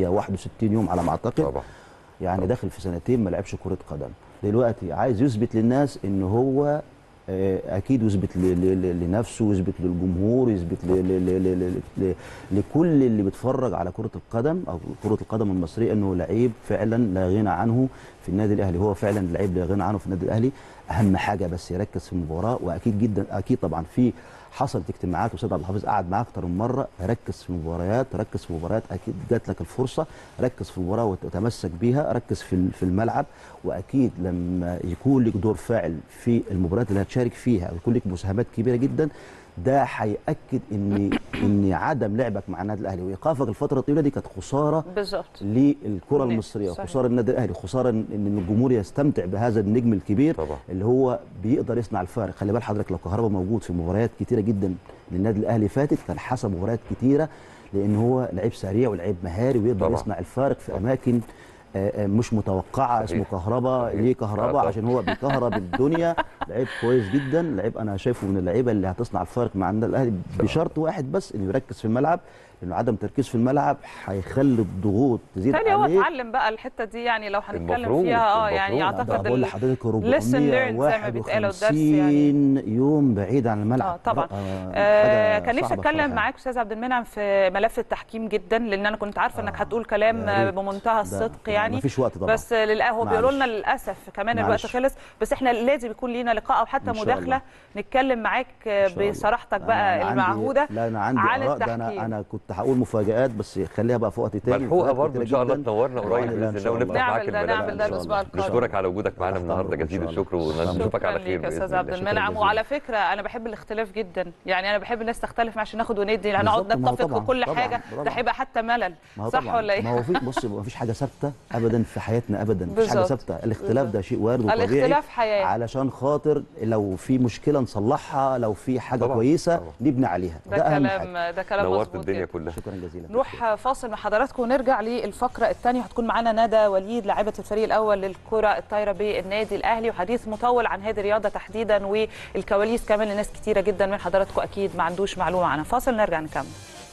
461 يوم على ما اعتقد طبعا يعني داخل في سنتين ما لعبش كرة قدم دلوقتي عايز يثبت للناس ان هو آه، اكيد يثبت ل- ل- ل- لنفسه ويثبت للجمهور يثبت ل- ل- ل- ل- ل- لكل اللي بيتفرج على كرة القدم او كرة القدم المصرية انه لعيب فعلا لا غنى عنه في النادي الاهلي هو فعلا لعيب لا غنى عنه في النادي الاهلي اهم حاجة بس يركز في المباراة واكيد جدا اكيد طبعا في حصلت اجتماعات واستاذ عبد الحافظ قعد معاه اكتر من مره ركز في المباريات ركز في مباريات اكيد جات لك الفرصه ركز في المباراه وتتمسك بيها ركز في في الملعب واكيد لما يكون لك دور فاعل في المباريات اللي هتشارك فيها ويكون لك مساهمات كبيره جدا ده هياكد ان ان عدم لعبك مع النادي الاهلي وايقافك الفتره الطويله دي كانت خساره بالظبط للكره نعم، المصريه صحيح. خساره النادي الاهلي خساره ان إن الجمهور يستمتع بهذا النجم الكبير طبعا. اللي هو بيقدر يصنع الفارق خلي بال حضرتك لو كهربا موجود في مباريات كتيره جدا للنادي الاهلي فاتت كان حسب مباريات كتيره لان هو لعيب سريع ولعيب مهاري ويقدر طبعا. يصنع الفارق في اماكن آه، آه، مش متوقعه صحيح. اسمه كهربا صحيح. ليه آه، كهربا طبعا. عشان هو بيكهرب الدنيا لعيب كويس جدا لعيب انا شايفه من اللعيبه اللي هتصنع الفارق مع النادي الاهلي بشرط واحد بس انه يركز في الملعب لانه عدم تركيز في الملعب هيخلي الضغوط تزيد تاني هو عليه اتعلم بقى الحته دي يعني لو هنتكلم المفروض- فيها اه يعني المفروض. ده اعتقد بقول ال- لحضرتك lesson learned زي ما بيتقال الدرس يعني 451 يوم بعيد عن الملعب اه طبعا لا، آه، آه حاجة كان نفسي صعبة اتكلم بصراحة. معاك استاذ عبد المنعم في ملف التحكيم جدا لان انا كنت عارفه انك آه، هتقول كلام يا ريت. بمنتهى ده- الصدق ما- يعني مفيش وقت طبعا بس للأ هو بيقولوا لنا معلش. للاسف كمان الوقت معلش. خلص بس احنا لازم يكون لينا لقاء او حتى إن شاء مداخله الله. نتكلم معاك إن شاء الله. بصراحتك أنا- بقى أنا عندي- المعهوده لا انا عندي عن آراء، ده التحكيم. انا انا كنت هقول مفاجآت بس خليها بقى في وقت تاني ملحوقه مفاجآت برضه كتيرة ان شاء الله جداً. تنورنا قريب لا، إن باذن الله شاء ونفتح نعمل معاك ده- الملف نعمل ده إن شاء الأسبوع الله. القادم. نشكرك على وجودك معانا تحت النهارده أمرك إن جزيل شاء الله. الشكر ونشوفك شكرا على خير ليك يا بإذن استاذ الله. عبد شكراً المنعم جزيلاً. وعلى فكره انا بحب الاختلاف جدا يعني انا بحب الناس تختلف عشان ناخد وندي هنقعد بالظبط، ما هو نتفق طبعاً، في كل طبعاً، حاجه طبعاً. ده هيبقى حتى ملل ما هو صح طبعا ولا ايه ما هو في بص ما فيش حاجه ثابته ابدا في حياتنا ابدا مفيش بالظبط. حاجه ثابته الاختلاف ده شيء وارد وطبيعي الاختلاف حياه علشان خاطر لو في مشكله نصلحها لو في حاجه طبعاً، كويسه طبعاً. نبني عليها ده, ده, اهم كلام حاجه ده كلام نورت مظبوط الدنيا جدا. كلها شكرا جزيلا نروح فاصل مع حضراتكم ونرجع للفقره الثانيه هتكون معانا ندى وليد لاعبه الفريق الاول للكره الطايره بالنادي الاهلي وحديث مطول عن هذه الرياضه تحديدا والكواليس كمان لناس كتيره جدا من حضراتكم اكيد ما عندوش معلومه عنها فاصل نرجع نكمل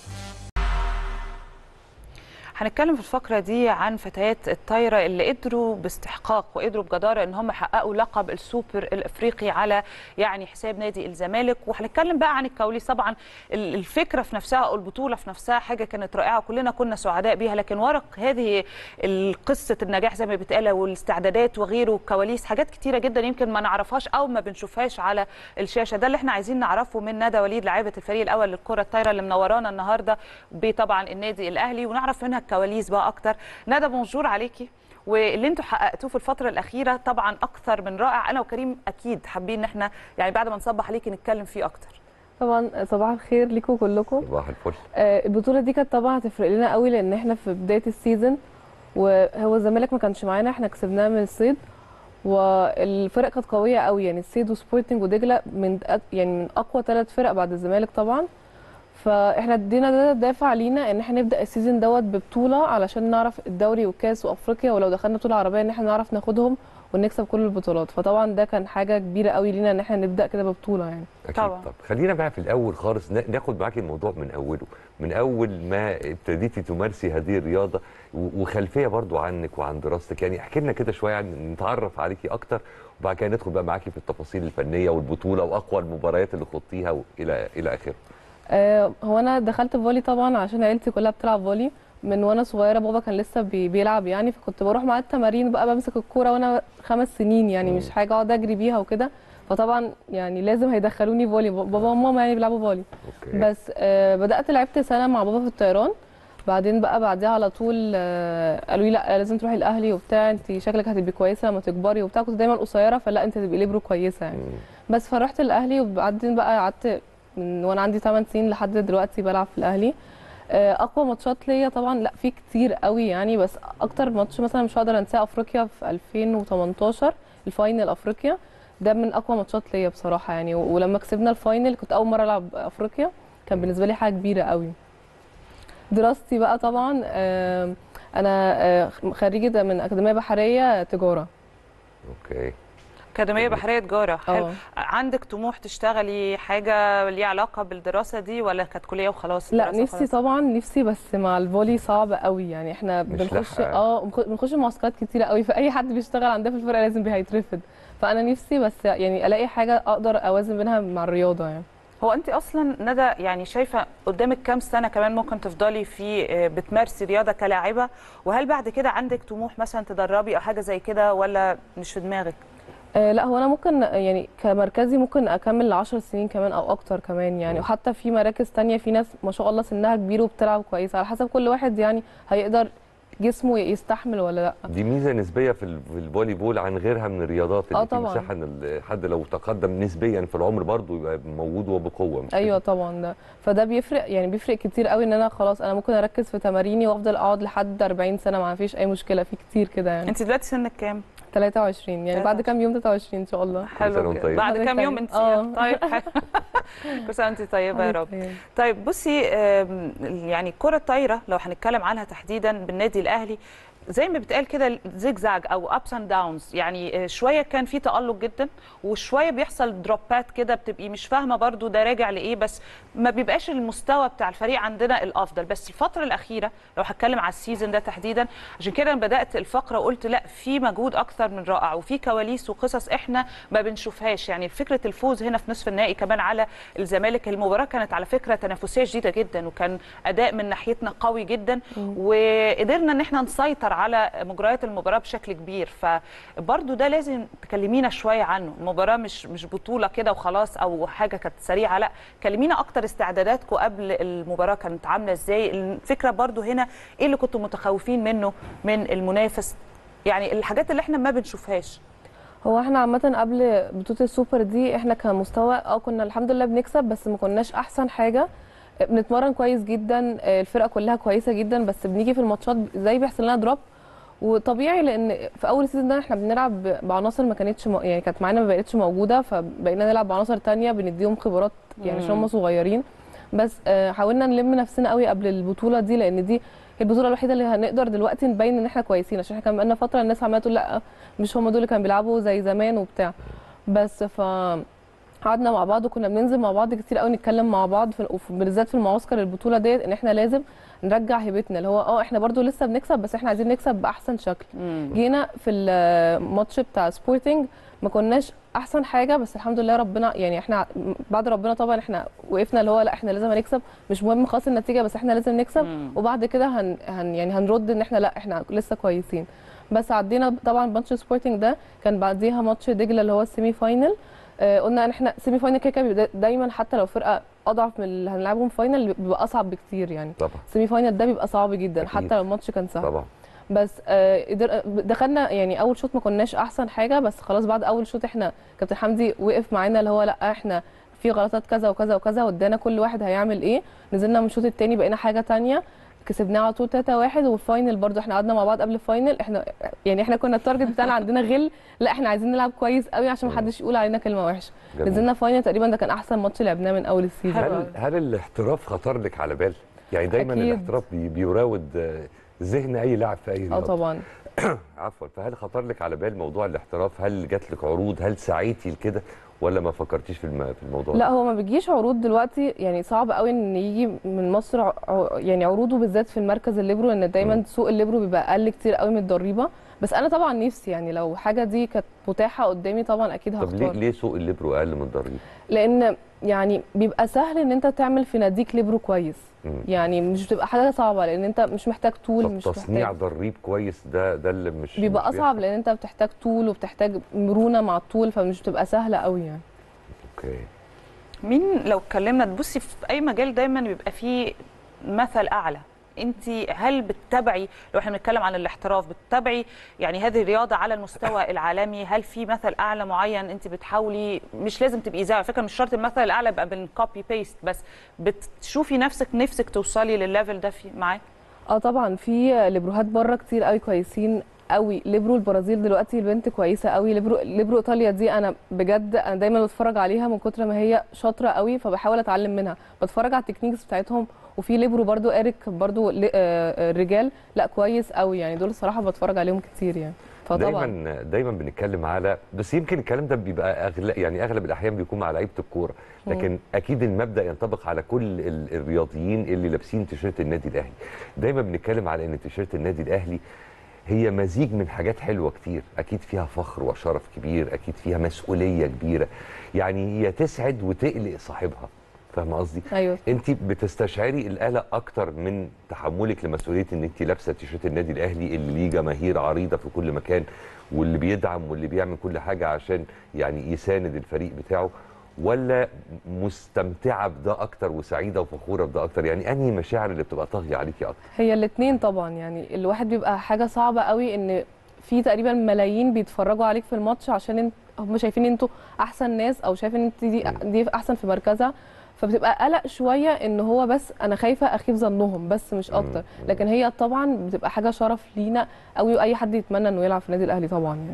هنتكلم في الفقرة دي عن فتيات الطايرة اللي قدروا باستحقاق وقدروا بجدارة ان هم يحققوا لقب السوبر الافريقي على يعني حساب نادي الزمالك وهنتكلم بقى عن الكواليس طبعا ال- الفكرة في نفسها او البطولة في نفسها حاجة كانت رائعة وكلنا كنا سعداء بيها لكن ورق هذه قصة النجاح زي ما بيتقال والاستعدادات وغيره كواليس حاجات كتيرة جدا يمكن ما نعرفهاش او ما بنشوفهاش على الشاشة ده اللي احنا عايزين نعرفه من ندى وليد لاعبة الفريق الاول للكرة الطايرة اللي منورانا النهارده بطبعا النادي الاهلي ونعرف منها الكواليس بقى اكتر ندى بونجور عليكي واللي انتوا حققتوه في الفتره الاخيره طبعا اكثر من رائع انا وكريم اكيد حابين ان احنا يعني بعد ما نصبح عليكي نتكلم فيه اكتر طبعا صباح الخير ليكم كلكم صباح الفل آه، البطوله دي كانت طبعا هتفرق لنا قوي لان احنا في بدايه السيزون وهو الزمالك ما كانش معانا احنا كسبناه من الصيد والفرق كانت قويه قوي يعني الصيد وسبورتنج ودجله من أك- يعني من اقوى ثلاث فرق بعد الزمالك طبعا فاحنا ادينا ده دافع لينا ان احنا نبدا السيزون دوت ببطوله علشان نعرف الدوري والكاس وافريقيا ولو دخلنا بطوله عربيه ان احنا نعرف ناخدهم ونكسب كل البطولات فطبعا ده كان حاجه كبيره قوي لينا ان احنا نبدا كده ببطوله يعني اكيد طبعاً. طب خلينا بقى في الاول خالص نا- ناخد معاكي الموضوع من اوله من اول ما ابتديتي تمارسي هذه الرياضه و- وخلفيه برضو عنك وعن دراستك يعني احكي لنا كده شويه عن نتعرف عليكي اكتر وبعد كده ندخل بقى معاكي في التفاصيل الفنيه والبطوله واقوى المباريات اللي خضتيها والى الى اخره آه، هو انا دخلت فولي طبعا عشان عيلتي كلها بتلعب فولي من وانا صغيره بابا كان لسه بي بيلعب يعني فكنت بروح معاه التمارين بقى بمسك الكوره وانا خمس سنين يعني مش حاجه اقعد اجري بيها وكده فطبعا يعني لازم هيدخلوني فولي بابا وماما يعني بيلعبوا فولي اوكي بس آه بدات لعبت سنه مع بابا في الطيران بعدين بقى بعديها على طول آه قالوا لي لا لازم تروحي الاهلي وبتاع انت شكلك هتبقي كويسه لما تكبري وبتاع كنت دايما قصيره فلا انت هتبقي ليبرو كويسه يعني مم. بس فرحت الاهلي وبعدين بقى قعدت من وانا عندي 8 سنين لحد دلوقتي بلعب في الاهلي آه، اقوى ماتشات ليا طبعا لا في كتير قوي يعني بس اكتر ماتش مثلا مش هقدر انساه افريقيا في 2018 الفاينل افريقيا ده من اقوى ماتشات ليا بصراحه يعني و- ولما كسبنا الفاينل كنت اول مره العب افريقيا كان بالنسبه لي حاجه كبيره قوي دراستي بقى طبعا آه، انا آه، خريجه من اكاديميه بحريه تجاره اوكي أكاديمية بحرية تجارة حلو اه عندك طموح تشتغلي حاجة ليها علاقة بالدراسة دي ولا كانت كلية وخلاص لا دراسة نفسي وخلاص؟ طبعا نفسي بس مع الفولي صعب قوي يعني احنا مش بنخش لاحقة. اه بنخ- بنخش معسكرات كتيره قوي فاي حد بيشتغل عندنا في الفرقه لازم هيترفض فانا نفسي بس يعني الاقي حاجه اقدر اوازن بينها مع الرياضه يعني هو انت اصلا ندى يعني شايفه قدامك كام سنه كمان ممكن تفضلي في آه، بتمارسي رياضه كلاعبه وهل بعد كده عندك طموح مثلا تدربي او حاجه زي كده ولا مش في دماغك آه لا هو انا ممكن يعني كمركزي ممكن اكمل 10 سنين كمان او اكتر كمان يعني مم. وحتى في مراكز تانية في ناس ما شاء الله سنها كبير وبتلعب كويس على حسب كل واحد يعني هيقدر جسمه يستحمل ولا لا دي ميزه نسبيه في ال- في الفولي بول عن غيرها من الرياضات اللي آه في طبعاً. مساحه ان الحد لو تقدم نسبيا في العمر برضه يبقى موجود وبقوه مش ايوه طبعا ده فده بيفرق يعني بيفرق كتير قوي ان انا خلاص انا ممكن اركز في تماريني وافضل اقعد لحد 40 سنه ما فيش اي مشكله في كتير كده يعني انت دلوقتي سنك كام 23 يعني بعد كام يوم 23 ان شاء الله حلو سنة وانت جدا. طيب. بعد حضرتك كام يوم طيب. انت آه. طيب حلو. كل سنه وانت طيبه يا رب يعني. طيب بصي آم، يعني الكره الطايره لو هنتكلم عنها تحديدا بالنادي الاهلي زي ما بتقال كده زيجزاج او ابس اند داونز يعني آه، شويه كان في تالق جدا وشويه بيحصل دروبات كده بتبقي مش فاهمه برضو ده راجع لايه بس ما بيبقاش المستوى بتاع الفريق عندنا الافضل بس الفتره الاخيره لو هتكلم على السيزون ده تحديدا عشان كده انا بدات الفقره قلت لا في مجهود اكثر من رائع وفي كواليس وقصص احنا ما بنشوفهاش يعني فكره الفوز هنا في نصف النهائي كمان على الزمالك المباراه كانت على فكره تنافسيه شديده جدا وكان اداء من ناحيتنا قوي جدا وقدرنا ان احنا نسيطر على مجريات المباراه بشكل كبير فبرضو ده لازم تكلمينا شويه عنه المباراه مش مش بطوله كده وخلاص او حاجه كانت سريعه لا كلمينا اكتر استعداداتكم قبل المباراه كانت عامله ازاي الفكره برضو هنا ايه اللي كنتوا متخوفين منه من المنافس يعني الحاجات اللي احنا ما بنشوفهاش هو احنا عامة قبل بطولة السوبر دي احنا كمستوى اه كنا الحمد لله بنكسب بس ما كناش احسن حاجة بنتمرن كويس جدا آه، الفرقة كلها كويسة جدا بس بنيجي في الماتشات زي بيحصل لنا دروب وطبيعي لان في اول سيزون ده احنا بنلعب ب- بعناصر ما كانتش م... يعني كانت معانا ما بقتش موجوده فبقينا نلعب بعناصر تانية بنديهم خبرات يعني عشان هم صغيرين بس آه، حاولنا نلم نفسنا قوي قبل البطوله دي لان دي هي البطوله الوحيده اللي هنقدر دلوقتي نبين ان احنا كويسين عشان احنا كان بقالنا فتره الناس عماله تقول لا مش هم دول اللي كانوا بيلعبوا زي زمان وبتاع بس ف قعدنا مع بعض وكنا بننزل مع بعض كتير قوي نتكلم مع بعض في وف- بالذات في المعسكر البطوله ديت ان احنا لازم نرجع هيبتنا اللي هو اه احنا برضو لسه بنكسب بس احنا عايزين نكسب باحسن شكل جينا في الماتش بتاع سبورتنج ما كناش احسن حاجه بس الحمد لله ربنا يعني احنا بعد ربنا طبعا احنا وقفنا اللي هو لا احنا لازم هنكسب مش مهم خالص النتيجه بس احنا لازم نكسب مم. وبعد كده هن, هن يعني هنرد ان احنا لا احنا لسه كويسين بس عدينا طبعا ماتش سبورتنج ده كان بعديها ماتش دجله اللي هو السيمي فاينل آه قلنا ان احنا سيمي فاينل كده كده بيبقى دايما حتى لو فرقه اضعف من اللي هنلعبهم فاينل بيبقى اصعب بكتير يعني طبعا السيمي فاينل ده بيبقى صعب جدا أكيد. حتى لو الماتش كان سهل طبعا بس آه، قدر- دخلنا يعني اول شوط ما كناش احسن حاجه بس خلاص بعد اول شوط احنا كابتن حمدي وقف معانا اللي هو لا احنا في غلطات كذا وكذا وكذا وادانا كل واحد هيعمل ايه نزلنا من الشوط الثاني بقينا حاجه تانية كسبناه على طول 3 1 والفاينل برضو احنا قعدنا مع بعض قبل الفاينل احنا يعني احنا كنا التارجت بتاعنا عندنا غل لا احنا عايزين نلعب كويس قوي عشان ما حدش يقول علينا كلمه وحشه جميل. نزلنا فاينل تقريبا ده كان احسن ماتش لعبناه من اول السيزون حلو. هل هل الاحتراف خطر لك على بال؟ يعني دايما أكيد. الاحتراف بي- بيراود آه، ذهن اي لاعب في اي اه رياضه طبعا عفوا فهل خطر لك على بال موضوع الاحتراف؟ هل جات لك عروض؟ هل سعيتي لكده ولا ما فكرتيش في الم- في الموضوع لا ده؟ هو ما بيجيش عروض دلوقتي يعني صعب قوي ان يجي من مصر ع- يعني عروضه بالذات في المركز الليبرو لان دايما مم. سوق الليبرو بيبقى اقل كتير قوي من الضريبه بس انا طبعا نفسي يعني لو حاجه دي كانت متاحه قدامي طبعا اكيد طب ليه هختار ليه سوق الليبرو اقل من الضريبه؟ لان يعني بيبقى سهل ان انت تعمل في ناديك ليبرو كويس مم. يعني مش بتبقى حاجه صعبه لان انت مش محتاج طول طب مش تصنيع محتاج ضريب كويس ده ده اللي مش بيبقى مش اصعب لان انت بتحتاج طول وبتحتاج مرونه مع الطول فمش بتبقى سهله قوي يعني اوكي مين لو اتكلمنا تبصي في اي مجال دايما بيبقى فيه مثل اعلى انت هل بتتابعي لو احنا بنتكلم عن الاحتراف بتتابعي يعني هذه الرياضه على المستوى العالمي هل في مثل اعلى معين انت بتحاولي مش لازم تبقي زي على فكره مش شرط المثل الاعلى يبقى بالكوبي بيست بس بتشوفي نفسك نفسك توصلي للليفل ده في معاه اه طبعا في ليبروهات بره كتير قوي كويسين قوي ليبرو البرازيل دلوقتي البنت كويسه قوي ليبرو ليبرو ايطاليا دي انا بجد انا دايما بتفرج عليها من كتر ما هي شاطره قوي فبحاول اتعلم منها بتفرج على التكنيكس بتاعتهم وفي ليبرو برضو اريك برضو ل- آه، آه، الرجال لا كويس قوي يعني دول الصراحه بتفرج عليهم كتير يعني فطبعا دايما دايما بنتكلم على بس يمكن الكلام ده بيبقى أغلب يعني اغلب الاحيان بيكون مع لعيبه الكوره لكن اكيد المبدا ينطبق على كل ال- الرياضيين اللي لابسين تيشيرت النادي الاهلي دايما بنتكلم على ان تيشيرت النادي الاهلي هي مزيج من حاجات حلوه كتير اكيد فيها فخر وشرف كبير اكيد فيها مسؤوليه كبيره يعني هي تسعد وتقلق صاحبها فاهمه قصدي ايوه انت بتستشعري القلق اكتر من تحملك لمسؤوليه ان انت لابسه تيشيرت النادي الاهلي اللي ليه جماهير عريضه في كل مكان واللي بيدعم واللي بيعمل كل حاجه عشان يعني يساند الفريق بتاعه ولا مستمتعه بده اكتر وسعيده وفخوره بده اكتر يعني انهي مشاعر اللي بتبقى طاغيه عليكي اكتر هي الاثنين طبعا يعني الواحد بيبقى حاجه صعبه قوي ان في تقريبا ملايين بيتفرجوا عليك في الماتش عشان انت هم شايفين ان انتوا احسن ناس او شايفين ان انت دي دي احسن في مركزها فبتبقى قلق شويه ان هو بس انا خايفه اخيب ظنهم بس مش اكتر لكن هي طبعا بتبقى حاجه شرف لينا قوي واي حد يتمنى انه يلعب في النادي الاهلي طبعا يعني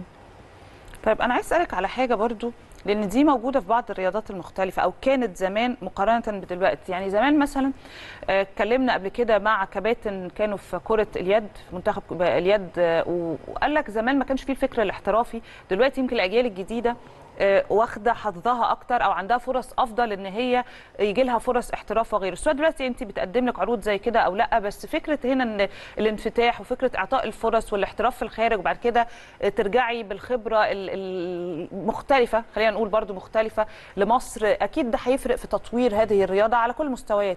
طيب انا عايز اسالك على حاجه برضو لان دي موجوده في بعض الرياضات المختلفه او كانت زمان مقارنه بدلوقتي يعني زمان مثلا آه، اتكلمنا قبل كده مع كباتن كانوا في كره اليد في منتخب اليد آه، وقال لك زمان ما كانش فيه الفكر الاحترافي دلوقتي يمكن الاجيال الجديده آه، واخده حظها اكتر او عندها فرص افضل ان هي يجي لها فرص احتراف وغيره سواء دلوقتي انت بتقدم لك عروض زي كده او لا بس فكره هنا ان الانفتاح وفكره اعطاء الفرص والاحتراف في الخارج وبعد كده آه، ترجعي بالخبره ال- المختلفه خلينا نقول برضو مختلفه لمصر اكيد ده هيفرق في تطوير هذه الرياضه على كل المستويات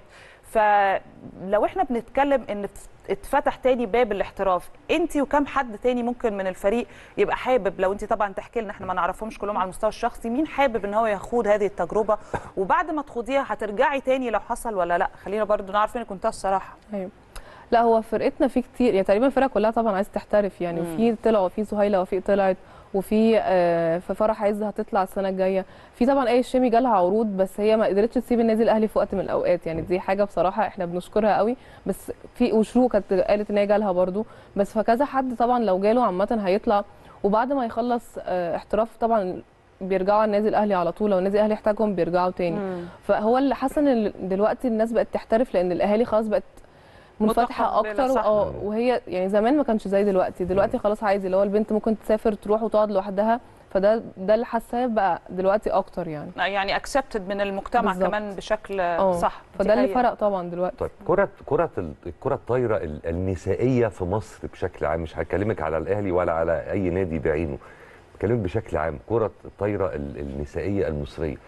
فلو احنا بنتكلم ان اتفتح تاني باب الاحتراف انت وكم حد تاني ممكن من الفريق يبقى حابب لو انت طبعا تحكي لنا احنا ما نعرفهمش كلهم على المستوى الشخصي مين حابب ان هو يخوض هذه التجربه وبعد ما تخوضيها هترجعي تاني لو حصل ولا لا خلينا برضو نعرف ان كنت الصراحه ايوه لا هو فرقتنا في كتير يعني تقريبا الفرقه كلها طبعا عايزه تحترف يعني مم. وفي طلعوا في سهيله وفي طلعت وفي آه، في فرح عز هتطلع السنه الجايه في طبعا اي الشامي جالها عروض بس هي ما قدرتش تسيب النادي الاهلي في وقت من الاوقات يعني دي حاجه بصراحه احنا بنشكرها قوي بس في وشروق كانت قالت ان هي جالها برضو بس فكذا حد طبعا لو جاله عامه هيطلع وبعد ما يخلص آه، احتراف طبعا بيرجعوا على النادي الاهلي على طول لو النادي الاهلي احتاجهم بيرجعوا تاني فهو اللي حسن ان دلوقتي الناس بقت تحترف لان الاهالي خلاص بقت منفتحه متقبلة، اكتر صح. اه وهي يعني زمان ما كانش زي دلوقتي دلوقتي خلاص عادي اللي هو البنت ممكن تسافر تروح وتقعد لوحدها فده ده اللي حاساه بقى دلوقتي اكتر يعني يعني اكسبتد من المجتمع بالظبط. كمان بشكل اه صح فده دي اللي حقيقة. فرق طبعا دلوقتي طيب كرة كرة ال- الكرة الطايرة ال- النسائية في مصر بشكل عام مش هكلمك على الأهلي ولا على أي نادي بعينه بكلمك بشكل عام كرة الطايرة ال- النسائية المصرية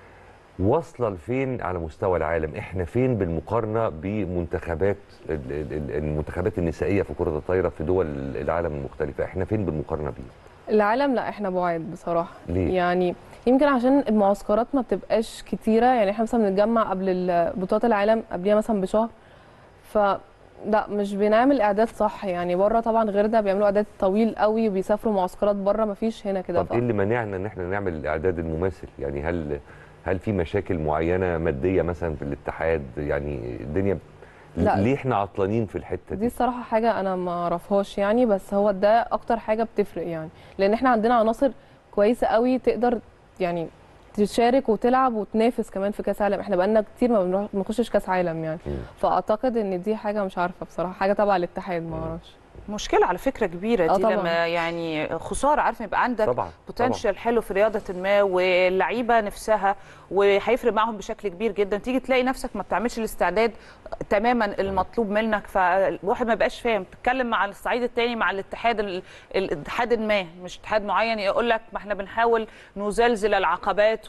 واصلة لفين على مستوى العالم احنا فين بالمقارنة بمنتخبات ال- ال- ال- المنتخبات النسائية في كرة الطايرة في دول العالم المختلفة احنا فين بالمقارنة بيهم العالم لا احنا بعاد بصراحه ليه؟ يعني يمكن عشان المعسكرات ما بتبقاش كتيره يعني احنا مثلا بنتجمع قبل ال- بطولات العالم قبليها مثلا بشهر ف لا مش بنعمل اعداد صح يعني بره طبعا غير ده بيعملوا اعداد طويل قوي وبيسافروا معسكرات بره ما فيش هنا كده طب ايه اللي مانعنا ان احنا نعمل الاعداد المماثل يعني هل هل في مشاكل معينه ماديه مثلا في الاتحاد يعني الدنيا لا. ليه احنا عطلانين في الحته دي دي الصراحه حاجه انا ما اعرفهاش يعني بس هو ده اكتر حاجه بتفرق يعني لان احنا عندنا عناصر كويسه قوي تقدر يعني تشارك وتلعب وتنافس كمان في كاس عالم احنا بقالنا كتير ما بنروح ما بنخشش كاس عالم يعني مم. فاعتقد ان دي حاجه مش عارفه بصراحه حاجه تبع الاتحاد ما اعرفش مشكله على فكره كبيره آه دي طبعاً. لما يعني خساره عارف يبقى عندك طبعا بوتنشال حلو في رياضه ما واللعيبه نفسها وهيفرق معاهم بشكل كبير جدا تيجي تلاقي نفسك ما بتعملش الاستعداد تماما المطلوب منك فالواحد ما بقاش فاهم تتكلم مع الصعيد الثاني مع الاتحاد ال- الاتحاد ما مش اتحاد معين يقول لك ما احنا بنحاول نزلزل العقبات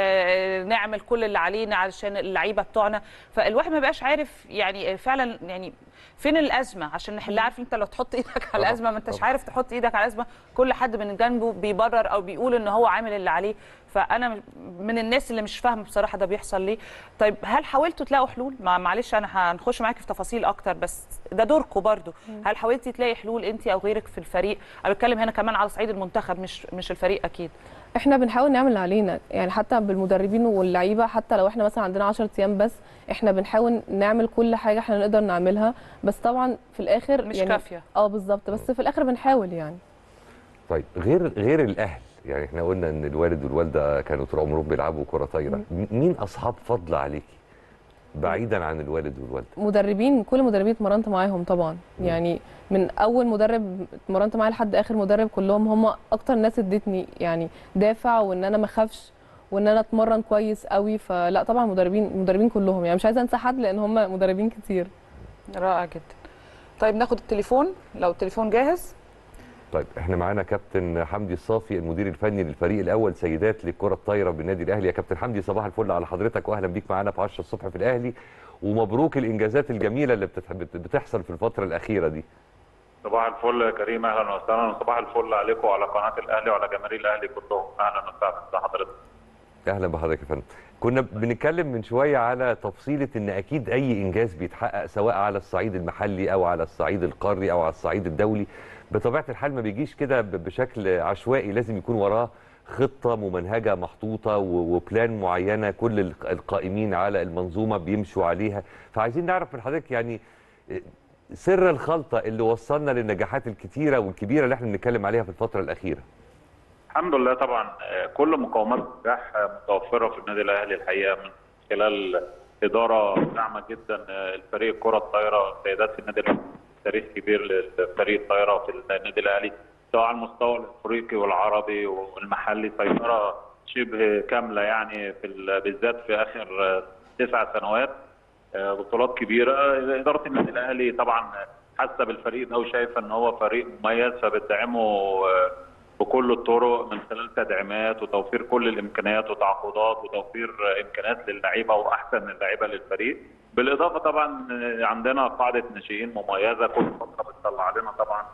ونعمل كل اللي علينا علشان اللعيبه بتوعنا فالواحد ما بقاش عارف يعني فعلا يعني فين الازمه عشان نحلها عارف انت لو تحط ايدك على طبعاً، الازمه ما انتش طبعاً. عارف تحط ايدك على الازمه كل حد من جنبه بيبرر او بيقول ان هو عامل اللي عليه فانا من الناس اللي مش فاهمه بصراحه ده بيحصل ليه طيب هل حاولتوا تلاقوا حلول مع معلش انا هنخش معاكي في تفاصيل اكتر بس ده دوركم برضو هل حاولتي تلاقي حلول انت او غيرك في الفريق انا بتكلم هنا كمان على صعيد المنتخب مش مش الفريق اكيد احنا بنحاول نعمل اللي علينا يعني حتى بالمدربين واللعيبه حتى لو احنا مثلا عندنا 10 ايام بس احنا بنحاول نعمل كل حاجه احنا نقدر نعملها بس طبعا في الاخر مش يعني كافيه اه بالظبط بس في الاخر بنحاول يعني طيب غير غير الاهل يعني احنا قلنا ان الوالد والوالده كانوا طول عمرهم بيلعبوا كره طايره م- مين اصحاب فضل عليكي بعيدا عن الوالد والوالده مدربين كل مدربين اتمرنت معاهم طبعا يعني من اول مدرب اتمرنت معاه لحد اخر مدرب كلهم هم اكتر ناس ادتني يعني دافع وان انا ما اخافش وان انا اتمرن كويس قوي فلا طبعا مدربين مدربين كلهم يعني مش عايزه انسى حد لان هم مدربين كتير رائع جدا طيب ناخد التليفون لو التليفون جاهز طيب احنا معانا كابتن حمدي الصافي المدير الفني للفريق الاول سيدات للكره الطايره بالنادي الاهلي يا كابتن حمدي صباح الفل على حضرتك واهلا بيك معانا في 10 الصبح في الاهلي ومبروك الانجازات الجميله اللي بتتح- بت- بتحصل في الفتره الاخيره دي صباح الفل يا كريم اهلا وسهلا وصباح الفل عليكم وعلى قناه الاهلي وعلى جماهير الاهلي كلهم اهلا وسهلا بحضرتك اهلا بحضرتك يا فندم كنا بنتكلم من شويه على تفصيله ان اكيد اي انجاز بيتحقق سواء على الصعيد المحلي او على الصعيد القاري او على الصعيد الدولي بطبيعه الحال ما بيجيش كده ب- بشكل عشوائي لازم يكون وراه خطه ممنهجه محطوطه و- وبلان معينه كل الق- القائمين على المنظومه بيمشوا عليها فعايزين نعرف من حضرتك يعني إيه سر الخلطه اللي وصلنا للنجاحات الكتيره والكبيره اللي احنا بنتكلم عليها في الفتره الاخيره الحمد لله طبعا آه، كل مقومات النجاح آه، متوفره في النادي الاهلي الحقيقه من خلال اداره داعمه جدا آه، الفريق الكره الطايره سيدات في النادي الاهلي تاريخ كبير للفريق الطايره في النادي الاهلي سواء على المستوى الافريقي والعربي والمحلي سيطره شبه كامله يعني في ال- بالذات في اخر آه، تسع سنوات آه، بطولات كبيره اداره النادي الاهلي طبعا حاسه بالفريق ده وشايفه ان هو فريق مميز فبتدعمه آه، بكل الطرق من خلال تدعيمات وتوفير كل الامكانيات وتعاقدات وتوفير آه، امكانيات للعيبه واحسن اللعيبه للفريق بالاضافه طبعا آه، عندنا قاعده ناشئين مميزه كل فتره بتطلع لنا طبعا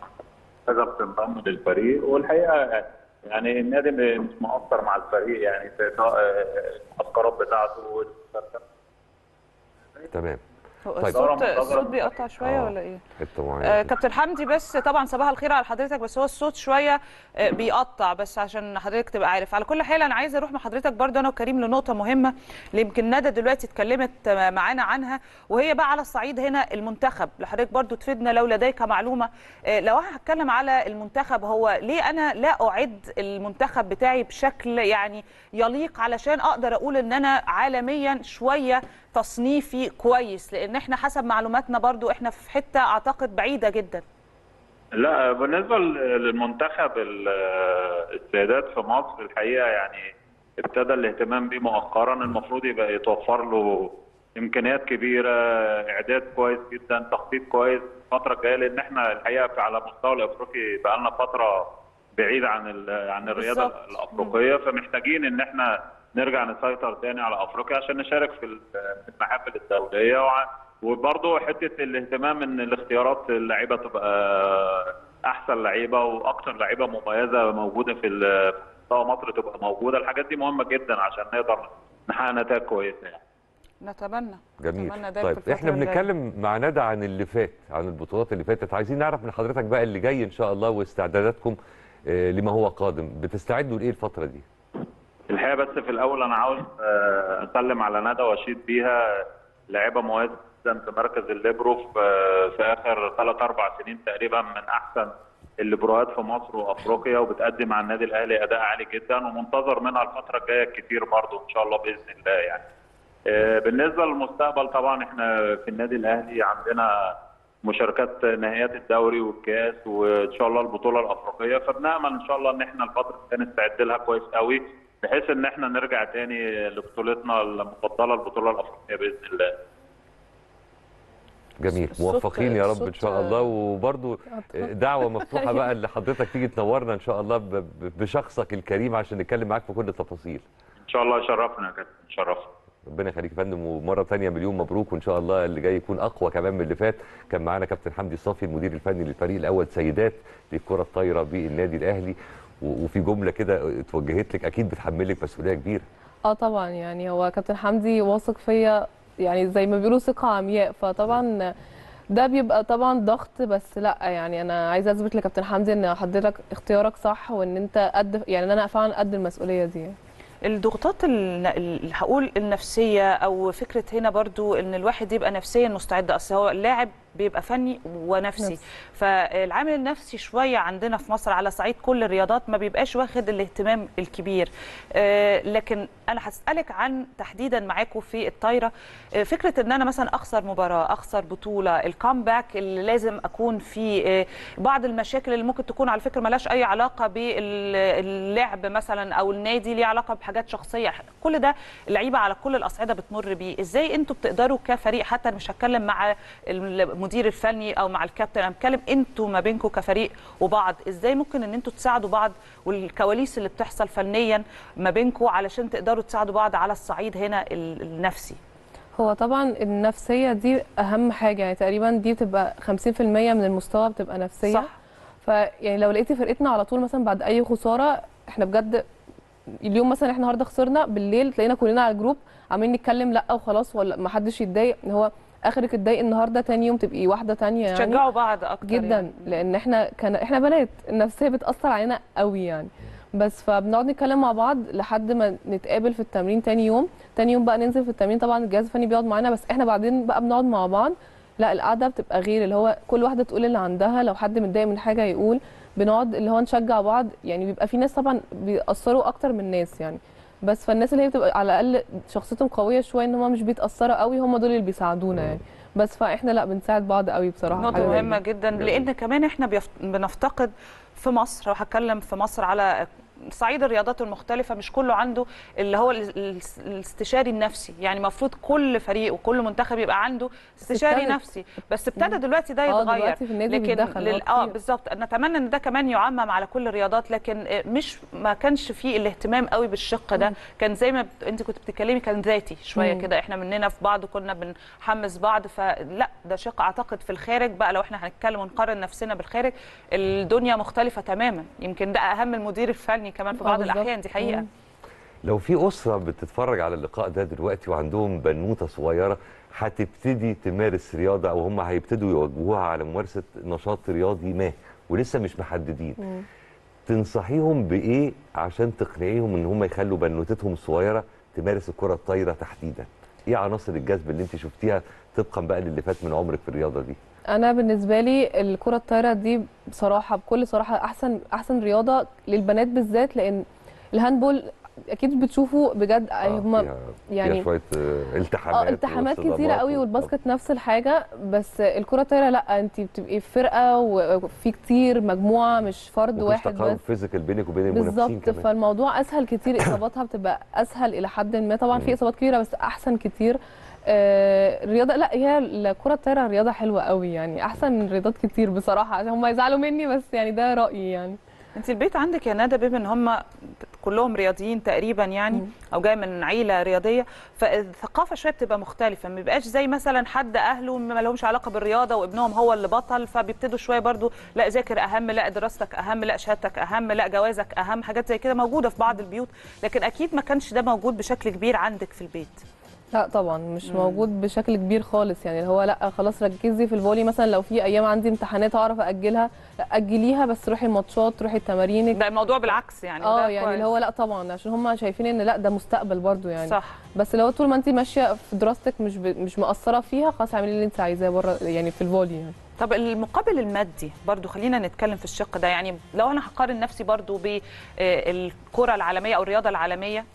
كذا بتنضم للفريق والحقيقه يعني النادي مش مقصر مع الفريق يعني في آه، المعسكرات بتاعته تمام هو طيب. الصوت دورة الصوت منتظرة. بيقطع شويه آه. ولا ايه حته آه معينه كابتن حمدي بس طبعا صباح الخير على حضرتك بس هو الصوت شويه آه بيقطع بس عشان حضرتك تبقى عارف على كل حال انا عايزه اروح مع حضرتك برضه انا وكريم لنقطه مهمه اللي يمكن ندى دلوقتي اتكلمت آه، معانا عنها وهي بقى على الصعيد هنا المنتخب لحضرتك برضه تفيدنا لو لديك معلومه آه لو انا هتكلم على المنتخب هو ليه انا لا اعد المنتخب بتاعي بشكل يعني يليق علشان اقدر اقول ان انا عالميا شويه تصنيفي كويس لان احنا حسب معلوماتنا برضو احنا في حته اعتقد بعيده جدا لا بالنسبه للمنتخب ال- السيدات في مصر الحقيقه يعني ابتدى الاهتمام بيه مؤخرا المفروض يبقى يتوفر له امكانيات كبيره اعداد كويس جدا تخطيط كويس الفتره الجايه لان احنا الحقيقه في على المستوى الافريقي بقى لنا فتره بعيد عن ال- عن الرياضه بالظبط. الافريقيه فمحتاجين ان احنا نرجع نسيطر تاني على افريقيا عشان نشارك في ال- في المحافل الدوليه وع- وبرضه حته الاهتمام ان الاختيارات اللعيبه تبقى احسن لعيبه واكثر لعيبه مميزه موجوده في ال- في مستوى مصر تبقى موجوده الحاجات دي مهمه جدا عشان نقدر نحقق نتائج كويسه يعني. نتمنى جميل نتمنى ده طيب في الفترة احنا الجاية. بنتكلم مع ندى عن اللي فات عن البطولات اللي فاتت عايزين نعرف من حضرتك بقى اللي جاي ان شاء الله واستعداداتكم آه، لما هو قادم بتستعدوا لايه الفتره دي الحقيقه بس في الاول انا عاوز آه، اسلم على ندى واشيد بيها لاعيبه مميزه جدا في مركز الليبرو في آه، في اخر ثلاث اربع سنين تقريبا من احسن الليبروهات في مصر وافريقيا وبتقدم مع النادي الاهلي اداء عالي جدا ومنتظر منها الفتره الجايه كتير برضه ان شاء الله باذن الله يعني. آه، بالنسبه للمستقبل طبعا احنا في النادي الاهلي عندنا مشاركات نهائيات الدوري والكاس وان شاء الله البطوله الافريقيه فبنامل ان شاء الله ان احنا الفتره الثانيه نستعد لها كويس قوي بحيث ان احنا نرجع تاني لبطولتنا المفضله البطوله الافريقيه باذن الله جميل الصوت- موفقين يا رب ان الصوت- شاء الله وبرضو دعوه مفتوحه بقى اللي حضرتك تيجي تنورنا ان شاء الله ب- ب- بشخصك الكريم عشان نتكلم معاك في كل التفاصيل ان شاء الله شرفنا يا كابتن شرفنا ربنا يخليك يا فندم ومره ثانيه مليون مبروك وان شاء الله اللي جاي يكون اقوى كمان من اللي فات كان معانا كابتن حمدي الصافي المدير الفني للفريق الاول سيدات للكره الطايره بالنادي الاهلي و- وفي جمله كده اتوجهت لك اكيد بتحملك مسؤوليه كبيره اه طبعا يعني هو كابتن حمدي واثق فيا يعني زي ما بيقولوا ثقه عمياء فطبعا ده بيبقى طبعا ضغط بس لا يعني انا عايزه اثبت لكابتن حمدي ان حضرتك اختيارك صح وان انت قد يعني ان انا فعلا قد المسؤوليه دي يعني. الضغوطات ال- ال- هقول النفسيه او فكره هنا برضو ان الواحد يبقى نفسيا مستعد اصل هو اللاعب بيبقى فني ونفسي نفسي. فالعامل النفسي شويه عندنا في مصر على صعيد كل الرياضات ما بيبقاش واخد الاهتمام الكبير آه، لكن انا هسالك عن تحديدا معاكم في الطايره آه، فكره ان انا مثلا اخسر مباراه اخسر بطوله الكامباك اللي لازم اكون فيه آه، بعض المشاكل اللي ممكن تكون على فكره ملهاش اي علاقه باللعب مثلا او النادي ليه علاقه بحاجات شخصيه كل ده اللعيبه على كل الاصعده بتمر بيه ازاي انتوا بتقدروا كفريق حتى أنا مش هتكلم مع المدير الفني او مع الكابتن انا بتكلم انتوا ما بينكم كفريق وبعض ازاي ممكن ان انتوا تساعدوا بعض والكواليس اللي بتحصل فنيا ما بينكم علشان تقدروا تساعدوا بعض على الصعيد هنا ال- النفسي هو طبعا النفسيه دي اهم حاجه يعني تقريبا دي بتبقى 50% من المستوى بتبقى نفسيه صح فيعني لو لقيتي فرقتنا على طول مثلا بعد اي خساره احنا بجد اليوم مثلا احنا النهارده خسرنا بالليل تلاقينا كلنا على الجروب عمالين نتكلم لا وخلاص ولا ما حدش يتضايق ان هو اخرك اتضايق النهارده تاني يوم تبقي واحده تانية يعني تشجعوا بعض اكتر جدا يعني. لان احنا كان احنا بنات النفسيه بتاثر علينا قوي يعني بس فبنقعد نتكلم مع بعض لحد ما نتقابل في التمرين تاني يوم تاني يوم بقى ننزل في التمرين طبعا الجهاز الفني بيقعد معانا بس احنا بعدين بقى بنقعد مع بعض لا القعده بتبقى غير اللي هو كل واحده تقول اللي عندها لو حد متضايق من حاجه يقول بنقعد اللي هو نشجع بعض يعني بيبقى في ناس طبعا بيأثروا اكتر من ناس يعني بس فالناس اللي هي بتبقى على الاقل شخصيتهم قويه شويه ان هم مش بيتأثروا قوي هم دول اللي بيساعدونا يعني بس فاحنا لا بنساعد بعض قوي بصراحه نقطة حاجة زي مهمة دي. جدا جميل. لأن كمان احنا بيفت... بنفتقد في مصر لو هتكلم في مصر على صعيد الرياضات المختلفة مش كله عنده اللي هو ال- ال- الاستشاري النفسي يعني المفروض كل فريق وكل منتخب يبقى عنده استشاري ابتدت. نفسي بس ابتدى دلوقتي ده اه يتغير دلوقتي في النادي لكن بيتدخل لل... اه اه كتير. بالظبط نتمنى ان ده كمان يعمم على كل الرياضات لكن آه، مش ما كانش فيه الاهتمام قوي بالشق ده كان زي ما بت... انت كنت بتتكلمي كان ذاتي شويه مم. كده احنا مننا في بعض كنا بنحمس بعض فلا ده شق اعتقد في الخارج بقى لو احنا هنتكلم ونقارن نفسنا بالخارج الدنيا مختلفه تماما يمكن ده اهم المدير الفني كمان في اه بعض بالظبط. الاحيان دي حقيقه مم. لو في اسره بتتفرج على اللقاء ده دلوقتي وعندهم بنوته صغيره هتبتدي تمارس رياضه او هم هيبتدوا يوجهوها على ممارسه نشاط رياضي ما ولسه مش محددين مم. تنصحيهم بايه عشان تقنعيهم ان هم يخلوا بنوتتهم الصغيره تمارس الكره الطايره تحديدا ايه عناصر الجذب اللي انت شفتيها طبقا بقى للي فات من عمرك في الرياضه دي انا بالنسبه لي الكره الطايره دي بصراحه بكل صراحه احسن احسن رياضه للبنات بالذات لان الهاندبول اكيد بتشوفوا بجد آه، هم فيها يعني فيها شويه آه، التحامات اه التحامات واصطدامات كتيره قوي و- والباسكت نفس الحاجه بس الكره الطايره لا انت بتبقي في فرقه وفي كتير مجموعه مش فرد ومفيش واحد تقارب بس فيزيكال بينك وبين المنافسين بالظبط كمان فالموضوع اسهل كتير اصاباتها بتبقى اسهل الى حد ما طبعا في مم. اصابات كبيره بس احسن كتير آه، الرياضه لا هي الكره الطايره رياضه حلوه قوي يعني احسن من رياضات كتير بصراحه عشان هم يزعلوا مني بس يعني ده رايي يعني انت البيت عندك يا ندى بما ان هم كلهم رياضيين تقريبا يعني مم. او جاي من عيله رياضيه فالثقافه شويه بتبقى مختلفه ما بيبقاش زي مثلا حد اهله ما لهمش علاقه بالرياضه وابنهم هو اللي بطل فبيبتدوا شويه برضو لا ذاكر اهم لا دراستك اهم لا شهادتك اهم لا جوازك اهم حاجات زي كده موجوده في بعض البيوت لكن اكيد ما كانش ده موجود بشكل كبير عندك في البيت لا طبعا مش مم. موجود بشكل كبير خالص يعني اللي هو لا خلاص ركزي في الفولي مثلا لو في ايام عندي امتحانات اعرف اجلها لا اجليها بس روحي الماتشات روحي تمارينك ده الموضوع بالعكس يعني اه وده يعني كويس. اللي هو لا طبعا عشان هم شايفين ان لا ده مستقبل برضو يعني صح بس لو طول ما انت ماشيه في دراستك مش ب... مش مقصره فيها خلاص اعملي اللي انت عايزاه بره يعني في الفولي يعني طب المقابل المادي برضو خلينا نتكلم في الشق ده يعني لو انا هقارن نفسي برضو بالكرة العالمية أو الرياضة العالمية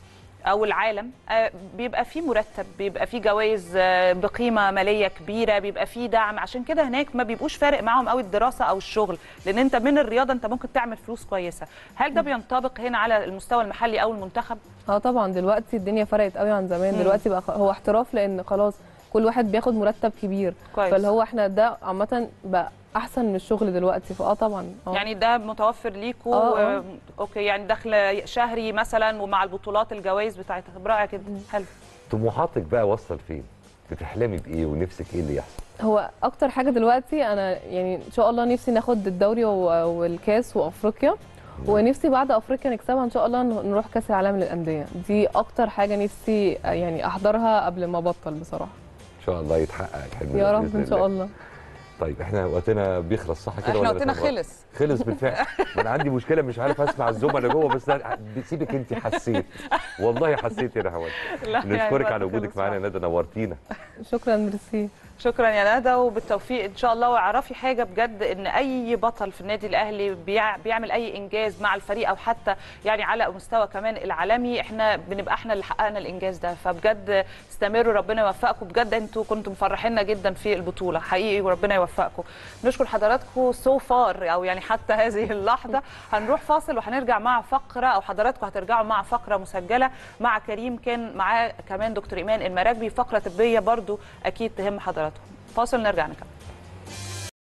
او العالم آه، بيبقى فيه مرتب بيبقى فيه جوائز آه، بقيمه ماليه كبيره بيبقى فيه دعم عشان كده هناك ما بيبقوش فارق معاهم قوي الدراسه او الشغل لان انت من الرياضه انت ممكن تعمل فلوس كويسه هل ده بينطبق هنا على المستوى المحلي او المنتخب اه طبعا دلوقتي الدنيا فرقت قوي عن زمان مم. دلوقتي بقى خ- هو احتراف لان خلاص كل واحد بياخد مرتب كبير كويس. فاللي هو احنا ده عامه بقى احسن من الشغل دلوقتي فاه طبعا اه يعني ده متوفر ليكوا آه، آه. و- اوكي يعني دخل شهري مثلا ومع البطولات الجوائز بتاعتها طب رائع جدا حلو طموحاتك بقى وصل فين بتحلمي بايه ونفسك ايه اللي يحصل هو اكتر حاجه دلوقتي انا يعني ان شاء الله نفسي ناخد الدوري و- والكاس وافريقيا ونفسي بعد افريقيا نكسبها ان شاء الله ن- نروح كاس العالم للانديه دي اكتر حاجه نفسي يعني احضرها قبل ما ابطل بصراحه ان شاء الله يتحقق الحلم يا ده رب بإذن ان شاء الله طيب احنا وقتنا بيخلص صح كده احنا ولا وقتنا بتنور؟ خلص خلص بالفعل ما انا عندي مشكله مش عارف اسمع الزملاء جوه بس أنا- بسيبك انت حسيت والله حسيت يا نهوان لا، يعني نشكرك الوقت على وجودك خلص معانا يا فعلا. ندى نورتينا شكرا ميرسي شكرا يا ندى وبالتوفيق ان شاء الله واعرفي حاجه بجد ان اي بطل في النادي الاهلي بيع بيعمل اي انجاز مع الفريق او حتى يعني على مستوى كمان العالمي احنا بنبقى احنا اللي حققنا الانجاز ده فبجد استمروا ربنا يوفقكم بجد انتوا كنتوا مفرحينا جدا في البطوله حقيقي وربنا يوفقكم نشكر حضراتكم سو فار او يعني حتى هذه اللحظه هنروح فاصل وهنرجع مع فقره او حضراتكم هترجعوا مع فقره مسجله مع كريم كان معاه كمان دكتور ايمان المراكبي فقره طبيه برضو اكيد تهم حضراتكم فاصل نرجع نكمل